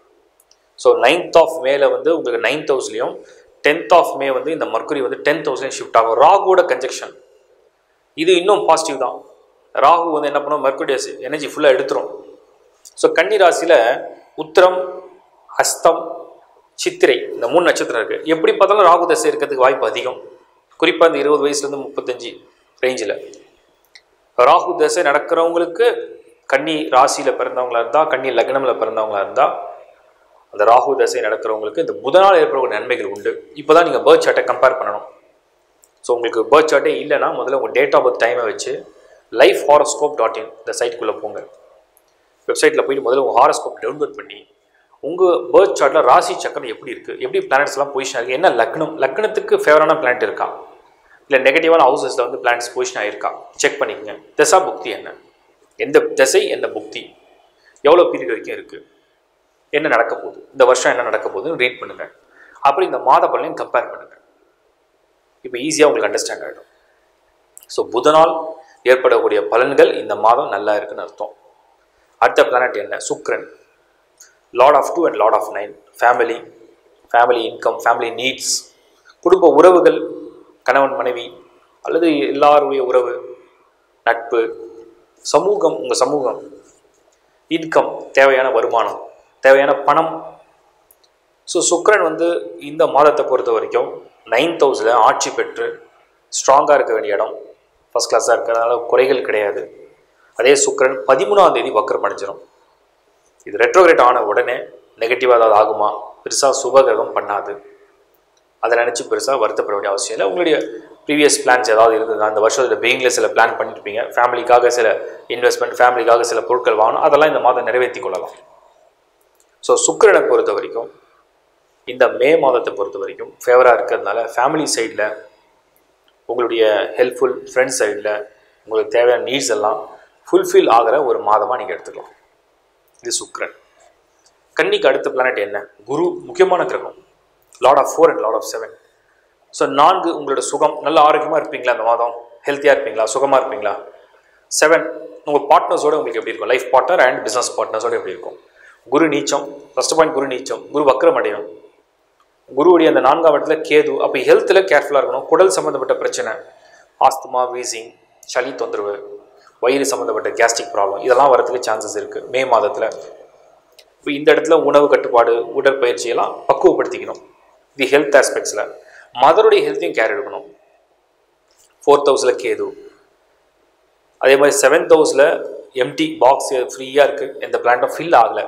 ஸோ நைன்த் ஆஃப் மேல வந்து உங்களுக்கு நைன்த் ஹவுஸ்லையும் டென்த் ஆஃப் மே வந்து இந்த மர்க்குரி வந்து டென்த் ஹவுஸ்லையும் ஷிஃப்ட் ஆகும் ராகுவோட கன்ஜெக்ஷன் இது இன்னும் பாசிட்டிவ் தான் ராகு வந்து என்ன பண்ணும் மர்க்குடைய எனர்ஜி ஃபுல்லாக எடுத்துரும் ஸோ கன்னி ராசியில் உத்திரம் ஹஸ்தம் சித்திரை இந்த மூணு நட்சத்திரம் இருக்குது எப்படி பார்த்தாலும் ராகு தசை இருக்கிறதுக்கு வாய்ப்பு அதிகம் குறிப்பாக இந்த இருபது வயசுலேருந்து முப்பத்தஞ்சு ரேஞ்சில் ராகு தசை நடக்கிறவங்களுக்கு கன்னி ராசியில் பிறந்தவங்களா இருந்தால் கன்னி லக்னமில் பிறந்தவங்களா இருந்தால் அந்த ராகு தசை நடக்கிறவங்களுக்கு இந்த புதனால் ஏற்படக்கூடிய நன்மைகள் உண்டு இப்போ தான் நீங்கள் பேர்த் சார்ட்டை கம்பேர் பண்ணணும் ஸோ உங்களுக்கு பேர்த் சார்ட்டே இல்லைன்னா முதல்ல உங்கள் டேட் ஆஃப் பர்த் டைமை வச்சு லைஃப் ஹாரோஸ்கோப் டாட் இன் இந்த சைட்டுக்குள்ளே போங்க வெப்சைட்டில் போயிட்டு முதல்ல உங்கள் ஹாரோஸ்கோப் டவுன்லோட் பண்ணி உங்கள் பேர்த் சார்ட்டில் ராசி சக்கரம் எப்படி இருக்குது எப்படி பிளானட்ஸ்லாம் பொசிஷன் இருக்குது என்ன லக்னம் லக்னத்துக்கு ஃபேவரான பிளானட் இருக்கா இல்லை நெகட்டிவான ஹவுசஸில் வந்து பிளானட்ஸ் பொசிஷன் ஆகிருக்கா செக் பண்ணிக்கங்க திசா புக்தி என்ன எந்த திசை என்ன புக்தி எவ்வளோ பீரியட் வரைக்கும் இருக்குது என்ன நடக்க போகுது இந்த வருஷம் என்ன நடக்க போகுதுன்னு ரீட் பண்ணுங்கள் அப்புறம் இந்த மாத பலனையும் கம்பேர் பண்ணுங்கள் இப்போ இப்போ ஈஸியாக உங்களுக்கு அண்டர்ஸ்டாண்ட் ஆகிடும் ஸோ புதனால் ஏற்படக்கூடிய பலன்கள் இந்த மாதம் நல்லா இருக்குன்னு அர்த்தம் அடுத்த பிளானட் என்ன சுக்ரன் lord of two and lord of nine family family income family needs குடும்ப உறவுகள் கணவன் மனைவி அல்லது எல்லாருடைய உறவு நட்பு சமூகம் உங்கள் சமூகம் இன்கம் தேவையான வருமானம் தேவையான பணம் ஸோ சுக்ரன் வந்து இந்த மாதத்தை பொறுத்த வரைக்கும் நைன்த் ஹவுஸில் ஆட்சி பெற்று ஸ்ட்ராங்காக இருக்க வேண்டிய இடம் ஃபஸ்ட் கிளாஸாக இருக்கிறதுனால குறைகள் கிடையாது அதே சுக்ரன் பதிமூணாம் தேதி வக்கரம் அடைஞ்சிரும் இது ரெட்ரோகிரேட் ஆன உடனே நெகட்டிவாக ஏதாவது ஆகுமா பெருசாக சுபகிரகம் பண்ணாது அதை நினச்சி பெருசாக வருத்தப்பட வேண்டிய அவசியம் இல்லை உங்களுடைய ப்ரீவியஸ் பிளான்ஸ் ஏதாவது இருந்ததுன்னா அந்த வருஷத்தில் பிகினில் சில பிளான் பண்ணியிருப்பீங்க ஃபேமிலிக்காக சில இன்வெஸ்ட்மெண்ட் ஃபேமிலிக்காக சில பொருட்கள் வாங்கணும் அதெல்லாம் இந்த மாதம் நிறைவேற்றி கொள்ளலாம் ஸோ சுக்கிரனை பொறுத்த வரைக்கும் இந்த மே மாதத்தை பொறுத்த வரைக்கும் ஃபேவராக இருக்கிறதுனால ஃபேமிலி சைடில் உங்களுடைய ஹெல்ப்ஃபுல் ஃப்ரெண்ட்ஸ் சைடில் உங்களுக்கு தேவையான நீட்ஸ் எல்லாம் ஃபுல்ஃபில் ஆகிற ஒரு மாதமாக நீங்கள் எடுத்துக்கலாம் இது சுக்ரன் கன்னிக்கு அடுத்த பிளானட் என்ன குரு முக்கியமான கிரகம் lord of four and lord of seven so நான்கு உங்களோட சுகம் நல்ல ஆரோக்கியமாக இருப்பீங்களா அந்த மாதம் ஹெல்த்தியாக இருப்பீங்களா சுகமாக இருப்பீங்களா செவன் உங்கள் பார்ட்னர்ஸோட உங்களுக்கு எப்படி இருக்கும் லைஃப் பார்ட்னர் அண்ட் பிஸ்னஸ் பார்ட்னர்ஸோட எப்படி இருக்கும் குரு நீச்சம் ஃபஸ்ட் பாயிண்ட் குரு நீச்சம் குரு வக்ரம் அடையும் குருவுடைய அந்த நான்காம் இடத்துல கேது அப்போ ஹெல்த்தில் கேர்ஃபுல்லாக இருக்கணும் குடல் சம்மந்தப்பட்ட பிரச்சனை ஆஸ்துமா வீசிங் சளி தொந்தரவு வயிறு சம்மந்தப்பட்ட கேஸ்ட்ரிக் ப்ராப்ளம் இதெல்லாம் வரதுக்கு சான்சஸ் இருக்குது மே மாதத்தில் இப்போ இந்த இடத்துல உணவு கட்டுப்பாடு உடற்பயிற்சி எல்லாம் பக்குவப்படுத்திக்கணும் தி ஹெல்த் ஆஸ்பெக்ட்ஸில் மதருடைய ஹெல்த்தையும் கேர் எடுக்கணும் ஃபோர்த் ஹவுஸில் கேது அதே மாதிரி செவன்த் ஹவுஸில் எம்டி பாக்ஸ் ஃப்ரீயாக இருக்குது எந்த பிளான்ட்டும் ஃபில் ஆகலை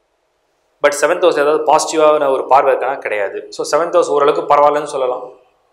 பட் செவன்த் ஹவுஸ் ஏதாவது பாசிட்டிவான ஒரு பார்வை இருக்கானா கிடையாது ஸோ செவன்த் ஹவுஸ் ஓரளவுக்கு பரவாயில்லன்னு சொல்லலாம்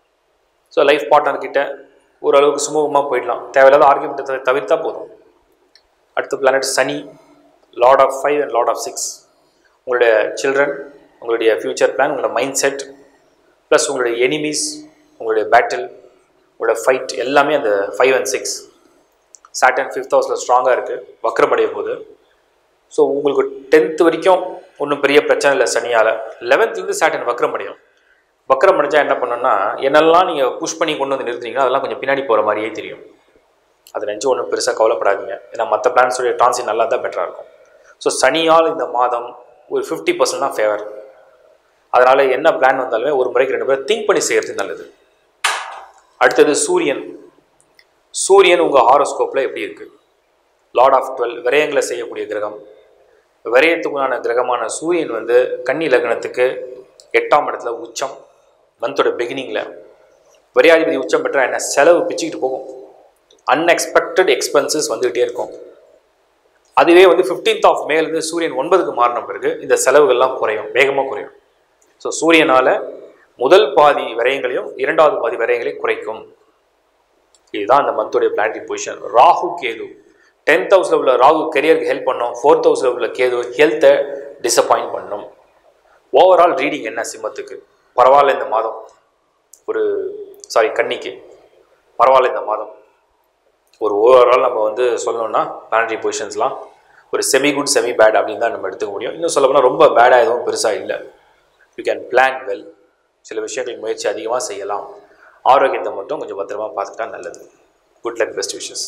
ஸோ லைஃப் பார்ட்னர் கிட்ட ஓரளவுக்கு சுமூகமாக போயிடலாம் தேவையில்லாத ஆர்குமெண்ட்டை தவிர்த்தா போதும் அடுத்த பிளானட் சனி lord of five and lord of six உங்களுடைய சில்ட்ரன் உங்களுடைய ஃப்யூச்சர் பிளான் உங்களோட மைண்ட் செட் ப்ளஸ் உங்களுடைய எனிமீஸ் உங்களுடைய பேட்டில் உங்களோட ஃபைட் எல்லாமே அந்த five and six Saturn fifth ஹவுஸில் ஸ்ட்ராங்காக இருக்குது வக்கரமடைய போது ஸோ உங்களுக்கு டென்த்து வரைக்கும் ஒன்றும் பெரிய பிரச்சனை இல்லை சனியால் லெவன்த்துலேருந்து சாட்டன் வக்கரம் அடையும் வக்கரம் அடைஞ்சா என்ன பண்ணணும்னா என்னெல்லாம் நீங்கள் புஷ் பண்ணி கொண்டு வந்து நிறுத்துறீங்களோ அதெல்லாம் கொஞ்சம் பின்னாடி போகிற மாதிரியே தெரியும் அதை நினச்சி ஒன்றும் பெருசாக கவலைப்படாதீங்க ஏன்னா மற்ற பிளான்ஸோடைய ட்ரான்சிட் நல்லா தான் பெட்டராக இருக்கும் ஸோ சனியால் இந்த மாதம் ஒரு ஃபிஃப்டி பர்சன்ட் தான் ஃபேவர் அதனால் என்ன பிளான் வந்தாலுமே ஒரு முறைக்கு ரெண்டு பேரும் திங்க் பண்ணி செய்கிறது நல்லது அடுத்தது சூரியன் சூரியன் உங்கள் ஹாரோஸ்கோப்பில் எப்படி இருக்குது லார்ட் ஆஃப் டுவெல் விரயங்களை செய்யக்கூடிய கிரகம் விரயத்துக்குண்டான கிரகமான சூரியன் வந்து கன்னி லக்னத்துக்கு எட்டாம் இடத்துல உச்சம் மந்தோட பிகினிங்கில் விரையாதிபதி உச்சம் பெற்றால் என்ன செலவு பிச்சுக்கிட்டு போகும் அன்எக்ஸ்பெக்டட் எக்ஸ்பென்சஸ் வந்துகிட்டே இருக்கும் அதுவே வந்து ஃபிஃப்டீன்த் ஆஃப் மேலேருந்து சூரியன் ஒன்பதுக்கு மாறின பிறகு இந்த செலவுகள்லாம் குறையும் வேகமாக குறையும் ஸோ சூரியனால் முதல் பாதி விரயங்களையும் இரண்டாவது பாதி விரயங்களையும் குறைக்கும் இதுதான் அந்த மந்தோடைய பிளானட்டரி பொசிஷன் ராகு கேது டென்த் ஹவுஸில் உள்ள ராகு கெரியருக்கு ஹெல்ப் பண்ணும் ஃபோர்த் ஹவுஸில் உள்ள கேது ஹெல்த்தை டிசப்பாயிண்ட் பண்ணும் ஓவரால் ரீடிங் என்ன சிம்மத்துக்கு பரவாயில்ல இந்த மாதம் ஒரு சாரி கன்னிக்கு பரவாயில்ல இந்த மாதம் ஒரு ஓவரால் நம்ம வந்து சொல்லணும்னா பிளானட்டரி பொசிஷன்ஸ்லாம் ஒரு செமி குட் செமி பேட் அப்படின்னு தான் நம்ம எடுத்துக்க முடியும் இன்னும் சொல்ல போனால் ரொம்ப பேடாக எதுவும் பெருசாக இல்லை யூ கேன் பிளான் வெல் சில விஷயங்கள் முயற்சி அதிகமாக செய்யலாம் ஆரோக்கியத்தை மட்டும் கொஞ்சம் பத்திரமா பார்த்துட்டா நல்லது குட் லக் பெஸ்ட் விஷஸ்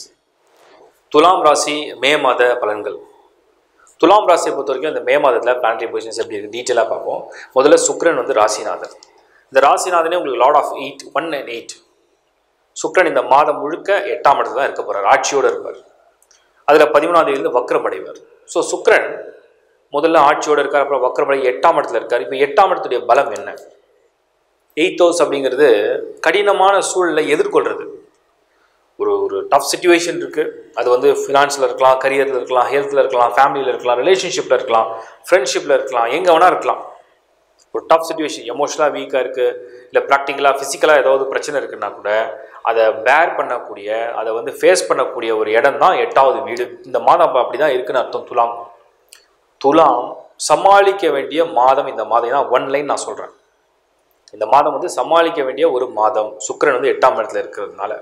துலாம் ராசி மே மாத பலன்கள் துலாம் ராசியை பொறுத்த வரைக்கும் இந்த மே மாதத்தில் பிளானட்டரி பொசிஷன்ஸ் எப்படி இருக்குது டீட்டெயிலாக பார்ப்போம் முதல்ல சுக்ரன் வந்து ராசிநாதன் இந்த ராசிநாதனே உங்களுக்கு lord of eight one and eight சுக்ரன் இந்த மாதம் முழுக்க எட்டாம் இடத்துல தான் இருக்க போகிறார் ஆட்சியோடு இருப்பார் அதில் பதிமூணாம் தேதியிலிருந்து வக்ரம் அடைவார் ஸோ சுக்ரன் முதல்ல ஆட்சியோடு இருக்கார் அப்புறம் வக்ரம் அடை எட்டாம் இடத்துல இருக்கார் இப்போ எட்டாம் இடத்துடைய பலம் என்ன எயித் ஹவுஸ் அப்படிங்கிறது கடினமான சூழலை எதிர்கொள்கிறது ஒரு ஒரு டஃப் சுச்சுவேஷன் இருக்குது அது வந்து ஃபினான்ஸில் இருக்கலாம் கரியரில் இருக்கலாம் ஹெல்த்தில் இருக்கலாம் ஃபேமிலியில் இருக்கலாம் ரிலேஷன்ஷிப்பில் இருக்கலாம் ஃப்ரெண்ட்ஷிப்பில் இருக்கலாம் எங்கே வேணால் இருக்கலாம் ஒரு டஃப் சுச்சுவேஷன் எமோஷனலாக வீக்காக இருக்குது இல்லை ப்ராக்டிக்கலாக ஃபிசிக்கலாக ஏதாவது பிரச்சனை இருக்குன்னா கூட அதை பேர் பண்ணக்கூடிய அதை வந்து ஃபேஸ் பண்ணக்கூடிய ஒரு இடம் தான் எட்டாவது வீடு இந்த மாதம் அப்போ அப்படி தான் இருக்குன்னு அர்த்தம் துலாம் துலாம் சமாளிக்க வேண்டிய மாதம் இந்த மாதம் தான் ஒன் லைன் நான் சொல்கிறேன் இந்த மாதம் வந்து சமாளிக்க வேண்டிய ஒரு மாதம் சுக்கிரன் வந்து எட்டாம் இடத்துல இருக்கிறதுனால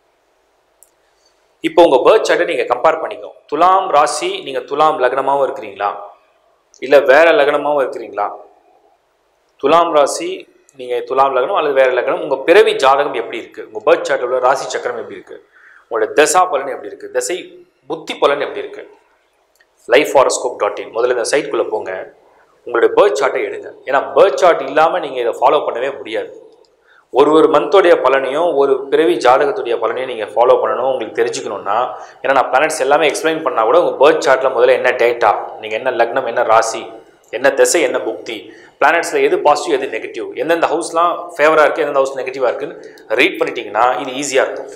இப்போ உங்கள் பேர்த் சார்ட்டை நீங்கள் கம்பேர் பண்ணிக்கணும் துலாம் ராசி நீங்கள் துலாம் லக்னமாகவும் இருக்கிறீங்களா இல்லை வேற லக்னமாகவும் இருக்கிறீங்களா துலாம் ராசி நீங்கள் துலாம் லக்னம் அல்லது வேறு லக்னம் உங்கள் பிறவி ஜாதகம் எப்படி இருக்குது உங்கள் பர்த் சார்ட்டில் உள்ள ராசி சக்கரம் எப்படி இருக்குது உங்களோட தசா பலன் எப்படி இருக்குது தசை புத்தி பலன் எப்படி இருக்குது லைஃப் ஹாரோஸ்கோப் டாட் இன் முதல்ல இந்த சைட்குள்ளே போங்க உங்களுடைய பேர்த் சார்ட்டை எடுங்க ஏன்னா பேர்த் சார்ட் இல்லாமல் நீங்கள் இதை ஃபாலோ பண்ணவே முடியாது ஒரு ஒரு மந்தோடைய பலனையும் ஒரு பிறவி ஜாதகத்துடைய பலனையும் நீங்கள் ஃபாலோ பண்ணணும் உங்களுக்கு தெரிஞ்சுக்கணும்னா ஏன்னா நான் பிளானட்ஸ் எல்லாமே எக்ஸ்பிளைன் பண்ணால் கூட உங்கள் பேர்த் சார்ட்டில் முதல்ல என்ன டேட்டா நீங்கள் என்ன லக்னம் என்ன ராசி என்ன திசை என்ன புக்தி பிளானட்ஸில் எது பாசிட்டிவ் எது நெகட்டிவ் எந்தெந்த ஹவுஸ்லாம் ஃபேவராக இருக்குது எந்தெந்த ஹவுஸ் நெகட்டிவாக இருக்குன்னு ரீட் பண்ணிட்டீங்கன்னா இது ஈஸியாக இருக்கும்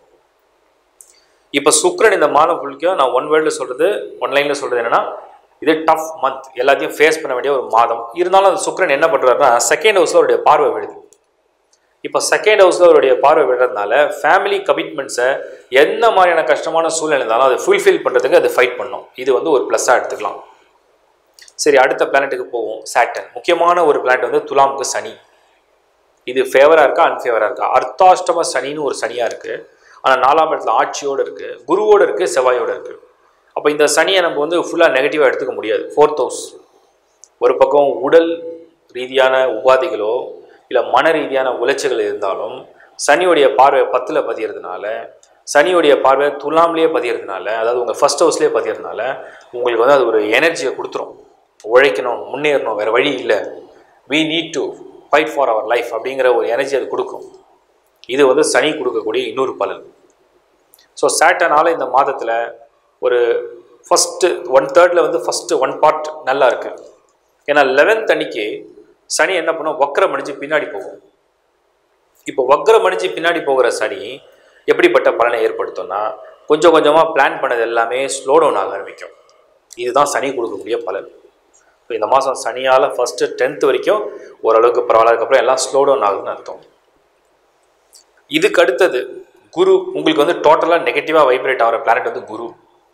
இப்போ சுக்ரன் இந்த மாதம் ஃபுல்லையும் நான் ஒன் வேர்டில் சொல்கிறது ஒன்லைனில் சொல்கிறது என்னென்னா இது டஃப் மந்த் எல்லாத்தையும் ஃபேஸ் பண்ண வேண்டிய ஒரு மாதம் இருந்தாலும் அந்த சுக்ரன் என்ன பண்ணுறாருன்னா செகண்ட் ஹவுஸில் அவருடைய பார்வை விழுது இப்போ செகண்ட் ஹவுஸில் அவருடைய பார்வை விடுறதுனால ஃபேமிலி கமிட்மெண்ட்ஸை எந்த மாதிரியான கஷ்டமான சூழ்நிலை இருந்தாலும் அதை ஃபுல்ஃபில் பண்ணுறதுக்கு அது ஃபைட் பண்ணும் இது வந்து ஒரு ப்ளஸ்ஸாக எடுத்துக்கலாம் சரி அடுத்த பிளானட்டுக்கு போவோம் சாட்டன் முக்கியமான ஒரு பிளானட் வந்து துலாமுக்கு சனி இது ஃபேவராக இருக்கா அன்ஃபேவராக இருக்கா அர்த்தாஷ்டம சனின்னு ஒரு சனியாக இருக்குது ஆனால் நாலாம் இடத்துல ஆட்சியோடு இருக்குது குருவோடு இருக்குது செவ்வாயோடு இருக்குது அப்போ இந்த சனியை நம்ம வந்து ஃபுல்லாக நெகட்டிவாக எடுத்துக்க முடியாது ஃபோர்த் ஹவுஸ் ஒரு பக்கம் உடல் ரீதியான உபாதைகளோ இல்லை மன ரீதியான உளைச்சல்கள் இருந்தாலும் சனியுடைய பார்வை பத்தில் பதியறதுனால சனியுடைய பார்வை துலாம்லேயே பதியறதுனால அதாவது உங்கள் ஃபஸ்ட் ஹவுஸ்லேயே பதியறதுனால உங்களுக்கு வந்து அது ஒரு எனர்ஜியை கொடுத்துரும் உழைக்கணும் முன்னேறணும் வேறு வழி இல்லை we need to fight for our life அப்படிங்கிற ஒரு எனர்ஜி அது கொடுக்கும் இது வந்து சனி கொடுக்கக்கூடிய இன்னொரு பலன் ஸோ சேட்டனால் இந்த மாதத்தில் ஒரு ஃபஸ்ட்டு ஒன் தேர்டில் வந்து ஃபஸ்ட்டு ஒன் பார்ட் நல்லா இருக்குது ஏன்னா லெவன்த் அன்னைக்கு சனி என்ன பண்ணும் வக்ரம் அடிஞ்சு பின்னாடி போகும் இப்போ வக்ரம் அடிஞ்சு பின்னாடி போகிற சனி எப்படிப்பட்ட பலனை ஏற்படுத்தும்னா கொஞ்சம் கொஞ்சமாக பிளான் பண்ணது எல்லாமே ஸ்லோ டவுன் ஆக ஆரம்பிக்கும் இதுதான் சனி கொடுக்கக்கூடிய பலன் இப்போ இந்த மாதம் சனியால் ஃபஸ்ட்டு டென்த் வரைக்கும் ஓரளவுக்கு பரவாயில்ல அதுக்கப்புறம் எல்லாம் ஸ்லோ டவுன் ஆகுதுன்னு அர்த்தம் இதுக்கு அடுத்தது குரு உங்களுக்கு வந்து டோட்டலாக நெகட்டிவாக வைப்ரேட் ஆகிற பிளானட் வந்து குரு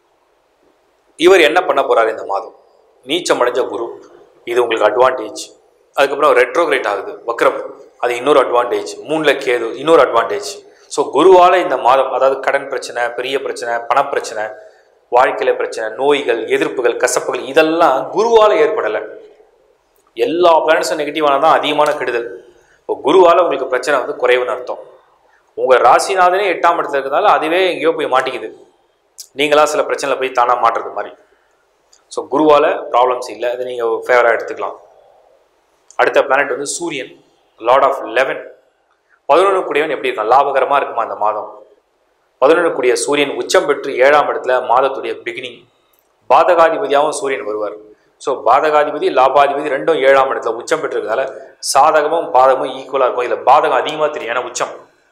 இவர் என்ன பண்ண போகிறார் இந்த மாதம் நீச்சம் அடைஞ்ச குரு இது உங்களுக்கு அட்வான்டேஜ் அதுக்கப்புறம் ரெட்ரோகிரேட் ஆகுது வக்ரம் அது இன்னொரு அட்வான்டேஜ் மூணில் கேது இன்னொரு அட்வான்டேஜ் ஸோ குருவால் இந்த மாதம் அதாவது கடன் பிரச்சனை பெரிய பிரச்சனை பணப்பிரச்சனை வாழ்க்கையில் பிரச்சனை நோய்கள் எதிர்ப்புகள் கசப்புகள் இதெல்லாம் குருவால் ஏற்படலை எல்லா பிளானட்ஸும் நெகட்டிவான தான் அதிகமான கெடுதல் இப்போ குருவால் உங்களுக்கு பிரச்சனை வந்து குறைவுன்னு அர்த்தம் உங்கள் ராசிநாதனே எட்டாம் இடத்துல இருக்கிறதால அதுவே எங்கேயோ போய் மாட்டிக்குது நீங்களாக சில பிரச்சனையில் போய் தானாக மாட்டுறது மாதிரி ஸோ குருவால் ப்ராப்ளம்ஸ் இல்லை அதை நீங்கள் ஃபேவராக எடுத்துக்கலாம் அடுத்த பிளானட் வந்து சூரியன் லார்ட் ஆஃப் லெவன் பதினொன்று கூடியவன் எப்படி இருக்கான் லாபகரமாக இருக்குமா அந்த மாதம் பதினொன்று கூடிய சூரியன் உச்சம் பெற்று ஏழாம் இடத்துல மாதத்துடைய பிகினிங் பாதகாதிபதியாகவும் சூரியன் வருவார் ஸோ பாதகாதிபதி லாபாதிபதி ரெண்டும் ஏழாம் இடத்துல உச்சம் பெற்றிருக்கனால சாதகமும் பாதகமும் ஈக்குவலாக இருக்கும் இதில் பாதகம் அதிகமாக தெரியும் ஏன்னா உச்சம்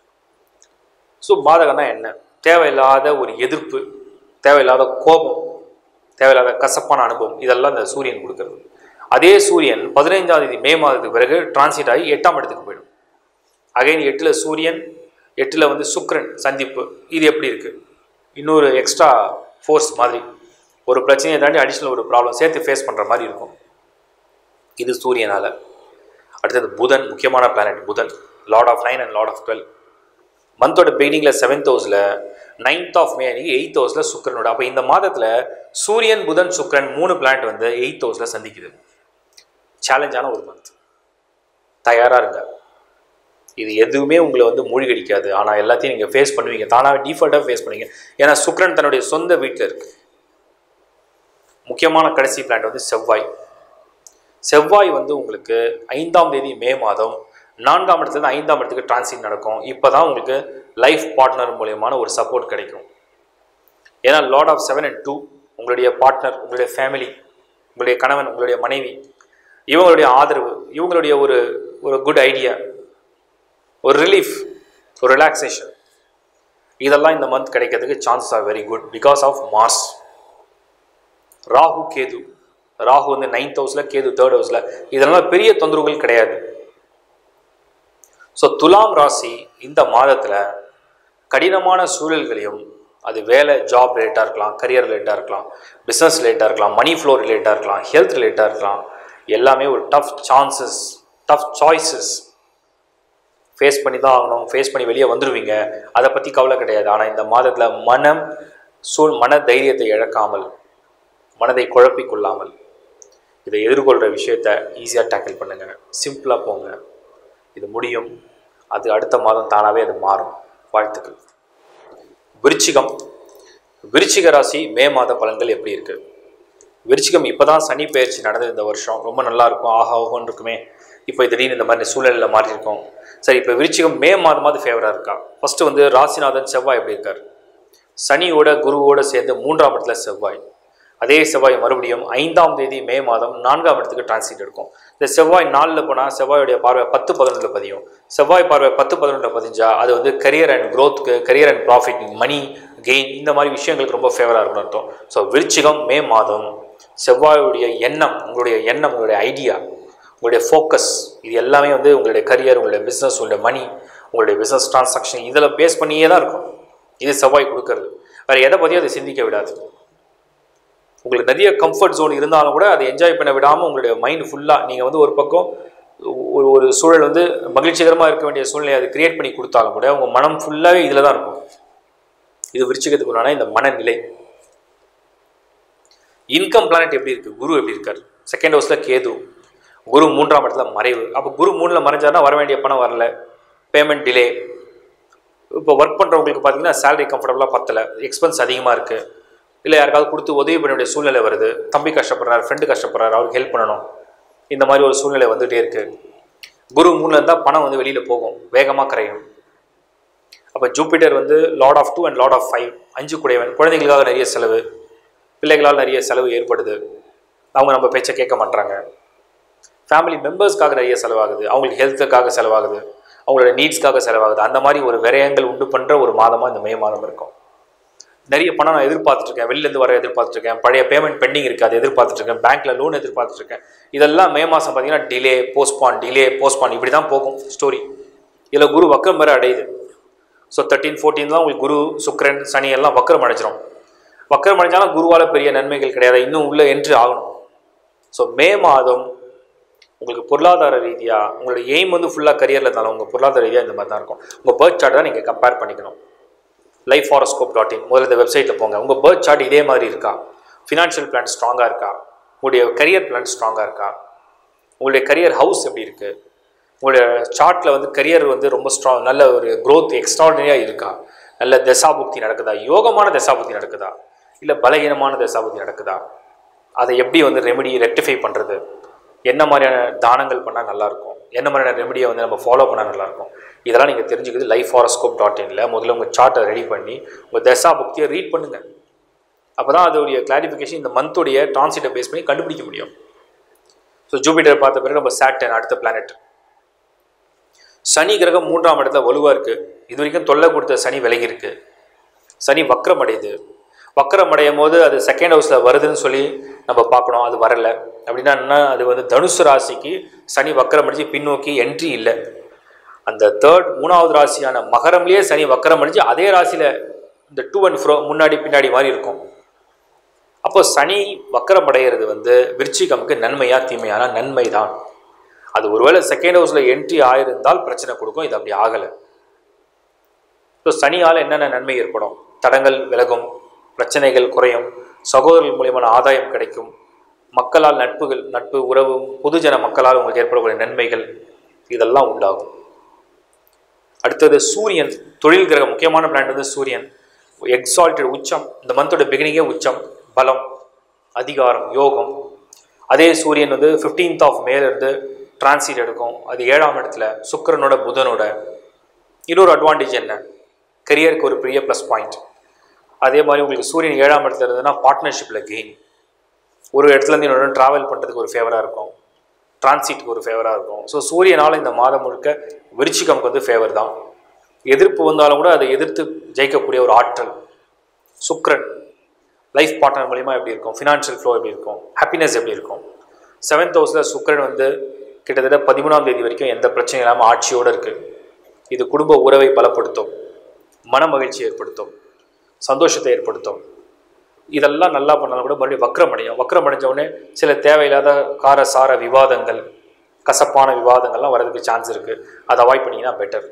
ஸோ பாதகம்னா என்ன தேவையில்லாத ஒரு எதிர்ப்பு தேவையில்லாத கோபம் தேவையில்லாத கசப்பான அனுபவம் இதெல்லாம் இந்த சூரியன் கொடுக்கறது அதே சூரியன் பதினைஞ்சாம் தேதி மே மாதத்துக்கு பிறகு டிரான்சிட் ஆகி எட்டாம் இடத்துக்கு போயிடும் அகைன் எட்டில் சூரியன் எட்டில் வந்து சுக்ரன் சந்திப்பு இது எப்படி இருக்குது இன்னொரு எக்ஸ்ட்ரா ஃபோர்ஸ் மாதிரி ஒரு பிரச்சனையை தாண்டி அடிஷ்னல் ஒரு ப்ராப்ளம் சேர்த்து ஃபேஸ் பண்ணுற மாதிரி இருக்கும் இது சூரியனால் அடுத்தது புதன் முக்கியமான பிளானட் புதன் lord of nine and lord of twelve மந்தோட பிகினிங்கில் செவன்த் ஹவுஸில் நைன்த் ஆஃப் மே அன்னைக்கு எயித் ஹவுஸில் சுக்கரனோட அப்போ இந்த மாதத்தில் சூரியன் புதன் சுக்கரன் மூணு பிளானட் வந்து எயித் ஹவுஸில் சந்திக்குது சேலஞ்சான ஒரு மந்த் தயாராக இருங்க இது எதுவுமே உங்களை வந்து மூழ்கடிக்காது ஆனால் எல்லாத்தையும் நீங்கள் ஃபேஸ் பண்ணுவீங்க தானாக டிஃபால்ட்டாக ஃபேஸ் பண்ணுவீங்க ஏன்னா சுக்கரன் தன்னுடைய சொந்த வீட்டில் இருக்கு முக்கியமான கடைசி பிளான் வந்து செவ்வாய் செவ்வாய் வந்து உங்களுக்கு ஐந்தாம் தேதி மே மாதம் நான்காம் இடத்துல ஐந்தாம் இடத்துக்கு டிரான்சிட் நடக்கும் இப்போ தான் உங்களுக்கு லைஃப் பார்ட்னர் மூலியமான ஒரு சப்போர்ட் கிடைக்கும் ஏன்னா lord of seven and two உங்களுடைய பார்ட்னர் உங்களுடைய ஃபேமிலி உங்களுடைய கணவன் உங்களுடைய மனைவி இவங்களுடைய ஆதரவு இவங்களுடைய ஒரு ஒரு குட் ஐடியா ஒரு ரிலீஃப் ஒரு ரிலாக்ஸேஷன் இதெல்லாம் இந்த மந்த் கிடைக்கிறதுக்கு chances are very good because of Mars ராகு கேது ராகு வந்து நைன்த் ஹவுஸில் கேது தேர்ட் ஹவுஸில் இதெல்லாம் பெரிய தொந்தரவுகள் கிடையாது ஸோ துலாம் ராசி இந்த மாதத்தில் கடினமான சூழல்களையும் அது வேலை ஜாப் ரிலேட்டாக இருக்கலாம் கரியர் ரிலேட்டாக இருக்கலாம் பிஸ்னஸ் ரிலேட்டாக இருக்கலாம் மணி ஃப்ளோ ரிலேட்டாக இருக்கலாம் ஹெல்த் ரிலேட்டாக இருக்கலாம் எல்லாமே ஒரு tough chances tough choices face பண்ணி தான் ஆகணும் ஃபேஸ் பண்ணி வெளியே வந்துடுவீங்க அதை பற்றி கவலை கிடையாது ஆனால் இந்த மாதத்தில் மனம் சூழ் மன தைரியத்தை இழக்காமல் மனதை குழப்பிக் கொள்ளாமல் இதை எதிர்கொள்கிற விஷயத்த ஈஸியாக டேக்கிள் பண்ணுங்கள் சிம்பிளாக போங்க இது முடியும் அது அடுத்த மாதம் தானாகவே அது மாறும் வாழ்த்துக்கள் விருச்சிகம் விருச்சிக ராசி மே மாத பலன்கள் எப்படி இருக்கு விருச்சிகம் இப்போ தான் சனி பயிற்சி நடந்தது இந்த வருஷம் ரொம்ப நல்லா இருக்கும் ஆஹா ஓஹோன்னு இருக்குமே இப்போ திடீர்னு இந்த மாதிரி சூழ்நிலையில் மாறி இருக்கோம் சரி இப்போ விருச்சிகம் மே மாதமாவது ஃபேவராக இருக்கா ஃபர்ஸ்ட் வந்து ராசிநாதன் செவ்வாய் எப்படி இருக்கார் சனியோட குருவோட சேர்ந்து மூன்றாம் இடத்துல செவ்வாய் அதே செவ்வாய் மறுபடியும் ஐந்தாம் தேதி மே மாதம் நான்காம் இடத்துக்கு டிரான்சிட் இருக்கும் இந்த செவ்வாய் நாலில் போனால் செவ்வாயுடைய பார்வை பத்து பதினொன்றில் பதியும் செவ்வாய் பார்வை பத்து பதினொன்றில் பதிஞ்சா அது வந்து கரியர் அண்ட் க்ரோத்துக்கு career and profit money gain இந்த மாதிரி விஷயங்களுக்கு ரொம்ப ஃபேவராக இருக்கும்னு அர்த்தம் ஸோ விருச்சிகம் மே மாதம் செவ்வாயுடைய எண்ணம் உங்களுடைய எண்ணம் உங்களுடைய ஐடியா உங்களுடைய ஃபோக்கஸ் இது எல்லாமே வந்து உங்களுடைய கரியர் உங்களுடைய பிஸ்னஸ் உங்களுடைய மணி உங்களுடைய பிஸ்னஸ் டிரான்சாக்ஷன் இதில் பேஸ் பண்ணியே தான் இருக்கும் இது செவ்வாய் கொடுக்கறது வேறு எதை பற்றியும் அதை சிந்திக்க விடாது உங்களுக்கு நிறைய கம்ஃபர்ட் ஜோன் இருந்தாலும் கூட அதை என்ஜாய் பண்ண விடாமல் உங்களுடைய மைண்ட் ஃபுல்லாக நீங்கள் வந்து ஒரு பக்கம் ஒரு ஒரு சூழல் வந்து மகிழ்ச்சிகரமாக இருக்க வேண்டிய சூழ்நிலையை அது கிரியேட் பண்ணி கொடுத்தாலும் கூட உங்கள் மனம் ஃபுல்லாகவே இதில் தான் இருக்கும் இது விருச்சிகத்துக்குள்ளான இந்த மனநிலை இன்கம் பிளானட் எப்படி இருக்குது குரு எப்படி இருக்கார் செகண்ட் ஹவுஸில் கேது குரு மூன்றாம் இடத்துல மறைவு அப்போ குரு மூணில் மறைஞ்சாருன்னா வர வேண்டிய பணம் வரல பேமெண்ட் டிலே இப்போ ஒர்க் பண்ணுறவங்களுக்கு பார்த்தீங்கன்னா சேலரி கம்ஃபர்டபுளாக பத்தலை எக்ஸ்பென்ஸ் அதிகமாக இருக்குது இல்லை யாருக்காவது கொடுத்து உதவி பண்ண வேண்டிய சூழ்நிலை வருது தம்பி கஷ்டப்படுறாரு ஃப்ரெண்டு கஷ்டப்படுறாரு அவருக்கு ஹெல்ப் பண்ணணும் இந்த மாதிரி ஒரு சூழ்நிலை வந்துகிட்டே இருக்குது குரு மூணில் இருந்தால் பணம் வந்து வெளியில் போகும் வேகமாக கரையும் அப்போ ஜூபிட்டர் வந்து lord of two and lord of five அஞ்சு குடையவன் குழந்தைகளுக்காக நிறைய செலவு பிள்ளைகளால் நிறைய செலவு ஏற்படுது அவங்க நம்ம பேச்சை கேட்க மாட்டாங்க ஃபேமிலி மெம்பர்ஸ்க்காக நிறைய செலவாகுது அவங்களுக்கு ஹெல்த்துக்காக செலவாகுது அவங்களோட நீட்ஸ்க்காக செலவாகுது அந்த மாதிரி ஒரு விரயங்கள் உண்டு பண்ணுற ஒரு மாதமாக இந்த மே மாதம் இருக்கும் நிறைய பணம் நான் எதிர்பார்த்துட்ருக்கேன் வெளிலேருந்து வர எதிர்பார்த்துட்ருக்கேன் பழைய பேமெண்ட் பெண்டிங் இருக்குது அதை எதிர்பார்த்துட்ருக்கேன் பேங்க்கில் லோன் எதிர்பார்த்துட்ருக்கேன் இதெல்லாம் மே மாதம் பார்த்தீங்கன்னா டிலே போஸ்ட்பான் டிலே போஸ்ட்பான் இப்படி தான் போகும் ஸ்டோரி இதில் குரு வக்கரம் வேறு அடையுது ஸோ தேர்ட்டீன் ஃபோர்டீன் தான் உங்களுக்கு குரு சுக்கரன் சனி எல்லாம் வக்கரம் அடைச்சிரும் வக்கரம் அடைஞ்சாலும் குருவால் பெரிய நன்மைகள் கிடையாது இன்னும் உள்ளே என்ட்ரி ஆகணும் ஸோ மே மாதம் உங்களுக்கு பொருளாதார ரீதியாக உங்களோட எய்ம் வந்து ஃபுல்லாக கரியரில் இருந்தாலும் உங்கள் பொருளாதார ரீதியாக இந்த மாதிரி தான் இருக்கும் உங்கள் பேர்த் சார்ட் தான் நீங்கள் கம்பேர் பண்ணிக்கணும் லைஃப் ஹாரோஸ்கோப் டாட் இன் முதல்ல இந்த வெப்சைட்டில் போங்க உங்கள் பேர்த் சார்ட் இதே மாதிரி இருக்கா ஃபினான்ஷியல் பிளான் ஸ்ட்ராங்காக இருக்கா உங்களுடைய கரியர் பிளான் ஸ்ட்ராங்காக இருக்கா உங்களுடைய கரியர் ஹவுஸ் எப்படி இருக்குது உங்களுடைய சார்ட்டில் வந்து கரியர் வந்து ரொம்ப ஸ்ட்ராங் நல்ல ஒரு க்ரோத் எக்ஸ்ட்ராடனரியாக இருக்கா நல்ல தசாபுக்தி நடக்குதா யோகமான தசாபுக்தி நடக்குதா இல்லை பலகீனமான தசாபுக்தி நடக்குதா அதை எப்படி வந்து ரெமெடி ரெக்டிஃபை பண்ணுறது என்ன மாதிரியான தானங்கள் பண்ணால் நல்லாயிருக்கும் என்ன மாதிரியான ரெமெடியை வந்து நம்ம ஃபாலோ பண்ணால் நல்லாயிருக்கும் இதெல்லாம் நீங்கள் தெரிஞ்சுக்கிறது லைஃப் ஹாரோஸ்கோப் டாட் இனில் முதல்ல உங்கள் சார்ட்டை ரெடி பண்ணி உங்கள் தசா புக்தியை ரீட் பண்ணுங்கள் அப்போ தான் அதோடைய கிளாரிஃபிகேஷன் இந்த மந்தோடைய டிரான்சிட்டை பேஸ் பண்ணி கண்டுபிடிக்க முடியும் ஸோ ஜூபிட்டர் பார்த்த பிறகு நம்ம சாட்டன் அடுத்த பிளானட் சனி கிரகம் மூன்றாம் இடத்துல வலுவாக இருக்குது இது வரைக்கும் தொல்லை கொடுத்த சனி விலகி இருக்கு சனி வக்ரம் அடையுது வக்கரம் அடையும் போது அது செகண்ட் ஹவுஸில் வருதுன்னு சொல்லி நம்ம பார்க்கணும் அது வரல அப்படின்னா என்ன அது வந்து தனுசு ராசிக்கு சனி வக்கரம் அடிச்சு பின்னோக்கி என்ட்ரி இல்லை அந்த தேர்ட் மூணாவது ராசியான மகரம்லேயே சனி வக்கரம் அடிச்சு அதே ராசியில் இந்த டூ அண்ட் ஃப்ரோ முன்னாடி பின்னாடி மாதிரி இருக்கும் அப்போ சனி வக்கரம் அடைகிறது வந்து விருச்சிகமுக்கு நன்மையா தீமையான நன்மை தான் அது ஒருவேளை செகண்ட் ஹவுஸில் என்ட்ரி ஆயிருந்தால் பிரச்சனை கொடுக்கும் இது அப்படி ஆகலை ஸோ சனியால் என்னென்ன நன்மை ஏற்படும் தடங்கள் விலகும் பிரச்சனைகள் குறையும் சகோதரர்கள் மூலியமான ஆதாயம் கிடைக்கும் மக்களால் நட்புகள் நட்பு உறவு பொதுஜன மக்களால் உங்களுக்கு ஏற்படக்கூடிய நன்மைகள் இதெல்லாம் உண்டாகும் அடுத்தது சூரியன் தொழில் கிரகம் முக்கியமான பிளான் வந்து சூரியன் எக்ஸால்டட் உச்சம் இந்த மந்தோட பிகினிங்கே உச்சம் பலம் அதிகாரம் யோகம் அதே சூரியன் வந்து ஃபிஃப்டீன்த் ஆஃப் மேலேருந்து டிரான்சிட் எடுக்கும் அது ஏழாம் இடத்துல சுக்கிரனோட புதனோட இன்னொரு அட்வான்டேஜ் என்ன கரியருக்கு ஒரு பெரிய ப்ளஸ் பாயிண்ட் அதே மாதிரி உங்களுக்கு சூரியன் ஏழாம் இடத்துல இருந்ததுன்னா பார்ட்னர்ஷிப்பில் கெயின் ஒரு இடத்துலேருந்து இன்னொரு ட்ராவல் பண்ணுறதுக்கு ஒரு ஃபேவராக இருக்கும் டிரான்சிட்டுக்கு ஒரு ஃபேவராக இருக்கும் ஸோ சூரியனால் இந்த மாதம் முழுக்க விருச்சிகம்க்கு வந்து ஃபேவர் தான் எதிர்ப்பு வந்தாலும் கூட அதை எதிர்த்து ஜெயிக்கக்கூடிய ஒரு ஆற்றல் சுக்ரன் லைஃப் பார்ட்னர் மூலிமா எப்படி இருக்கும் ஃபினான்ஷியல் ஃப்ளோ எப்படி இருக்கும் ஹாப்பினஸ் எப்படி இருக்கும் செவன்த் ஹவுஸில் சுக்ரன் வந்து கிட்டத்தட்ட பதிமூணாம் தேதி வரைக்கும் எந்த பிரச்சனையும் இல்லாமல் ஆட்சியோடு இருக்குது இது குடும்ப உறவை பலப்படுத்தும் மன மகிழ்ச்சி ஏற்படுத்தும் சந்தோஷத்தை ஏற்படுத்தும் இதெல்லாம் நல்லா பண்ணாலும் கூட மறுபடியும் வக்ரம் அடையும் வக்ரம் அடைஞ்ச உடனே சில தேவையில்லாத கார சார விவாதங்கள் கசப்பான விவாதங்கள்லாம் வரதுக்கு சான்ஸ் இருக்குது அதை அவாய்ட் பண்ணிங்கன்னா பெட்டர்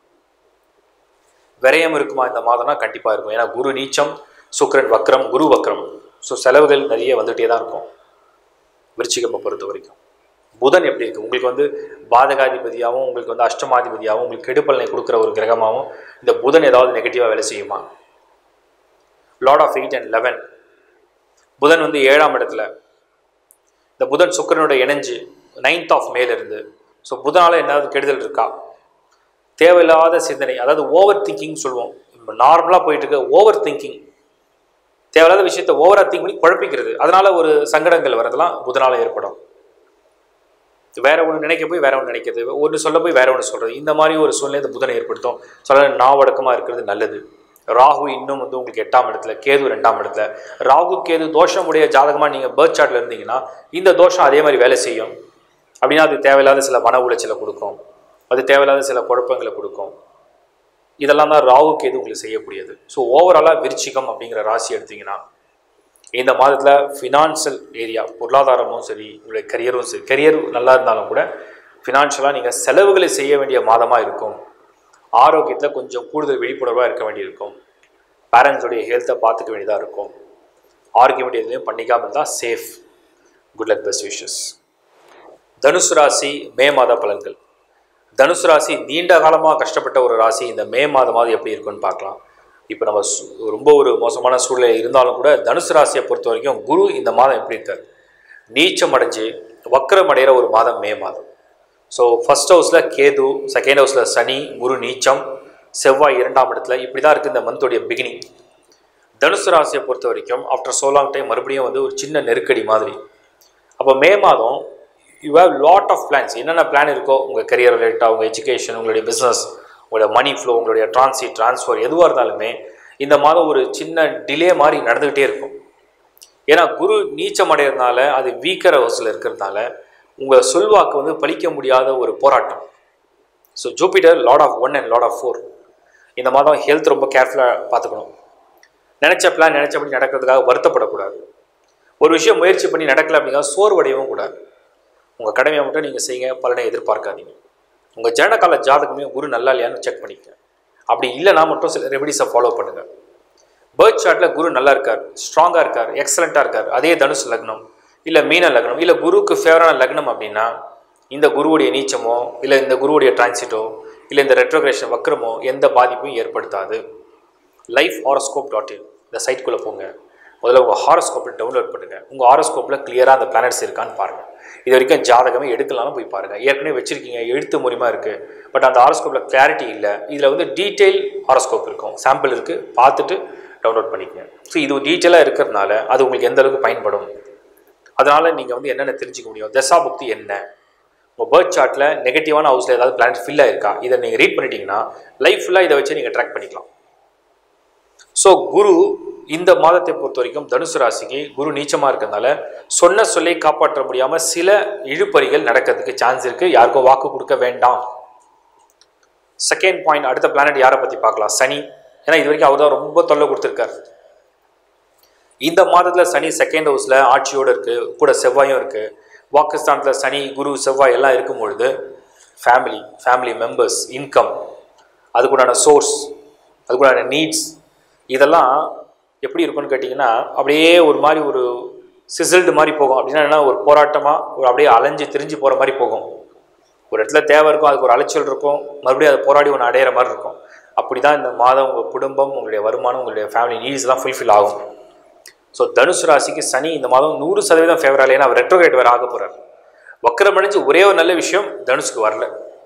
விரயம் இருக்குமா இந்த மாதம்னா கண்டிப்பாக இருக்கும் ஏன்னா குரு நீச்சம் சுக்கிரன் வக்ரம் குரு வக்ரம் ஸோ செலவுகள் நிறைய வந்துகிட்டே தான் இருக்கும் விருச்சிகமை பொறுத்த வரைக்கும் புதன் எப்படி இருக்குது உங்களுக்கு வந்து பாதகாதிபதியாகவும் உங்களுக்கு வந்து அஷ்டமாதிபதியாகவும் உங்களுக்கு கெடுப்பலனை கொடுக்குற ஒரு கிரகமாகவும் இந்த புதன் ஏதாவது நெகட்டிவாக வேலை செய்யுமா lord of eight and eleven புதன் வந்து ஏழாம் இடத்துல இந்த புதன் சுக்கரனோட இணைஞ்சு நைன்த் ஆஃப் மேல இருந்து ஸோ புதனால் என்னது கெடுதல் இருக்கா தேவையில்லாத சிந்தனை அதாவது ஓவர் திங்கிங் சொல்லுவோம் நார்மலாக போயிட்டு இருக்க ஓவர் திங்கிங் தேவையில்லாத விஷயத்த ஓவராக திங்க் பண்ணி குழப்பிக்கிறது அதனால ஒரு சங்கடங்கள் வரதெல்லாம் புதனால் ஏற்படும் வேற ஒன்று நினைக்க போய் வேற ஒன்று நினைக்கிறது ஒன்று சொல்ல போய் வேற ஒன்று சொல்றது இந்த மாதிரி ஒரு சூழ்நிலை இந்த புதனை ஏற்படுத்தும் சொல்ல நாவடக்கமாக இருக்கிறது நல்லது ராகு இன்னும் வந்து உங்களுக்கு எட்டாம் இடத்துல கேது ரெண்டாம் இடத்துல ராகு கேது தோஷமுடைய ஜாதகமாக நீங்கள் பேர்த் சார்ட்டில் இருந்தீங்கன்னா இந்த தோஷம் அதே மாதிரி வேலை செய்யும் அப்படின்னா அது தேவையில்லாத சில மன உளைச்சலை கொடுக்கும் அது தேவையில்லாத சில குழப்பங்களை கொடுக்கும் இதெல்லாம் தான் ராகு கேது உங்களுக்கு செய்யக்கூடியது ஸோ ஓவராலாக விருச்சிகம் அப்படிங்கிற ராசி எடுத்தீங்கன்னா இந்த மாதத்தில் ஃபினான்ஷியல் ஏரியா பொருளாதாரமும் சரி உங்களுடைய கரியரும் சரி கரியர் நல்லா இருந்தாலும் கூட ஃபினான்ஷியலாக நீங்கள் செலவுகளை செய்ய வேண்டிய மாதமாக இருக்கும் ஆரோக்கியத்தில் கொஞ்சம் கூடுதல் விழிப்புணர்வாக இருக்க வேண்டியிருக்கும் பேரண்ட்ஸோடைய ஹெல்த்தை பார்த்துக்க வேண்டியதாக இருக்கும் ஆர்கியூமெண்ட் எதுலையும் பண்ணிக்காமல் இருந்தால் safe good luck best wishes தனுசு ராசி மே மாத பலன்கள் தனுசு ராசி நீண்ட காலமாக கஷ்டப்பட்ட ஒரு ராசி இந்த மே மாதமாவது எப்படி இருக்குன்னு பார்க்கலாம் இப்போ நம்ம சு- ரொம்ப ஒரு மோசமான சூழ்நிலை இருந்தாலும் கூட தனுசு ராசியை பொறுத்த வரைக்கும் குரு இந்த மாதம் எப்படி இருக்கார் நீச்சம் அடைஞ்சு வக்கரம் அடைகிற ஒரு மாதம் மே மாதம் ஸோ ஃபர்ஸ்ட் ஹவுஸில் கேது செகண்ட் ஹவுஸில் சனி குரு நீச்சம் செவ்வாய் இரண்டாம் இடத்துல இப்படி தான் இருக்குது இந்த மந்தோடைய பிகினிங் தனுசு ராசியை பொறுத்த வரைக்கும் ஆஃப்டர் so long டைம் மறுபடியும் வந்து ஒரு சின்ன நெருக்கடி மாதிரி அப்போ மே மாதம் you have lot of plans என்னென்ன பிளான் இருக்கோ உங்கள் கரியர் ரிலேட்டாக உங்கள் எஜுகேஷன் உங்களுடைய பிஸ்னஸ் உங்களுடைய மணி ஃப்ளோ உங்களுடைய ட்ரான்சிட் ட்ரான்ஸ்ஃபர் எதுவாக இருந்தாலுமே இந்த மாதம் ஒரு சின்ன டிலே மாதிரி நடந்துக்கிட்டே இருக்கும் ஏன்னா குரு நீச்சம் அடைகிறதுனால அது வீக்கர் ஹவுஸில் இருக்கிறதுனால உங்கள் சொல்வாக்கு வந்து பலிக்க முடியாத ஒரு போராட்டம் so Jupiter lord of one and lord of four இந்த மாதம் ஹெல்த் ரொம்ப கேர்ஃபுல்லாக பார்த்துக்கணும் நினச்ச பிளான் நினச்சபடி நடக்கிறதுக்காக வருத்தப்படக்கூடாது ஒரு விஷயம் முயற்சி பண்ணி நடக்கல அப்படின்னா சோர்வடையவும் கூடாது உங்கள் கடமையை மட்டும் நீங்கள் செய்யுங்க பலனை எதிர்பார்க்காதீங்க உங்கள் ஜனகால ஜாதகமே குரு நல்லா இல்லையான்னு செக் பண்ணிக்க அப்படி இல்லைனா மட்டும் சில ரெமெடிஸை ஃபாலோ பண்ணுங்கள் பேர்த் சார்ட்டில் குரு நல்லா இருக்கார் ஸ்ட்ராங்காக இருக்கார் எக்ஸலண்ட்டாக இருக்கார் அதே தனுசு லக்னம் இல்லை மீன லக்னம் இல்லை குருவுக்கு ஃபேவரான லக்னம் அப்படின்னா இந்த குருவுடைய நீச்சமோ இல்லை இந்த குருவுடைய டிரான்சிட்டோ இல்லை இந்த ரெட்ரோகிரேஷன் வக்ரமோ எந்த பாதிப்பும் ஏற்படுத்தாது லைஃப் ஹாரோஸ்கோப் டாட் இன் இந்த சைட்குள்ளே போங்க முதல்ல உங்கள் ஹாரோஸ்கோப்பை டவுன்லோட் பண்ணுங்கள் உங்கள் ஹாரோஸ்கோப்பில் கிளியராக அந்த பிளானட்ஸ் இருக்கான்னு பாருங்கள் இது வரைக்கும் ஜாதகமே எடுக்கலாம்னு போய் பாருங்கள் ஏற்கனவே வச்சுருக்கீங்க எழுத்து மூலியமாக இருக்குது பட் அந்த ஹாரோஸ்கோப்பில் கிளாரிட்டி இல்லை இதில் வந்து டீட்டெயில் ஹாரோஸ்கோப் இருக்கும் சாம்பிள் இருக்குது பார்த்துட்டு டவுன்லோட் பண்ணிக்கங்க ஸோ இது டீட்டெயிலாக இருக்கிறதுனால அது உங்களுக்கு எந்த அளவுக்கு பயன்படும் அதனால் நீங்கள் வந்து என்னென்ன தெரிஞ்சுக்க முடியும் தசாபுக்தி என்ன உங்கள் பேர்த் சார்ட்டில் நெகட்டிவான ஹவுஸில் ஏதாவது பிளானட் ஃபில் ஆயிருக்கா இதை நீங்கள் ரீட் பண்ணிட்டீங்கன்னா லைஃப் ஃபுல்லாக இதை வச்சு நீங்கள் ட்ராக் பண்ணிக்கலாம் ஸோ குரு இந்த மாதத்தை பொறுத்த வரைக்கும் தனுசு ராசிக்கு குரு நீச்சமாக இருக்கிறதுனால சொன்ன சொல்லை காப்பாற்ற முடியாமல் சில இழுபறிகள் நடக்கிறதுக்கு சான்ஸ் இருக்குது யாருக்கும் வாக்கு கொடுக்க வேண்டாம் செகண்ட் பாயிண்ட் அடுத்த பிளானட் யாரை பற்றி பார்க்கலாம் சனி ஏன்னா இது வரைக்கும் அவர் தான் ரொம்ப தொல்லை கொடுத்துருக்காரு இந்த மாதத்தில் சனி செகண்ட் ஹவுஸில் ஆட்சியோடு இருக்குது கூட செவ்வாயும் இருக்குது வாக்குஸ்தானத்தில் சனி குரு செவ்வாய் எல்லாம் இருக்கும் பொழுது ஃபேமிலி ஃபேமிலி மெம்பர்ஸ் இன்கம் அதுக்குண்டான சோர்ஸ் அதுக்குண்டான நீட்ஸ் இதெல்லாம் எப்படி இருக்கும்னு கேட்டிங்கன்னா அப்படியே ஒரு மாதிரி ஒரு சிசில்டு மாதிரி போகும் அப்படின்னா என்ன ஒரு போராட்டமாக ஒரு அப்படியே அலைஞ்சு திரிஞ்சு போகிற மாதிரி போகும் ஒரு இடத்துல தேவை இருக்கும் அதுக்கு ஒரு அலைச்சல் இருக்கும் மறுபடியும் அதை போராடி ஒன்று அடையிற மாதிரி இருக்கும் அப்படி தான் இந்த மாதம் உங்கள் குடும்பம் உங்களுடைய வருமானம் உங்களுடைய ஃபேமிலி நீட்ஸ் எல்லாம் ஃபுல்ஃபில் ஆகும் ஸோ தனுசு ராசிக்கு சனி இந்த மாதம் நூறு சதவீதம் ஃபேவராக ஏன்னா அவர் ரெட்ரோகேட் வேறு ஆக போகிறார் வக்கரம் அடைஞ்சு ஒரே ஒரு நல்ல விஷயம் தனுசுக்கு வரல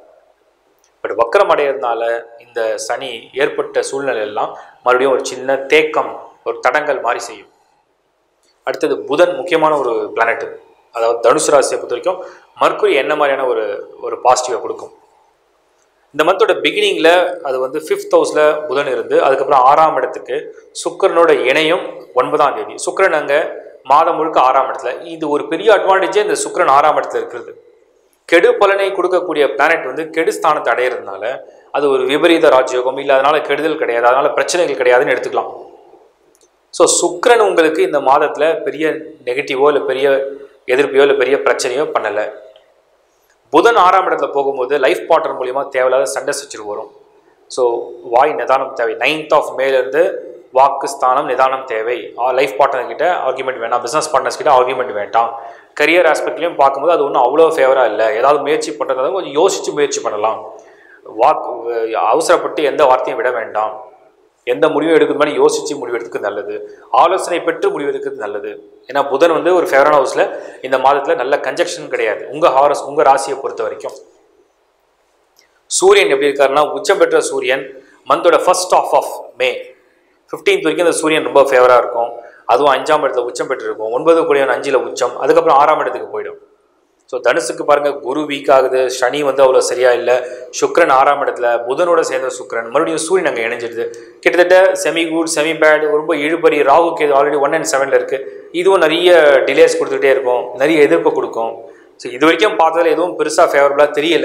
பட் வக்கரம் அடையிறதுனால இந்த சனி ஏற்பட்ட சூழ்நிலை எல்லாம் மறுபடியும் ஒரு சின்ன தேக்கம் ஒரு தடங்கல் மாதிரி செய்யும் அடுத்தது புதன் முக்கியமான ஒரு பிளானட் அதாவது தனுசு ராசியை பொறுத்த வரைக்கும் மர்க்குரி என்ன மாதிரியான ஒரு ஒரு பாசிட்டிவை கொடுக்கும் இந்த மந்தோட பிகினிங்கில் அது வந்து ஃபிஃப்த் ஹவுஸில் புதன் இருந்து அதுக்கப்புறம் ஆறாம் இடத்துக்கு சுக்கிரனோட இணையும் ஒன்பதாம் தேதி சுக்கிரன் அங்கே மாதம் முழுக்க ஆறாம் இடத்துல இது ஒரு பெரிய அட்வான்டேஜே இந்த சுக்கிரன் ஆறாம் இடத்துல இருக்கிறது கெடு பலனை கொடுக்கக்கூடிய பிளானட் வந்து கெடு ஸ்தானத்தை அடையிறதுனால அது ஒரு விபரீத ராஜயோகம் இல்லை அதனால கெடுதல் கிடையாது அதனால பிரச்சனைகள் கிடையாதுன்னு எடுத்துக்கலாம் ஸோ சுக்கிரன் உங்களுக்கு இந்த மாதத்தில் பெரிய நெகட்டிவோ இல்லை பெரிய எதிர்ப்பையோ இல்லை பெரிய பிரச்சனையோ பண்ணலை புதன் ஆறாம் இடத்துல போகும்போது லைஃப் பார்ட்னர் மூலியமாக தேவையில்லாத சண்டை சச்சரவு வரும் ஸோ வாய் நிதானம் தேவை நைன்த் ஆஃப் மேலேருந்து வாக்கு ஸ்தானம் நிதானம் தேவை லைஃப் பார்ட்னர் கிட்ட ஆர்குமெண்ட் வேண்டாம் பிஸ்னஸ் பார்ட்னர்ஸ் கிட்ட ஆர்குமெண்ட் வேண்டாம் கரியர் ஆஸ்பெக்ட்லையும் பார்க்கும்போது அது ஒன்றும் அவ்வளோ ஃபேவராக இல்லை ஏதாவது முயற்சி பண்ணுறதா கொஞ்சம் யோசித்து முயற்சி பண்ணலாம் வாக்கு அவசரப்பட்டு எந்த வார்த்தையும் விட வேண்டாம் எந்த முடிவும் எடுக்கிறது மாதிரி யோசித்து முடிவு எடுக்கிறது நல்லது ஆலோசனை பெற்று முடிவு எடுக்கிறது நல்லது ஏன்னா புதன் வந்து ஒரு ஃபேவரான ஹவுஸில் இந்த மாதத்தில் நல்ல கன்ஜெக்ஷன் கிடையாது உங்கள் ஹாரஸ் உங்கள் ராசியை பொறுத்த வரைக்கும் சூரியன் எப்படி இருக்காருன்னா உச்சம் பெற்ற சூரியன் மந்தோட first of of May fifteenth வரைக்கும் இந்த சூரியன் ரொம்ப ஃபேவராக இருக்கும் அதுவும் அஞ்சாம் இடத்துல உச்சம் பெற்றிருக்கும் ஒன்பது கூடியவன் அஞ்சில் உச்சம் அதுக்கப்புறம் ஆறாம் இடத்துக்கு போயிடும் ஸோ தனுசுக்கு பாருங்கள் குரு வீக் ஆகுது சனி வந்து அவ்வளோ சரியா இல்லை சுக்ரன் ஆறாம் இடத்துல புதனோட சேர்ந்த சுக்ரன் மறுபடியும் சூரியன் அங்கே இணைஞ்சிடுது கிட்டத்தட்ட செமி குட் செமி பேட் ரொம்ப இழுபறி Rahu Ketu already one and செவனில் இருக்குது இதுவும் நிறைய டிலேஸ் கொடுத்துக்கிட்டே இருக்கும் நிறைய எதிர்ப்பு கொடுக்கும் ஸோ இது வரைக்கும் பார்த்ததுல எதுவும் பெருசாக ஃபேவரபுளாக தெரியல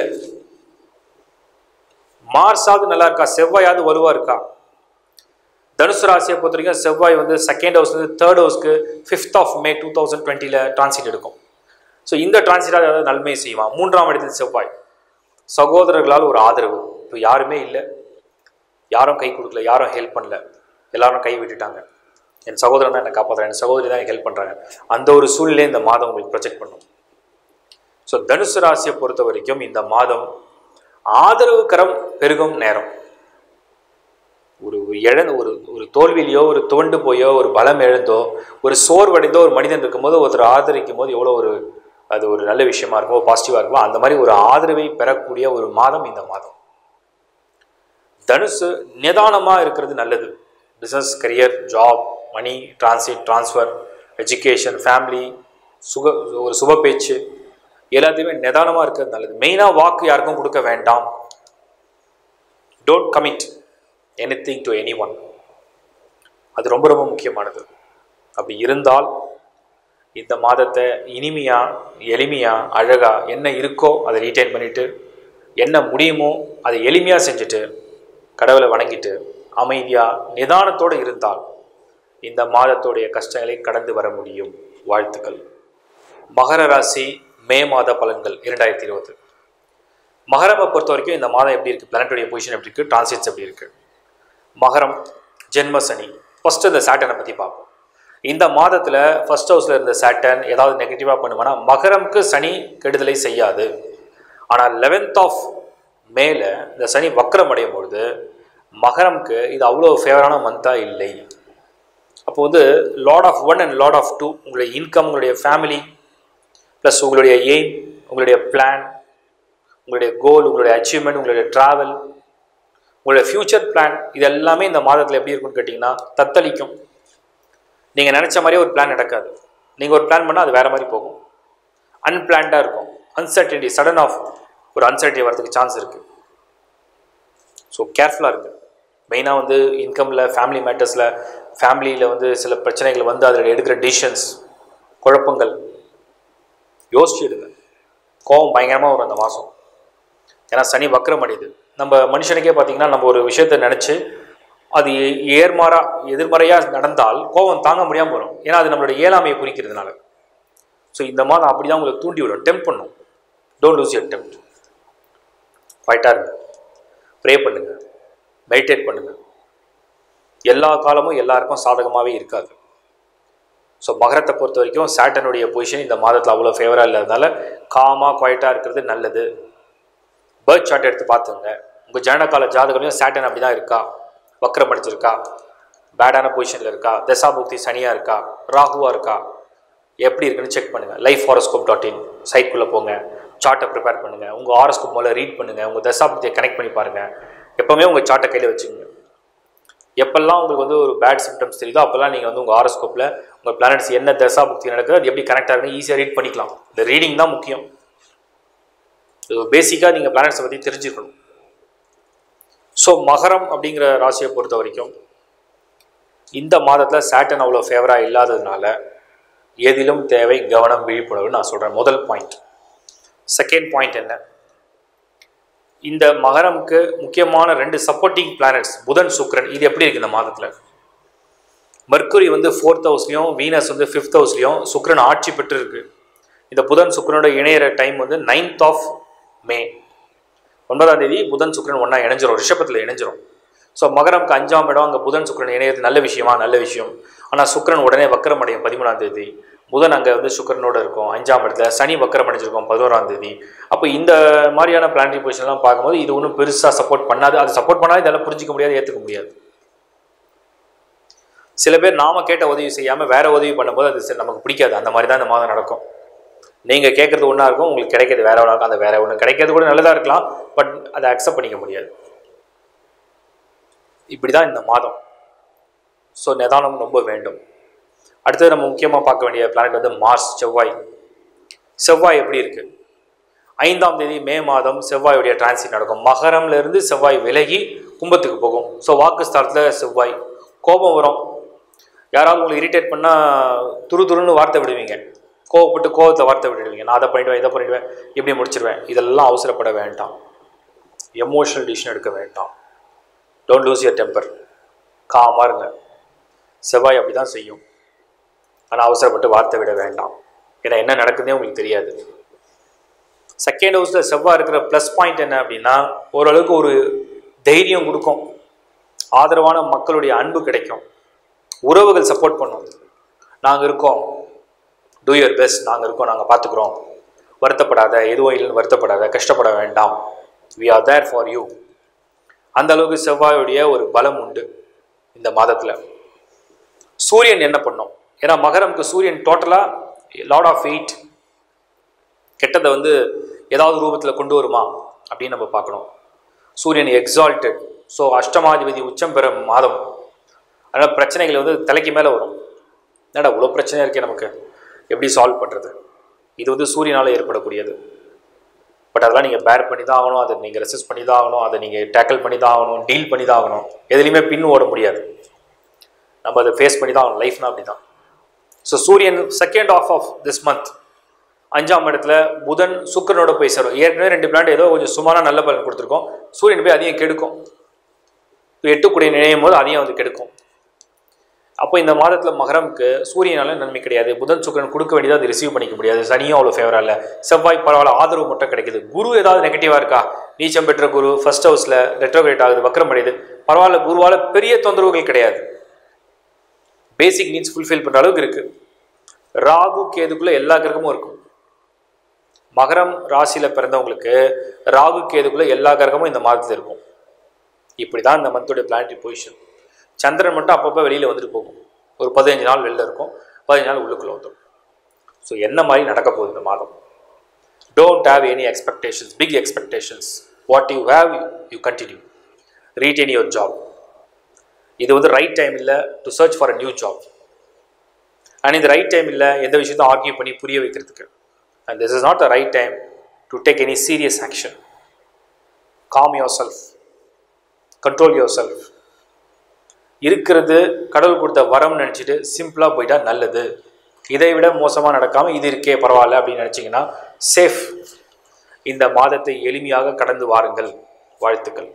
மார்ஸாவது நல்லா இருக்கா செவ்வாயாவது வலுவாக இருக்கா தனுசு ராசியை பொறுத்த வரைக்கும் செவ்வாய் வந்து செகண்ட் ஹவுஸ்லேருந்து தேர்ட் ஹவுஸ்க்கு fifth of May two thousand டுவெண்ட்டியில் டிரான்சிட் எடுக்கும் ஸோ இந்த டிரான்சிட்டாக ஏதாவது நன்மை செய்வான் மூன்றாம் இடத்தில் செவ்வாய் சகோதரர்களால் ஒரு ஆதரவு இப்போ யாருமே இல்லை யாரும் கை கொடுக்கல யாரும் ஹெல்ப் பண்ணல எல்லாரும் கை விட்டுட்டாங்க என் சகோதரன் தான் என்னை காப்பாற்றுறேன் என் சகோதரி தான் எனக்கு ஹெல்ப் பண்ணுறாங்க அந்த ஒரு சூழ்நிலையை இந்த மாதம் உங்களுக்கு ப்ரொஜெக்ட் பண்ணும் ஸோ தனுசு ராசியை பொறுத்த வரைக்கும் இந்த மாதம் ஆதரவு கரம் பெருகும் நேரம் ஒரு ஒரு இழந்து ஒரு ஒரு தோல்வியிலையோ ஒரு துவண்டு போயோ ஒரு பலம் எழுந்தோ ஒரு சோர்வடைந்தோ ஒரு மனிதன் இருக்கும்போது ஒருத்தர் ஆதரிக்கும் போது எவ்வளோ ஒரு அது ஒரு நல்ல விஷயமா இருக்கும் பாசிட்டிவாக இருக்கும் அந்த மாதிரி ஒரு ஆதரவை பெறக்கூடிய ஒரு மாதம் இந்த மாதம் தனுசு நிதானமாக இருக்கிறது நல்லது business career job money transit transfer education family சுக ஒரு சுப பேச்சு எல்லாத்தையுமே நிதானமாக இருக்கிறது நல்லது மெயினாக வாக்கு யாருக்கும் கொடுக்க வேண்டாம் don't commit anything to anyone அது ரொம்ப ரொம்ப முக்கியமானது அப்படி இருந்தால் இந்த மாதத்தை இனிமையாக எளிமையாக அழகாக என்ன இருக்கோ அதை ரீட்டைன் பண்ணிவிட்டு என்ன முடியுமோ அதை எளிமையாக செஞ்சுட்டு கடவுளை வணங்கிட்டு அமைதியாக நிதானத்தோடு இருந்தால் இந்த மாதத்துடைய கஷ்டங்களை கடந்து வர முடியும் வாழ்த்துக்கள் மகர ராசி மே மாத பலன்கள் இரண்டாயிரத்தி இருபது மகரமை பொறுத்த வரைக்கும் இந்த மாதம் எப்படி இருக்குது பிளானட்டுடைய பொசிஷன் எப்படி இருக்குது டிரான்சிட்ஸ் எப்படி இருக்குது மகரம் ஜென்ம சனி ஃபஸ்ட்டு இந்த சாட்டனை பற்றி பார்ப்போம் இந்த மாதத்தில் ஃபர்ஸ்ட் ஹவுஸில் இருந்த சாட்டன் ஏதாவது நெகட்டிவாக பண்ணுவானா மகரம்க்கு சனி கெடுதலை செய்யாது ஆனால் லெவன்த் ஆஃப் மேல இந்த சனி வக்கரம் அடையும் பொழுது மகரம்க்கு இது அவ்வளோ ஃபேவரான மந்தாக இல்லை அப்போ வந்து lord of one and lord of two உங்களுடைய இன்கம் உங்களுடைய ஃபேமிலி ப்ளஸ் உங்களுடைய எய்ம் உங்களுடைய பிளான் உங்களுடைய கோல் உங்களுடைய அச்சீவ்மெண்ட் உங்களுடைய ட்ராவல் உங்களுடைய ஃப்யூச்சர் பிளான் இது எல்லாமே இந்த மாதத்தில் எப்படி இருக்கும்னு கேட்டிங்கன்னா தத்தளிக்கும் நீங்கள் நினச்ச மாதிரியே ஒரு பிளான் நடக்காது நீங்கள் ஒரு பிளான் பண்ணால் அது வேறு மாதிரி போகும் அன்பிளான்டாக இருக்கும் அன்சர்டினிட்டி சடன் ஆஃப் ஒரு அன்சர்டினிட்டி வரதுக்கு சான்ஸ் இருக்குது ஸோ கேர்ஃபுல்லாக இருங்க மெயினாக வந்து இன்கமில் ஃபேமிலி மேட்டர்ஸில் ஃபேமிலியில் வந்து சில பிரச்சனைகள் வந்து அதில் எடுக்கிற டிசிஷன்ஸ் குழப்பங்கள் யோசிச்சு எடுங்க கோவம் பயங்கரமாக வரும் அந்த மாதம் ஏன்னா சனி வக்கரம் அடையுது நம்ம மனுஷனுக்கே பார்த்தீங்கன்னா நம்ம ஒரு விஷயத்தை நினச்சி அது ஏர்மாறா எதிர்மறையாக நடந்தால் கோபம் தாங்க முடியாமல் வரும் ஏன்னா அது நம்மளோட இயலாமையை குறிக்கிறதுனால ஸோ இந்த மாதம் அப்படி தான் உங்களை தூண்டி விடும் டெம்ப் பண்ணும் டோன்ட் லூஸ் யர் டெம்ப் ஃபைட்டாக இருங்க ப்ரே பண்ணுங்க மெடிடேட் பண்ணுங்க எல்லா காலமும் எல்லாருக்கும் சாதகமாகவே இருக்காது ஸோ மகரத்தை பொறுத்த வரைக்கும் சாட்டனுடைய பொசிஷன் இந்த மாதத்தில் அவ்வளோ ஃபேவராக இல்லாதனால காமாக குவைட்டாக இருக்கிறது நல்லது பேர்த் சார்ட் எடுத்து பார்த்துங்க உங்கள் ஜனனகால ஜாதகம்லையும் சாட்டன் அப்படி தான் இருக்கா வக்கரம் அடிச்சிருக்கா பேடான பொசிஷனில் இருக்கா தசாபுக்தி சனியாக இருக்கா ராகுவாக இருக்கா எப்படி இருக்குன்னு செக் பண்ணுங்கள் லைஃப் ஹாரோஸ்கோப் டாட் இன் சைட்குள்ளே போங்க சார்ட்டை ப்ரிப்பேர் பண்ணுங்கள் உங்கள் ஹாரோஸ்கோப் முதல்ல ரீட் பண்ணுங்கள் உங்கள் தசாபுக்தியை கனெக்ட் பண்ணி பாருங்கள் எப்போவுமே உங்கள் சார்ட்டை கையில் வச்சுக்கோங்க எப்பெல்லாம் உங்களுக்கு வந்து ஒரு பேட் சிம்டம்ஸ் தெரியுதோ அப்போல்லாம் நீங்கள் வந்து உங்கள் ஹாரோஸ்கோப்பில் உங்கள் பிளானட்ஸ் என்ன தசாபுக்தி நடக்குது அது எப்படி கனெக்ட் ஆகுதுன்னு ஈஸியாக ரீட் பண்ணிக்கலாம் இந்த ரீடிங் தான் முக்கியம் பேசிக்காக நீங்கள் பிளானட்ஸை பற்றி தெரிஞ்சுக்கணும் ஸோ மகரம் அப்படிங்கிற ராசியை பொறுத்த வரைக்கும் இந்த மாதத்தில் சாட்டன் அவ்வளோ ஃபேவராக இல்லாததுனால எதிலும் தேவை கவனம் விழிப்புணர்வு நான் சொல்கிறேன் முதல் பாயிண்ட் செகண்ட் பாயிண்ட் என்ன இந்த மகரம்க்கு முக்கியமான ரெண்டு சப்போர்ட்டிங் பிளானட்ஸ் புதன் சுக்ரன் இது எப்படி இருக்குது இந்த மாதத்தில் மர்க்குரி வந்து ஃபோர்த் ஹவுஸ்லையும் வீனஸ் வந்து ஃபிஃப்த் ஹவுஸ்லையும் சுக்ரன் ஆட்சி பெற்று இருக்கு இந்த புதன் சுக்ரனோட இணையிற டைம் வந்து நைன்த் ஆஃப் மே ஒன்பதாம் தேதி புதன் சுக்ரன் ஒன்றா இணைஞ்சிரும் ரிஷபத்தில் இணைஞ்சிரும் ஸோ மகரம்க்கு அஞ்சாம் இடம் அங்கே புதன் சுக்கிரன் இணையது நல்ல விஷயமா நல்ல விஷயம் ஆனால் சுக்கிரன் உடனே வக்கரம் அடையும் பதிமூணாம் தேதி புதன் அங்கே வந்து சுக்கிரனோட இருக்கும் அஞ்சாம் இடத்துல சனி வக்கரம் அடைஞ்சிருக்கும் பதினோராம் தேதி அப்போ இந்த மாதிரியான பிளானரி பொசிஷன்லாம் பார்க்கும்போது இது ஒன்றும் பெருசாக சப்போர்ட் பண்ணாது அது சப்போர்ட் பண்ணால் இதெல்லாம் புரிஞ்சிக்க முடியாது ஏற்றுக்க முடியாது சில பேர் நாம கேட்ட உதவி செய்யாமல் வேற உதவி பண்ணும்போது அது சரி நமக்கு பிடிக்காது அந்த மாதிரி தான் இந்த மாதம் நடக்கும் நீங்கள் கேட்குறது ஒன்றா இருக்கும் உங்களுக்கு கிடைக்கிறது வேற ஒன்றா இருக்கும் அந்த வேற ஒன்று கிடைக்கிறது கூட நல்லதாக இருக்கலாம் பட் அதை அக்செப்ட் பண்ணிக்க முடியாது இப்படி தான் இந்த மாதம் ஸோ நிதானம் ரொம்ப வேண்டும் அடுத்தது நம்ம முக்கியமாக பார்க்க வேண்டிய பிளானட் வந்து மார்ஸ் செவ்வாய் செவ்வாய் எப்படி இருக்கு ஐந்தாம் தேதி மே மாதம் செவ்வாயுடைய டிரான்சிட் நடக்கும் மகரம்ல இருந்து செவ்வாய் விலகி கும்பத்துக்கு போகும் ஸோ வாக்குஸ்தானத்தில் செவ்வாய் கோபம் வரும் யாராவது உங்களை இரிட்டேட் பண்ணால் துரு துருன்னு வார்த்தை விடுவீங்க கோவப்பட்டு கோவத்தை வார்த்தை விடுவீங்க நான் அதை பண்ணிடுவேன் இதை பண்ணிடுவேன் இப்படி முடிச்சிடுவேன் இதெல்லாம் அவசரப்பட வேண்டாம் எமோஷனல் டிசிஷன் எடுக்க வேண்டாம் டோன்ட் லூஸ் யர் டெம்பர் காமாக இருங்க செவ்வாய் அப்படி தான் செய்யும் ஆனால் அவசரப்பட்டு வார்த்தை விட வேண்டாம் ஏன்னா என்ன நடக்குதுன்னே உங்களுக்கு தெரியாது செகண்ட் ஹவுஸில் செவ்வாய் இருக்கிற ப்ளஸ் பாயிண்ட் என்ன அப்படின்னா ஓரளவுக்கு ஒரு தைரியம் கொடுக்கும் ஆதரவான மக்களுடைய அன்பு கிடைக்கும் உறவுகள் சப்போர்ட் பண்ணும் நாங்கள் இருக்கோம் டூ யுவர் பெஸ்ட் நாங்கள் இருக்கோம் நாங்கள் பார்த்துக்குறோம் வருத்தப்படாத எதுவும் இல்லைன்னு வருத்தப்படாத கஷ்டப்பட வேண்டாம் we are there for you அந்த அளவுக்கு செவ்வாயுடைய ஒரு பலம் உண்டு இந்த மாதத்தில் சூரியன் என்ன பண்ணும் ஏன்னா மகரம்க்கு சூரியன் டோட்டலாக லார்ட் ஆஃப் எயிட் கெட்டதை வந்து ஏதாவது ரூபத்தில் கொண்டு வருமா அப்படின்னு நம்ம பார்க்கணும் சூரியன் எக்ஸால்டட் ஸோ அஷ்டமாதிபதி உச்சம் பெறும் மாதம் அதனால் பிரச்சனைகள் வந்து தலைக்கு மேலே வரும் என்னடா இவ்வளோ பிரச்சனை இருக்கே நமக்கு எப்படி சால்வ் பண்ணுறது இது வந்து சூரியனால் ஏற்படக்கூடியது பட் அதெல்லாம் நீங்கள் பேர் பண்ணி தான் ஆகணும் அதை நீங்கள் ரெசிஸ்ட் பண்ணி தான் ஆகணும் அதை நீங்கள் டேக்கிள் பண்ணி தான் ஆகணும் டீல் பண்ணி தான் ஆகணும் எதுலேயுமே பின் ஓட முடியாது நம்ம அதை ஃபேஸ் பண்ணி தான் ஆகணும் லைஃப்னா அப்படி தான் ஸோ சூரியன் second of of this month அஞ்சாம் இடத்துல புதன் சுக்கரனோட போய் சேரும் ஏற்கனவே ரெண்டு பிளான்ட் ஏதோ கொஞ்சம் சுமாராக நல்ல பலன் கொடுத்துருக்கோம் சூரியன் போய் அதையும் கெடுக்கும் இப்போ எட்டுக்குடிய நினையும் போது அதையும் வந்து கெடுக்கும் அப்போ இந்த மாதத்தில் மகரம்க்கு சூரியனால நன்மை கிடையாது புதன் சுக்கரன் கொடுக்க வேண்டியது அது ரிசீவ் பண்ணிக்க முடியாது சனியும் அவ்வளோ ஃபேவராக இல்லை செவ்வாய் பரவாயில்ல ஆதரவு மட்டும் கிடைக்குது குரு ஏதாவது நெகட்டிவாக இருக்கா நீச்சம் பெற்ற குரு ஃபர்ஸ்ட் ஹவுஸில் ரெட்ரோகிரேட் ஆகுது வக்கரம் அடையுது பரவாயில்ல குருவால் பெரிய தொந்தரவுகள் கிடையாது பேசிக் நீட்ஸ் ஃபுல்ஃபில் பண்ணுற அளவுக்கு இருக்குது ராகு கேதுக்குள்ளே எல்லா கிரகமும் இருக்கும் மகரம் ராசியில் பிறந்தவங்களுக்கு ராகு கேதுக்குள்ளே எல்லா கிரகமும் இந்த மாதத்தில் இருக்கும் இப்படி தான் இந்த மந்தோடைய பிளானட்டரி பொசிஷன் சந்திரன் மட்டும் அப்பப்போ வெளியில் வந்துட்டு போகும் ஒரு பதினஞ்சு நாள் வெளில இருக்கும் பதினஞ்சு நாள் உள்ளுக்குள்ளே வந்துடும் ஸோ என்ன மாதிரி நடக்க போகுது இந்த மாதம் don't have any expectations big expectations what you have you continue retain your job இது வந்து ரைட் டைம் இல்லை to search for a new job and இந்த ரைட் டைம் இல்லை எந்த விஷயத்தையும் ஆர்கியூ பண்ணி புரிய வைக்கிறதுக்கு and this is not a right time to take any serious action calm yourself control yourself இருக்கிறது கடவுள் கொடுத்த வரம் நினச்சிட்டு சிம்பிளாக போயிட்டா நல்லது இதை விட மோசமாக நடக்காமல் இது இருக்கே பரவாயில்ல அப்படின்னு நினச்சிங்கன்னா சேஃப் இந்த மாதத்தை எளிமையாக கடந்து வாருங்கள் வாழ்த்துக்கள்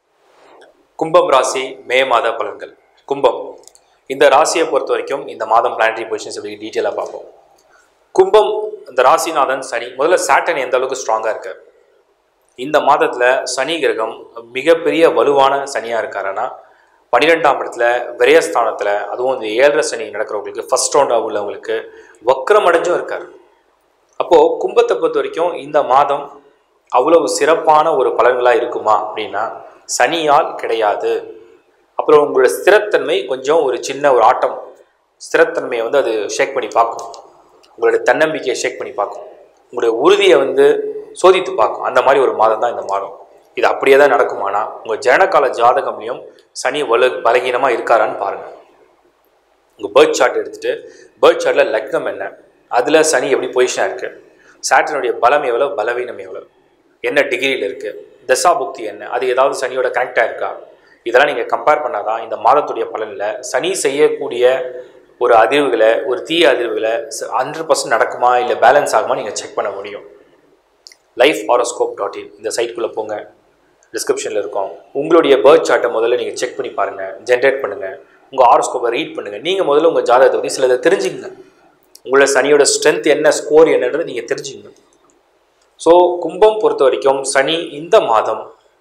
கும்பம் ராசி மே மாத பலன்கள் கும்பம் இந்த ராசியை பொறுத்த வரைக்கும் இந்த மாதம் பிளானட்டரி பொசிஷன்ஸ் எப்படி டீட்டெயிலாக பார்ப்போம் கும்பம் இந்த ராசிநாதன் சனி முதல்ல சாட்டன் எந்த அளவுக்கு ஸ்ட்ராங்காக இருக்கு இந்த மாதத்தில் சனி கிரகம் மிகப்பெரிய வலுவான சனியாக இருக்காருன்னா பன்னிரெண்டாம் இடத்துல விரயஸ்தானத்தில் அதுவும் இந்த ஏழரை சனி நடக்கிறவங்களுக்கு ஃபர்ஸ்ட் ரவுண்டாக உள்ளவங்களுக்கு வக்ரம் அடைஞ்சும் இருக்கார் அப்போது கும்பத்தை பொறுத்த வரைக்கும் இந்த மாதம் அவ்வளவு சிறப்பான ஒரு பலன்களாக இருக்குமா அப்படின்னா சனியால் கிடையாது அப்புறம் உங்களோட ஸ்திரத்தன்மை கொஞ்சம் ஒரு சின்ன ஒரு ஆட்டம் ஸ்திரத்தன்மையை வந்து அது ஷேக் பண்ணி பார்க்கும் உங்களுடைய தன்னம்பிக்கையை ஷேக் பண்ணி பார்க்கும் உங்களுடைய உறுதியை வந்து சோதித்து பார்க்கும் அந்த மாதிரி ஒரு மாதம் தான் இந்த மாதம் இது அப்படியே தான் நடக்குமானா உங்கள் ஜனகால ஜாதகம்லையும் சனி வலு பலகீனமாக இருக்காரான்னு பாருங்கள் உங்கள் பேர்த் சார்ட் எடுத்துகிட்டு பேர்த் சார்ட்டில் லக்னம் என்ன அதில் சனி எப்படி பொசிஷனாக இருக்குது சாட்டனுடைய பலம் எவ்வளோ பலவீனம் எவ்வளோ என்ன டிகிரியில் இருக்குது தசா புக்தி என்ன அது ஏதாவது சனியோட கனெக்டாக இருக்கா இதெல்லாம் நீங்கள் கம்பேர் பண்ணாதான் இந்த மாதத்துடைய பலனில் சனி செய்யக்கூடிய ஒரு அதிர்வுகளை ஒரு தீய அதிர்வுகளை ஹண்ட்ரட் பர்சன்ட் நடக்குமா இல்லை பேலன்ஸ் ஆகுமா நீங்கள் செக் பண்ண முடியும் லைஃப் ஹாரோஸ்கோப் டாட் இன் இந்த சைட்குள்ளே போங்க டிஸ்கிரிப்ஷனில் இருக்கும் உங்களுடைய பேர்த் சார்ட்டை முதல்ல நீங்கள் செக் பண்ணி பாருங்கள் ஜென்ரேட் பண்ணுங்கள் உங்கள் ஹாரோஸ்கோப்பை ரீட் பண்ணுங்கள் நீங்கள் முதல்ல உங்கள் ஜாதகத்தை பற்றி சிலதை தெரிஞ்சுங்க உங்களோட சனியோட ஸ்ட்ரென்த் என்ன ஸ்கோர் என்னன்றது நீங்கள் தெரிஞ்சுங்க ஸோ கும்பம் பொறுத்த வரைக்கும் சனி இந்த மாதம்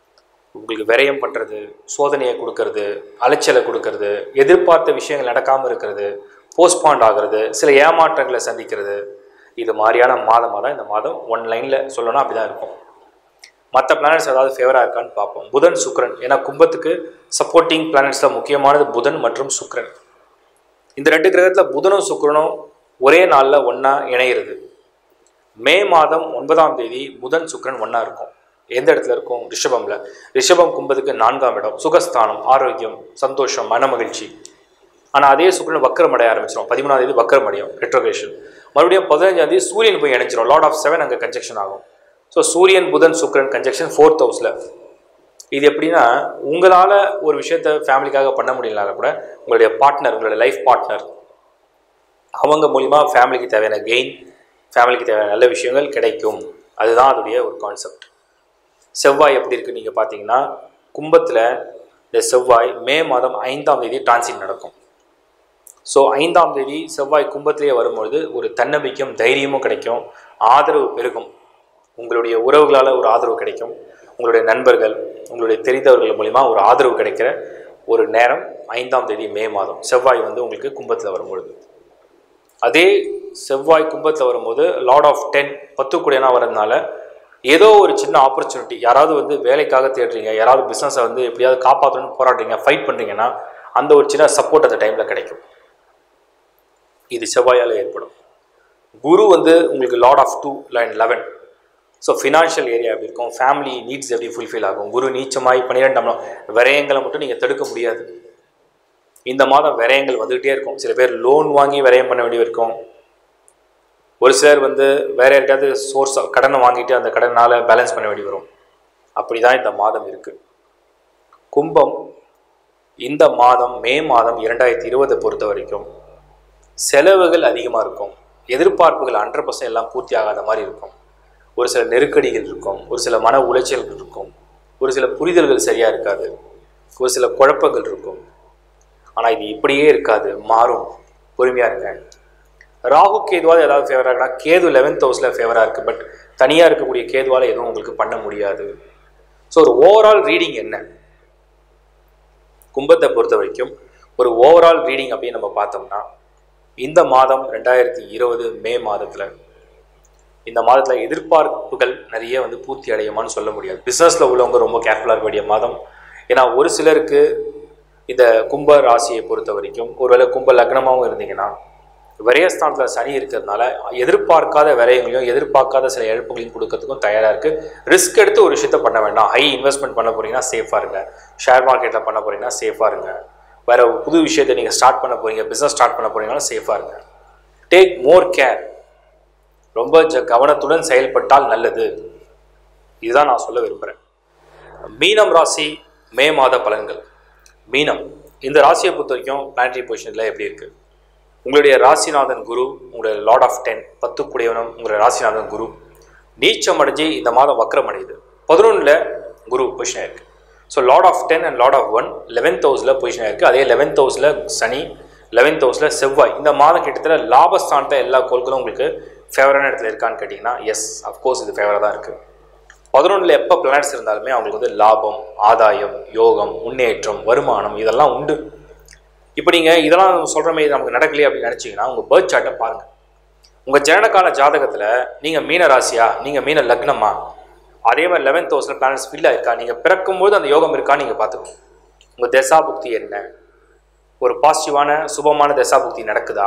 உங்களுக்கு விரயம் பண்ணுறது சோதனையை கொடுக்கறது அலைச்சலை கொடுக்கறது எதிர்பார்த்த விஷயங்கள் நடக்காமல் இருக்கிறது போஸ்ட்பாண்ட் ஆகிறது சில ஏமாற்றங்களை சந்திக்கிறது இது மாதிரியான மாதமாக தான் இந்த மாதம் ஒன் லைனில் சொல்லணும் அப்படி தான் இருக்கும் மற்ற பிளானட்ஸ் ஏதாவது ஃபேவராக இருக்கான்னு பார்ப்போம் புதன் சுக்கிரன் ஏன்னா கும்பத்துக்கு சப்போர்ட்டிங் பிளானட்ஸில் முக்கியமானது புதன் மற்றும் சுக்கிரன் இந்த ரெண்டு கிரகத்தில் புதனும் சுக்கிரனும் ஒரே நாளில் ஒன்றா இணையிறது மே மாதம் ஒன்பதாம் தேதி புதன் சுக்கிரன் ஒன்றா இருக்கும் எந்த இடத்துல இருக்கும் ரிஷபம்ல ரிஷபம் கும்பத்துக்கு நான்காம் இடம் சுகஸ்தானம் ஆரோக்கியம் சந்தோஷம் மன மகிழ்ச்சி ஆனால் அதே சுக்கிரன் வக்கரம் அடைய ஆரம்பிச்சிடும் பதிமூணாம் தேதி வக்கரம் அடையும் ரெட்ரோகேஷன் மறுபடியும் பதினஞ்சாம் தேதி சூரியன் போய் இணைஞ்சிரும் லார்ட் ஆஃப் செவன் அங்கே கன்ஜெக்ஷன் ஆகும் ஸோ சூரியன் புதன் சுக்கிரன் கன்ஜெக்ஷன் ஃபோர்த் ஹவுஸில் இது எப்படின்னா உங்களால் ஒரு விஷயத்த ஃபேமிலிக்காக பண்ண முடியலனால கூட உங்களுடைய பார்ட்னர் உங்களுடைய லைஃப் பார்ட்னர் அவங்க மூலிமா ஃபேமிலிக்கு தேவையான கெயின் ஃபேமிலிக்கு தேவையான நல்ல விஷயங்கள் கிடைக்கும் அதுதான் அதோடைய ஒரு கான்செப்ட் செவ்வாய் எப்படி இருக்குது நீங்கள் பார்த்தீங்கன்னா கும்பத்தில் இந்த செவ்வாய் மே மாதம் ஐந்தாம் தேதி டிரான்சிட் நடக்கும் ஸோ ஐந்தாம் தேதி செவ்வாய் கும்பத்திலேயே வரும்பொழுது ஒரு தன்னம்பிக்கையும் தைரியமும் கிடைக்கும் ஆதரவு பெருகும் உங்களுடைய உறவுகளால் ஒரு ஆதரவு கிடைக்கும் உங்களுடைய நண்பர்கள் உங்களுடைய தெரிந்தவர்கள் மூலிமா ஒரு ஆதரவு கிடைக்கிற ஒரு நேரம் ஐந்தாம் தேதி மே மாதம் செவ்வாய் வந்து உங்களுக்கு கும்பத்தில் வரும்பொழுது அதே செவ்வாய் கும்பத்தில் வரும்போது லார்ட் ஆஃப் டென் பத்து கூடியனா வரதுனால ஏதோ ஒரு சின்ன ஆப்பர்ச்சுனிட்டி யாராவது வந்து வேலைக்காக தேடுறீங்க யாராவது பிஸ்னஸை வந்து எப்படியாவது காப்பாற்றணும்னு போராடுறீங்க ஃபைட் பண்ணுறீங்கன்னா அந்த ஒரு சின்ன சப்போர்ட் அந்த டைமில் கிடைக்கும் இது செவ்வாயால் ஏற்படும் குரு வந்து உங்களுக்கு lord of two line eleven so financial area எப்படி இருக்கும் ஃபேமிலி நீட்ஸ் எப்படி ஃபுல்ஃபில் ஆகும் குரு நீச்சமாய் பன்னிரெண்டாம் இடம். விரயங்களை மட்டும் நீங்கள் தடுக்க முடியாது இந்த மாதம் விரயங்கள் வந்துகிட்டே இருக்கும் சில பேர் லோன் வாங்கி விரயம் பண்ண வேண்டிய இருக்கும் ஒரு சிலர் வந்து வேற யார்கிட்டயாவது சோர்ஸ் கடனை வாங்கிட்டு அந்த கடனால் பேலன்ஸ் பண்ண வேண்டி வரும் அப்படி தான் இந்த மாதம் இருக்குது கும்பம் இந்த மாதம் மே மாதம் இரண்டாயிரத்தி இருபதை பொறுத்த வரைக்கும் செலவுகள் அதிகமாக இருக்கும் எதிர்பார்ப்புகள் ஹண்ட்ரட் பர்சன்ட் எல்லாம் பூர்த்தி ஆகாத மாதிரி இருக்கும் ஒரு சில நெருக்கடிகள் இருக்கும் ஒரு சில மன உளைச்சல்கள் இருக்கும் ஒரு சில புரிதல்கள் சரியாக இருக்காது ஒரு சில குழப்பங்கள் இருக்கும் ஆனால் இது இப்படியே இருக்காது மாறும் பொறுமையாக இருக்கேன் ராகு கேதுவால் ஏதாவது ஃபேவராக இருக்குன்னா கேது லெவன்த் ஹவுஸில் ஃபேவராக இருக்குது பட் தனியாக இருக்கக்கூடிய கேதுவால் எதுவும் உங்களுக்கு பண்ண முடியாது ஸோ ஒரு ஓவரால் ரீடிங் என்ன கும்பத்தை பொறுத்த வரைக்கும் ஒரு ஓவரால் ரீடிங் அப்படின்னு நம்ம பார்த்தோம்னா இந்த மாதம் ரெண்டாயிரத்தி இருபது மே மாதத்தில் இந்த மாதத்தில் எதிர்பார்ப்புகள் நிறைய வந்து பூர்த்தி அடையுமான்னு சொல்ல முடியாது பிஸ்னஸில் உள்ளவங்க ரொம்ப கேர்ஃபுல்லாக இருக்க வேண்டிய மாதம் ஏன்னா ஒரு சிலருக்கு இந்த கும்ப ராசியை பொறுத்த வரைக்கும் ஒருவேளை கும்ப லக்னமாகவும் இருந்தீங்கன்னா விரயஸ்தானத்தில் சனி இருக்கிறதுனால எதிர்பார்க்காத விரயங்களையும் எதிர்பார்க்காத சில இழப்புகளையும் கொடுக்கறதுக்கும் தயாராக இருக்குது ரிஸ்க் எடுத்து ஒரு விஷயத்த பண்ண வேண்டாம் ஹை இன்வெஸ்ட்மெண்ட் பண்ண போறீங்கன்னா சேஃபாக இருங்க ஷேர் மார்க்கெட்டில் பண்ண போறீங்கன்னா சேஃபாக இருங்க வேற ஒரு புது விஷயத்தை நீங்கள் ஸ்டார்ட் பண்ண போறீங்க பிஸ்னஸ் ஸ்டார்ட் பண்ண போறீங்கன்னா சேஃபாக இருங்க டேக் மோர் கேர் ரொம்ப ஜ- கவனத்துடன் செயல்பட்டால் நல்லது இதுதான் நான் சொல்ல விரும்புகிறேன் மீனம் ராசி மே மாத பலன்கள் மீனம் இந்த ராசியை பொறுத்த வரைக்கும் பிளானட்டரி பொசிஷனில் எப்படி இருக்குது உங்களுடைய ராசிநாதன் குரு உங்களுடைய லார்ட் ஆஃப் டென் பத்துக்குடையவனும் உங்களுடைய ராசிநாதன் குரு நீச்சம் அடைஞ்சு இந்த மாதம் வக்ரம் அடையுது பதினொன்றில் குரு பொசிஷன் இருக்கு so lord of ten and lord of one eleventh ஹவுஸில் பொசிஷன் இருக்குது அதே லெவன்த் ஹவுஸில் சனி லெவன்த் ஹவுஸில் செவ்வாய் இந்த மாதம் கிட்டத்தட்ட லாபஸ்தானத்தில் எல்லா கோள்களும் உங்களுக்கு ஃபேவரான இடத்துல இருக்கான்னு கேட்டிங்கன்னா எஸ் அஃப்கோர்ஸ் இது ஃபேவராக தான் இருக்குது பதினொன்றில் எப்போ பிளானட்ஸ் இருந்தாலுமே அவங்களுக்கு வந்து லாபம் ஆதாயம் யோகம் முன்னேற்றம் வருமானம் இதெல்லாம் உண்டு இப்போ நீங்கள் இதெல்லாம் சொல்கிறமே இது நமக்கு நடக்கலையே அப்படின்னு நினச்சிங்கன்னா உங்கள் பேர்த் சார்ட்டை பாருங்கள் உங்கள் ஜனனகால ஜாதகத்தில் நீங்கள் மீன ராசியா நீங்கள் மீன லக்னமா அதே மாதிரி லெவன்த் ஹவுஸில் பிளானட்ஸ் ஃபில்லாக இருக்கா நீங்கள் பிறக்கும்போது அந்த யோகம் இருக்கான்னு நீங்கள் பார்த்துக்கணும் உங்கள் தசாபுக்தி என்ன ஒரு பாசிட்டிவான சுபமான தசாபுக்தி நடக்குதா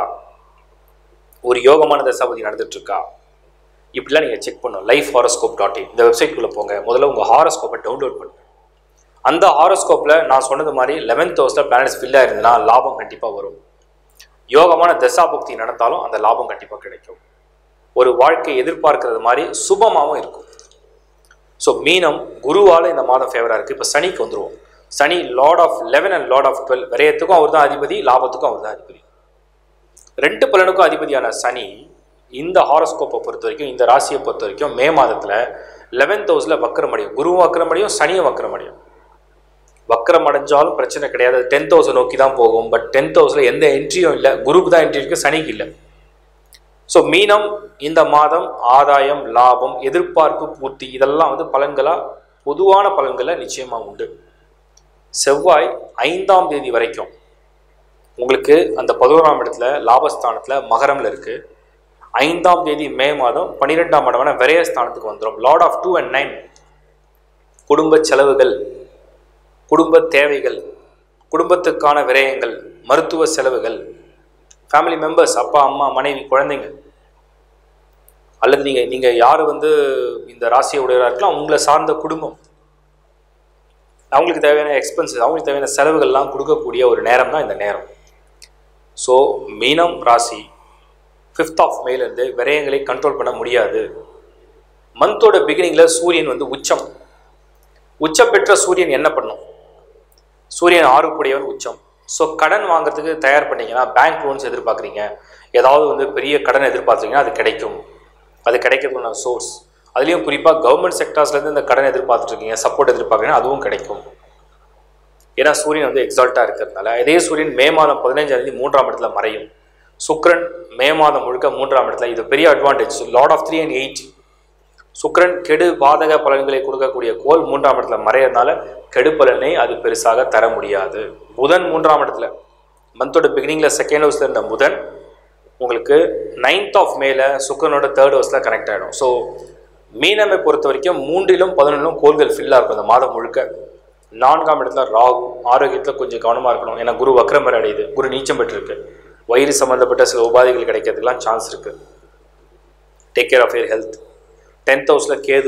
ஒரு யோகமான தசாபுக்தி நடந்துட்டு இருக்கா இப்படிலாம் நீங்கள் செக் பண்ணணும் லைஃப் ஹாரோஸ்கோப் டாட் இன் இந்த வெப்சைட்குள்ளே போங்க முதல்ல உங்கள் ஹாரோஸ்கோப்பை டவுன்லோட் பண்ணுங்க அந்த ஹாரோஸ்கோப்பில் நான் சொன்னது மாதிரி லெவன்த் ஹவுஸில் பிளானட்ஸ் ஃபில்லாக இருந்ததுன்னா லாபம் கண்டிப்பாக வரும் யோகமான தசாபுக்தி நடந்தாலும் அந்த லாபம் கண்டிப்பாக கிடைக்கும் ஒரு வாழ்க்கை எதிர்பார்க்கறது மாதிரி சுபமாகவும் இருக்கும் ஸோ மீனம் குருவால் இந்த மாதம் ஃபேவராக இருக்குது இப்போ சனிக்கு வந்துருவோம் சனி lord of eleven and lord of twelve விரயத்துக்கும் அவர் தான் அதிபதி லாபத்துக்கும் அவர் தான் அதிபதி ரெண்டு பலனுக்கும் அதிபதியான சனி இந்த ஹாரோஸ்கோப்பை பொறுத்த வரைக்கும் இந்த ராசியை பொறுத்த வரைக்கும் மே மாதத்தில் லெவன்த் ஹவுஸில் வக்கரமடையும் குருவும் வக்கரமடையும் சனியும் வக்கரமடையும் வக்கரம் அடைஞ்சாலும் பிரச்சனை கிடையாது டென்த் ஹவுஸை நோக்கி தான் போகும் பட் டென்த் ஹவுஸில் எந்த என்ட்ரியும் இல்லை குருக்கு தான் என்ட்ரி இருக்குது சனிக்கு இல்லை ஸோ மீனம் இந்த மாதம் ஆதாயம் லாபம் எதிர்பார்ப்பு பூர்த்தி இதெல்லாம் வந்து பலன்களாக பொதுவான பலன்களை நிச்சயமாக உண்டு செவ்வாய் ஐந்தாம் தேதி வரைக்கும் உங்களுக்கு அந்த பதினோராம் இடத்துல லாபஸ்தானத்தில் மகரமில் இருக்குது ஐந்தாம் தேதி மே மாதம் பன்னிரெண்டாம் இடமான விரயஸ்தானத்துக்கு வந்துடும் lord of two and nine குடும்ப செலவுகள் குடும்ப தேவைகள் குடும்பத்துக்கான விரயங்கள் மருத்துவ செலவுகள் ஃபேமிலி மெம்பர்ஸ் அப்பா அம்மா மனைவி குழந்தைங்க அல்லது நீங்கள் நீங்கள் யார் வந்து இந்த ராசியை உடையவராக இருக்கலாம் உங்களை சார்ந்த குடும்பம் அவங்களுக்கு தேவையான எக்ஸ்பென்சஸ் அவங்களுக்கு தேவையான செலவுகள்லாம் கொடுக்கக்கூடிய ஒரு நேரம் தான் இந்த நேரம் ஸோ மீனம் ராசி ஃபிஃப்த் ஆஃப் மேலேருந்து விரயங்களை கண்ட்ரோல் பண்ண முடியாது மந்தோட பிகினிங்கில் சூரியன் வந்து உச்சம் உச்சம் பெற்ற சூரியன் என்ன பண்ணும் சூரியன் ஆறுக்குடையவன் உச்சம் ஸோ கடன் வாங்குறதுக்கு தயார் பண்ணீங்கன்னா பேங்க் லோன்ஸ் எதிர்பார்க்குறீங்க ஏதாவது வந்து பெரிய கடன் எதிர்பார்த்தீங்கன்னா அது கிடைக்கும் அது கிடைக்கிறதுக்கான சோர்ஸ் அதுலேயும் குறிப்பாக கவர்மெண்ட் செக்டார்ஸ்லேருந்து இந்த கடன் எதிர்பார்த்துருக்கீங்க சப்போர்ட் எதிர்பார்க்குறீங்கன்னா அதுவும் கிடைக்கும் ஏன்னா சூரியன் வந்து எக்ஸால்ட்டாக இருக்கிறதுனால இதே சூரியன் மே மாதம் பதினைஞ்சாம் தேதி மூன்றாம் இடத்துல மறையும் சுக்ரன் மே மாதம் முழுக்க மூன்றாம் இடத்துல இது பெரிய advantage lord of three and eight சுக்ரன் கெடு பாதக பலன்களை கொடுக்கக்கூடிய கோல் மூன்றாம் இடத்துல மறையறதுனால கெடு பலனை அது பெருசாக தர முடியாது புதன் மூன்றாம் இடத்துல மந்தோட பிகினிங்கில் செகண்ட் ஹவுஸில் இருந்த புதன் உங்களுக்கு நைன்த் ஆஃப் மேல சுக்கரனோட தேர்ட் ஹவுஸில் கனெக்ட் ஆகிடும் ஸோ மீனமை பொறுத்த வரைக்கும் மூன்றிலும் பதினொன்றிலும் கோள்கள் ஃபில்லாக இருக்கும் இந்த மாதம் முழுக்க நான்காம் இடத்துல ராகு ஆரோக்கியத்தில் கொஞ்சம் கவனமாக இருக்கணும் ஏன்னா குரு வக்ரம் பெற அடையுது குரு நீச்சம் பெற்றிருக்கு வயிறு சம்மந்தப்பட்ட சில உபாதைகள் கிடைக்கிறதுக்கெல்லாம் சான்ஸ் இருக்குது take care of your health tenth ஹவுஸில் கேது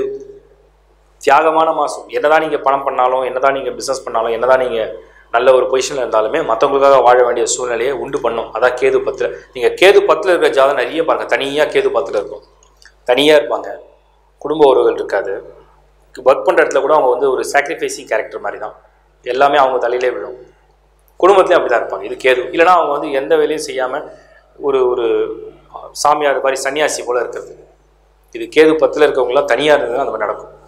தியாகமான மாதம் என்னதான் நீங்கள் பணம் பண்ணாலும் என்னதான் நீங்கள் பிஸ்னஸ் பண்ணாலும் என்னதான் நீங்கள் நல்ல ஒரு பொசிஷனில் இருந்தாலுமே மற்றவங்களுக்காக வாழ வேண்டிய சூழ்நிலையை உண்டு பண்ணும் அதான் கேது பத்தில் நீங்கள் கேது பத்தில் இருக்கிற ஜாதகம் நிறைய பாருங்கள் தனியாக கேது பத்தில் இருக்கும் தனியாக இருப்பாங்க குடும்ப உறவுகள் இருக்காது ஒர்க் பண்ணுற இடத்துல கூட அவங்க வந்து ஒரு சாக்ரிஃபைசிங் கேரக்டர் மாதிரி தான் எல்லாமே அவங்க தலையிலே விழும் குடும்பத்துலேயும் அப்படி தான் இருப்பாங்க இது கேது இல்லைனா அவங்க வந்து எந்த வேலையும் செய்யாமல் ஒரு ஒரு சாமியார் மாதிரி சன்னியாசி போல் இருக்கிறது இது கேது பத்தில் இருக்கவங்களாம் தனியாக இருந்தது அந்த மாதிரி நடக்கும்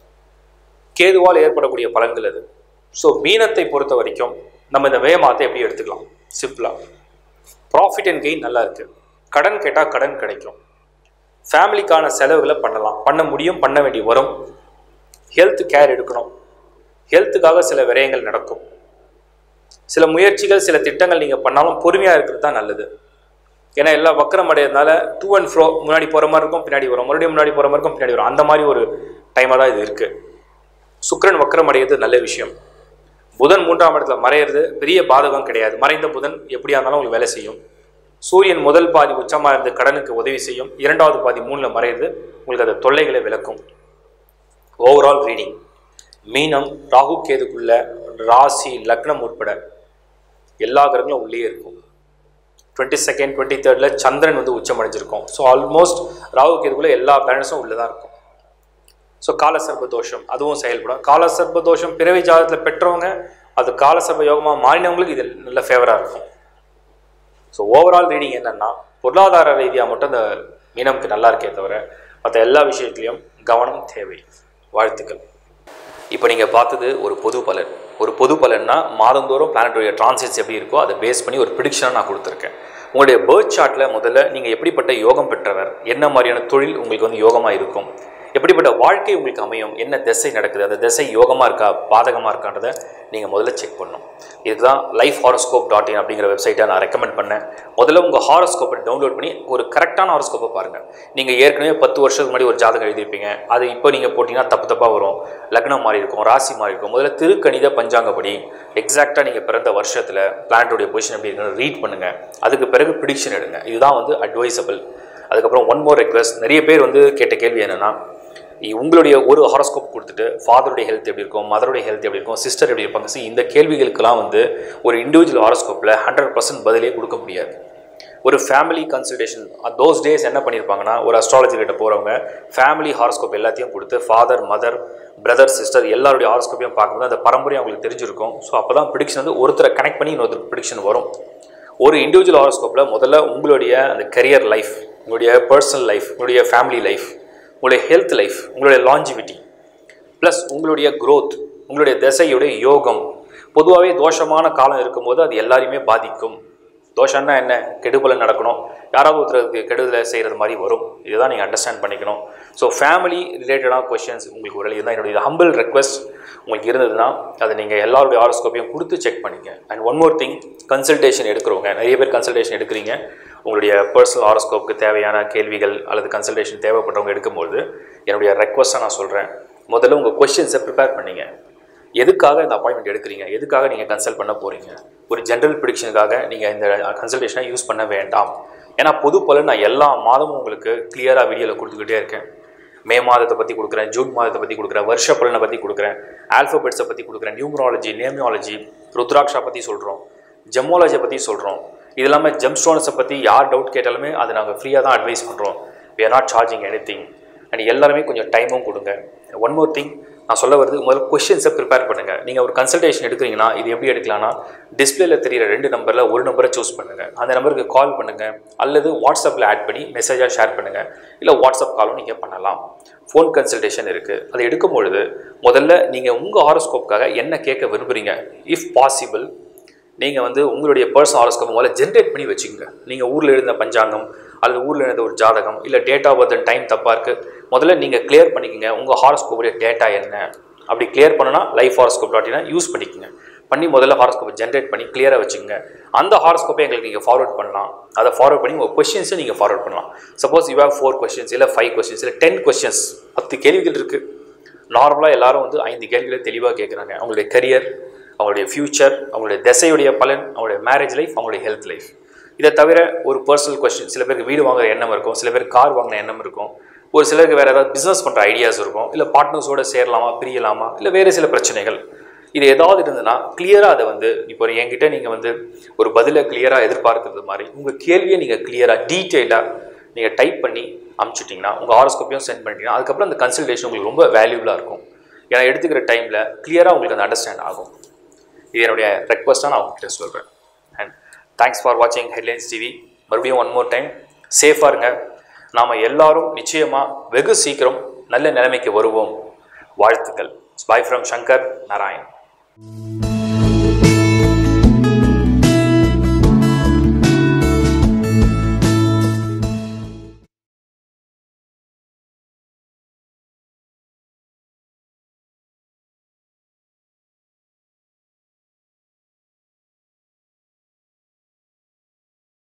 கேதுவால் ஏற்படக்கூடிய பலன்கள் அது ஸோ மீனத்தை பொறுத்த வரைக்கும் நம்ம இந்த வேமாத்தை எப்படி எடுத்துக்கலாம் சிம்பிளாக ப்ராஃபிட் அண்ட் கெயின் நல்லா இருக்குது கடன் கேட்டால் கடன் கிடைக்கும் ஃபேமிலிக்கான செலவுகளை பண்ணலாம் பண்ண முடியும் பண்ண வேண்டி வரும் ஹெல்த் கேர் எடுக்கணும் ஹெல்த்துக்காக சில விரயங்கள் நடக்கும் சில முயற்சிகள் சில திட்டங்கள் நீங்கள் பண்ணாலும் பொறுமையாக இருக்கிறது தான் நல்லது ஏன்னா எல்லாம் வக்கரம் அடையிறதுனால டூ அண்ட் ஃப்ரோ முன்னாடி போகிற மாதிரி இருக்கும் பின்னாடி வரும் மறுபடியும் முன்னாடி போகிற மாதிரி இருக்கும் பின்னாடி வரும் அந்த மாதிரி ஒரு டைமாக தான் இது இருக்குது சுக்கிரன் வக்கரம் அடையிறது நல்ல விஷயம் புதன் மூன்றாம் இடத்துல மறையிறது பெரிய பாதகம் கிடையாது மறைந்த புதன் எப்படியா இருந்தாலும் உங்களுக்கு வேலை செய்யும் சூரியன் முதல் பாதி உச்சமாக இருந்து கடனுக்கு உதவி செய்யும் இரண்டாவது பாதி மூணில் மறையிறது உங்களுக்கு அந்த தொல்லைகளை விளக்கும் ஓவரால் ரீடிங் மீனம் ராகு கேதுக்குள்ள ராசி லக்னம் உட்பட எல்லா கிரகங்களும் உள்ளே இருக்கும் டுவெண்ட்டி செகண்ட் டுவெண்ட்டி தேர்டில் சந்திரன் வந்து உச்சம் அடைஞ்சிருக்கும் ஸோ ஆல்மோஸ்ட் ராகு கேதுக்குள்ள எல்லா பிளானட்ஸும் உள்ளே தான் இருக்கும் ஸோ காலசர்ப தோஷம் அதுவும் செயல்படும் காலசர்ப தோஷம் பிறவி ஜாதகத்தில் பெற்றவங்க அது காலசர்ப யோகமாக மாறினவங்களுக்கு இது நல்ல ஃபேவராக இருக்கும் ஸோ ஓவரால் ரீடிங் என்னென்னா பொருளாதார ரீதியாக மட்டும் இந்த மீனம்க்கு நல்லா இருக்கே தவிர மற்ற எல்லா விஷயத்துலையும் கவனம் தேவை வாழ்த்துக்கள் இப்போ நீங்கள் பார்த்தது ஒரு பொது பலன் ஒரு பொது பலன்னா மாதந்தோறும் பிளானட்டுடைய டிரான்சிட்ஸ் எப்படி இருக்கோ அதை பேஸ் பண்ணி ஒரு ப்ரிடிக்ஷனாக நான் கொடுத்துருக்கேன் உங்களுடைய பேர்த் சார்ட்டில் முதல்ல நீங்கள் எப்படிப்பட்ட யோகம் பெற்றவர் என்ன மாதிரியான தொழில் உங்களுக்கு வந்து யோகமாக இருக்கும் எப்படிப்பட்ட வாழ்க்கை உங்களுக்கு அமையும் என்ன திசை நடக்குது அந்த திசை யோகமாக இருக்கா பாதகமாக இருக்கான்றதை நீங்கள் முதல்ல செக் பண்ணணும் இதுதான் லைஃப் ஹாரோஸ்கோப் டாட் இன் அப்படிங்கிற வெப்சைட்டை நான் ரெக்கமெண்ட் பண்ணேன் முதல்ல உங்கள் ஹாரோஸ்கோப்பை டவுன்லோட் பண்ணி ஒரு கரெக்டான ஹாரோஸ்கோப்பை பாருங்கள் நீங்கள் ஏற்கனவே பத்து வருஷத்துக்கு முன்னாடி ஒரு ஜாதகம் எழுதியிருப்பீங்க அது இப்போ நீங்கள் போட்டிங்கன்னா தப்பு தப்பாக வரும் லக்னம் மாறி இருக்கும் ராசி மாறி இருக்கும் முதல்ல திருக்கணித பஞ்சாங்கப்படி எக்ஸாக்டாக நீங்கள் பிறந்த வருஷத்தில் பிளானட்டுடைய பொசிஷன் எப்படி இருக்குன்னு ரீட் பண்ணுங்கள் அதுக்கு பிறகு ப்ரிடிக்ஷன் எடுங்க இதுதான் வந்து அட்வைசபிள் அதுக்கப்புறம் ஒன் மோர் ரெக்வஸ்ட் நிறைய பேர் வந்து கேட்ட கேள்வி என்னென்னா உங்களுடைய ஒரு ஹாரோஸ்கோப் கொடுத்துட்டு ஃபாதருடைய ஹெல்த் எப்படி இருக்கும் மதருடைய ஹெல்த் எப்படி இருக்கும் சிஸ்டர் எப்படி இருப்பாங்க See, இந்த கேள்விகளுக்கெல்லாம் வந்து ஒரு இண்டிவிஜுவல் ஹாரோஸ்கோப்பில் ஹண்ட்ரட் பர்சன்ட் பதிலே கொடுக்க முடியாது ஒரு ஃபேமிலி கன்சல்டேஷன் தோஸ் டேஸ் என்ன பண்ணியிருப்பாங்கன்னா ஒரு அஸ்ட்ராலஜி கிட்ட போகிறவங்க ஃபேமிலி ஹாரோஸ்கோப் எல்லாத்தையும் கொடுத்து ஃபாதர் மதர் பிரதர் சிஸ்டர் எல்லாருடைய ஹாரோஸ்கோப்பையும் பார்க்கும்போது அந்த பரம்பரையும் அவங்களுக்கு தெரிஞ்சிருக்கும் ஸோ அப்போ தான் ப்ரிடிக்ஷன் வந்து ஒருத்தரை கனெக்ட் பண்ணி இன்னொருத்தர் ப்ரிடிக்ஷன் வரும் ஒரு இண்டிவிஜுவல் ஹாரோஸ்கோப்பில் முதல்ல உங்களுடைய அந்த கரியர் லைஃப் உங்களுடைய பர்சனல் லைஃப் உங்களுடைய ஃபேமிலி லைஃப் உங்களுடைய ஹெல்த் லைஃப் உங்களுடைய லாஞ்சிவிட்டி ப்ளஸ் உங்களுடைய growth உங்களுடைய திசையுடைய யோகம் பொதுவாகவே தோஷமான காலம் இருக்கும்போது அது எல்லாரையுமே பாதிக்கும் தோஷம்னா என்ன கெடுபலன் நடக்கணும் யாராவது ஒருத்தருக்கு கெடுதலை செய்கிறது மாதிரி வரும் இதுதான் நீங்கள் அண்டர்ஸ்டாண்ட் பண்ணிக்கணும் ஸோ ஃபேமிலி ரிலேட்டடான கொஷின்ஸ் உங்களுக்கு ஒரு இதுதான் என்னுடைய ஹம்பிள் ரெக்வஸ்ட் உங்களுக்கு இருந்ததுன்னா அதை நீங்கள் எல்லாருடைய ஆரோஸ்கோப்பையும் கொடுத்து செக் பண்ணிக்க and one more thing consultation எடுக்கிறவங்க நிறைய பேர் கன்சல்டேஷன் எடுக்கிறீங்க உங்களுடைய பர்சனல் ஆரோஸ்கோப்புக்கு தேவையான கேள்விகள் அல்லது கன்சல்டேஷன் தேவைப்பட்டவங்க எடுக்கும்போது என்னுடைய ரெக்வஸ்ட்டாக நான் சொல்கிறேன் முதல்ல உங்கள் கொஷின்ஸை ப்ரிப்பேர் பண்ணிங்க எதுக்காக இந்த அப்பாயின்மெண்ட் எடுக்கிறீங்க எதுக்காக நீங்கள் கன்சல்ட் பண்ண போகிறீங்க ஒரு ஜென்ரல் ப்ரிடிக்ஷனுக்காக நீங்கள் இந்த கன்சல்டேஷனை யூஸ் பண்ண வேண்டாம் ஏன்னா பொது பலன் நான் எல்லா மாதமும் உங்களுக்கு கிளியராக வீடியோவில் கொடுத்துக்கிட்டே இருக்கேன் மே மாதத்தை பற்றி கொடுக்குறேன் ஜூன் மாதத்தை பற்றி கொடுக்குறேன் வருஷ பலனை பற்றி கொடுக்குறேன் ஆல்ஃபபெட்ஸை பற்றி கொடுக்குறேன் நியூமராலஜி நேமியாலஜி ருத்ராக்ஷா பற்றி சொல்கிறோம் ஜெம்மோலஜியை பற்றி சொல்கிறோம் இது இல்லாமல் ஜெம் ஸ்டோன்ஸை பற்றி யார் டவுட் கேட்டாலுமே அதை நாங்கள் ஃப்ரீயாக தான் அட்வைஸ் பண்ணுறோம் we are not charging anything and எல்லாருமே கொஞ்சம் டைமும் கொடுங்க ஒன் மோர் திங் நான் சொல்ல வருது முதல்ல கொஷின்ஸை ப்ரிப்பேர் பண்ணுங்கள் நீங்கள் ஒரு கன்சல்டேஷன் எடுக்கிறீங்கன்னா இது எப்படி எடுக்கலாம்னா டிஸ்பிளேல தெரியிற ரெண்டு நம்பரில் ஒரு நம்பரை சூஸ் பண்ணுங்கள் அந்த நம்பருக்கு கால் பண்ணுங்கள் அல்லது வாட்ஸ்அப்பில் ஆட் பண்ணி மெசேஜாக ஷேர் பண்ணுங்கள் இல்லை வாட்ஸ்அப் காலும் நீங்கள் பண்ணலாம் ஃபோன் கன்சல்டேஷன் இருக்குது அதை எடுக்கும் பொழுது முதல்ல நீங்கள் உங்கள் ஹாரோஸ்கோப்புக்காக என்ன கேட்க விரும்புகிறீங்க இஃப் பாசிபிள் நீங்கள் வந்து உங்களுடைய பர்சனல் ஹாரோஸ்கோப் முதல்ல ஜென்ரேட் பண்ணி வச்சுக்கோங்க நீங்கள் ஊரில் இருந்த பஞ்சாங்கம் அல்லது ஊரில் இருந்த ஒரு ஜாதகம் இல்லை டேட் ஆஃப் பர்த் டைம் தப்பாக இருக்குது முதல்ல நீங்கள் கிளியர் பண்ணிக்கோங்க உங்கள் ஹாரோஸ்கோப்புடைய டேட்டா என்ன அப்படி கிளியர் பண்ணனா லைஃப் ஹாரோஸ்கோப் டாட்டினா யூஸ் பண்ணிக்கோங்க பண்ணி முதல்ல ஹாரோஸ்கோப்பை ஜென்ரேட் பண்ணி கிளியராக வச்சுக்கோங்க அந்த ஹாரோஸ்கோப்பை எங்களுக்கு நீங்கள் ஃபார்வர்ட் பண்ணலாம் அதை ஃபார்வர்ட் பண்ணி உங்கள் கொஷின்ஸை நீங்கள் ஃபார்வர்ட் பண்ணலாம் suppose you have four questions இல்லை ஃபைவ் கொஷின்ஸ் இல்லை டென் கொஷின்ஸ் பத்து கேள்விகள் இருக்குது நார்மலாக எல்லாரும் வந்து ஐந்து கேள்விகளை தெளிவாக கேட்குறாங்க அவங்களுடைய கரியர் அவங்களுடைய ஃப்யூச்சர் அவங்களுடைய திசையுடைய பலன் அவங்களுடைய மேரேஜ் லைஃப் அவங்களுடைய ஹெல்த் லைஃப் இதை தவிர ஒரு பர்சனல் கொஸ்டின் சில பேருக்கு வீடு வாங்குற எண்ணம் இருக்கும் சில பேருக்கு கார் வாங்கின எண்ணம் இருக்கும் ஒரு சிலருக்கு வேறு ஏதாவது பிஸ்னஸ் பண்ணுற ஐடியாஸ் இருக்கும் இல்லை பார்ட்னர்ஸோட சேரலாமா பிரியலாமா இல்லை வேறு சில பிரச்சனைகள் இது ஏதாவது இருந்ததுன்னா கிளியராக அதை வந்து இப்போ ஒரு என்கிட்ட நீங்கள் வந்து ஒரு பதிலை கிளியராக எதிர்பார்க்கறது மாதிரி உங்கள் கேள்வியை நீங்கள் கிளியராக டீட்டெயிலாக நீங்கள் டைப் பண்ணி அமுச்சிட்டிங்கன்னா உங்கள் ஹாரோஸ்கோப்பையும் சென்ட் பண்ணிட்டீங்கன்னா அதுக்கப்புறம் அந்த கன்சல்டேஷன் உங்களுக்கு ரொம்ப வேல்யூபிளாக இருக்கும் ஏன்னா எடுத்துக்கிற டைமில் கிளியராக உங்களுக்கு அந்த அண்டர்ஸ்டாண்ட் ஆகும் இது என்னுடைய ரெக்வஸ்ட்டாக நான் உங்ககிட்ட சொல்கிறேன் அண்ட் தேங்க்ஸ் ஃபார் வாட்சிங் ஹெட்லைன்ஸ் டிவி மறுபடியும் ஒன் மோர் டைம் சேஃபாக இருங்க நாம் எல்லாரும் நிச்சயமாக வெகு சீக்கிரம் நல்ல நிலைமைக்கு வருவோம் வாழ்த்துக்கள் பாய் ஃப்ரம் சங்கர் நாராயண்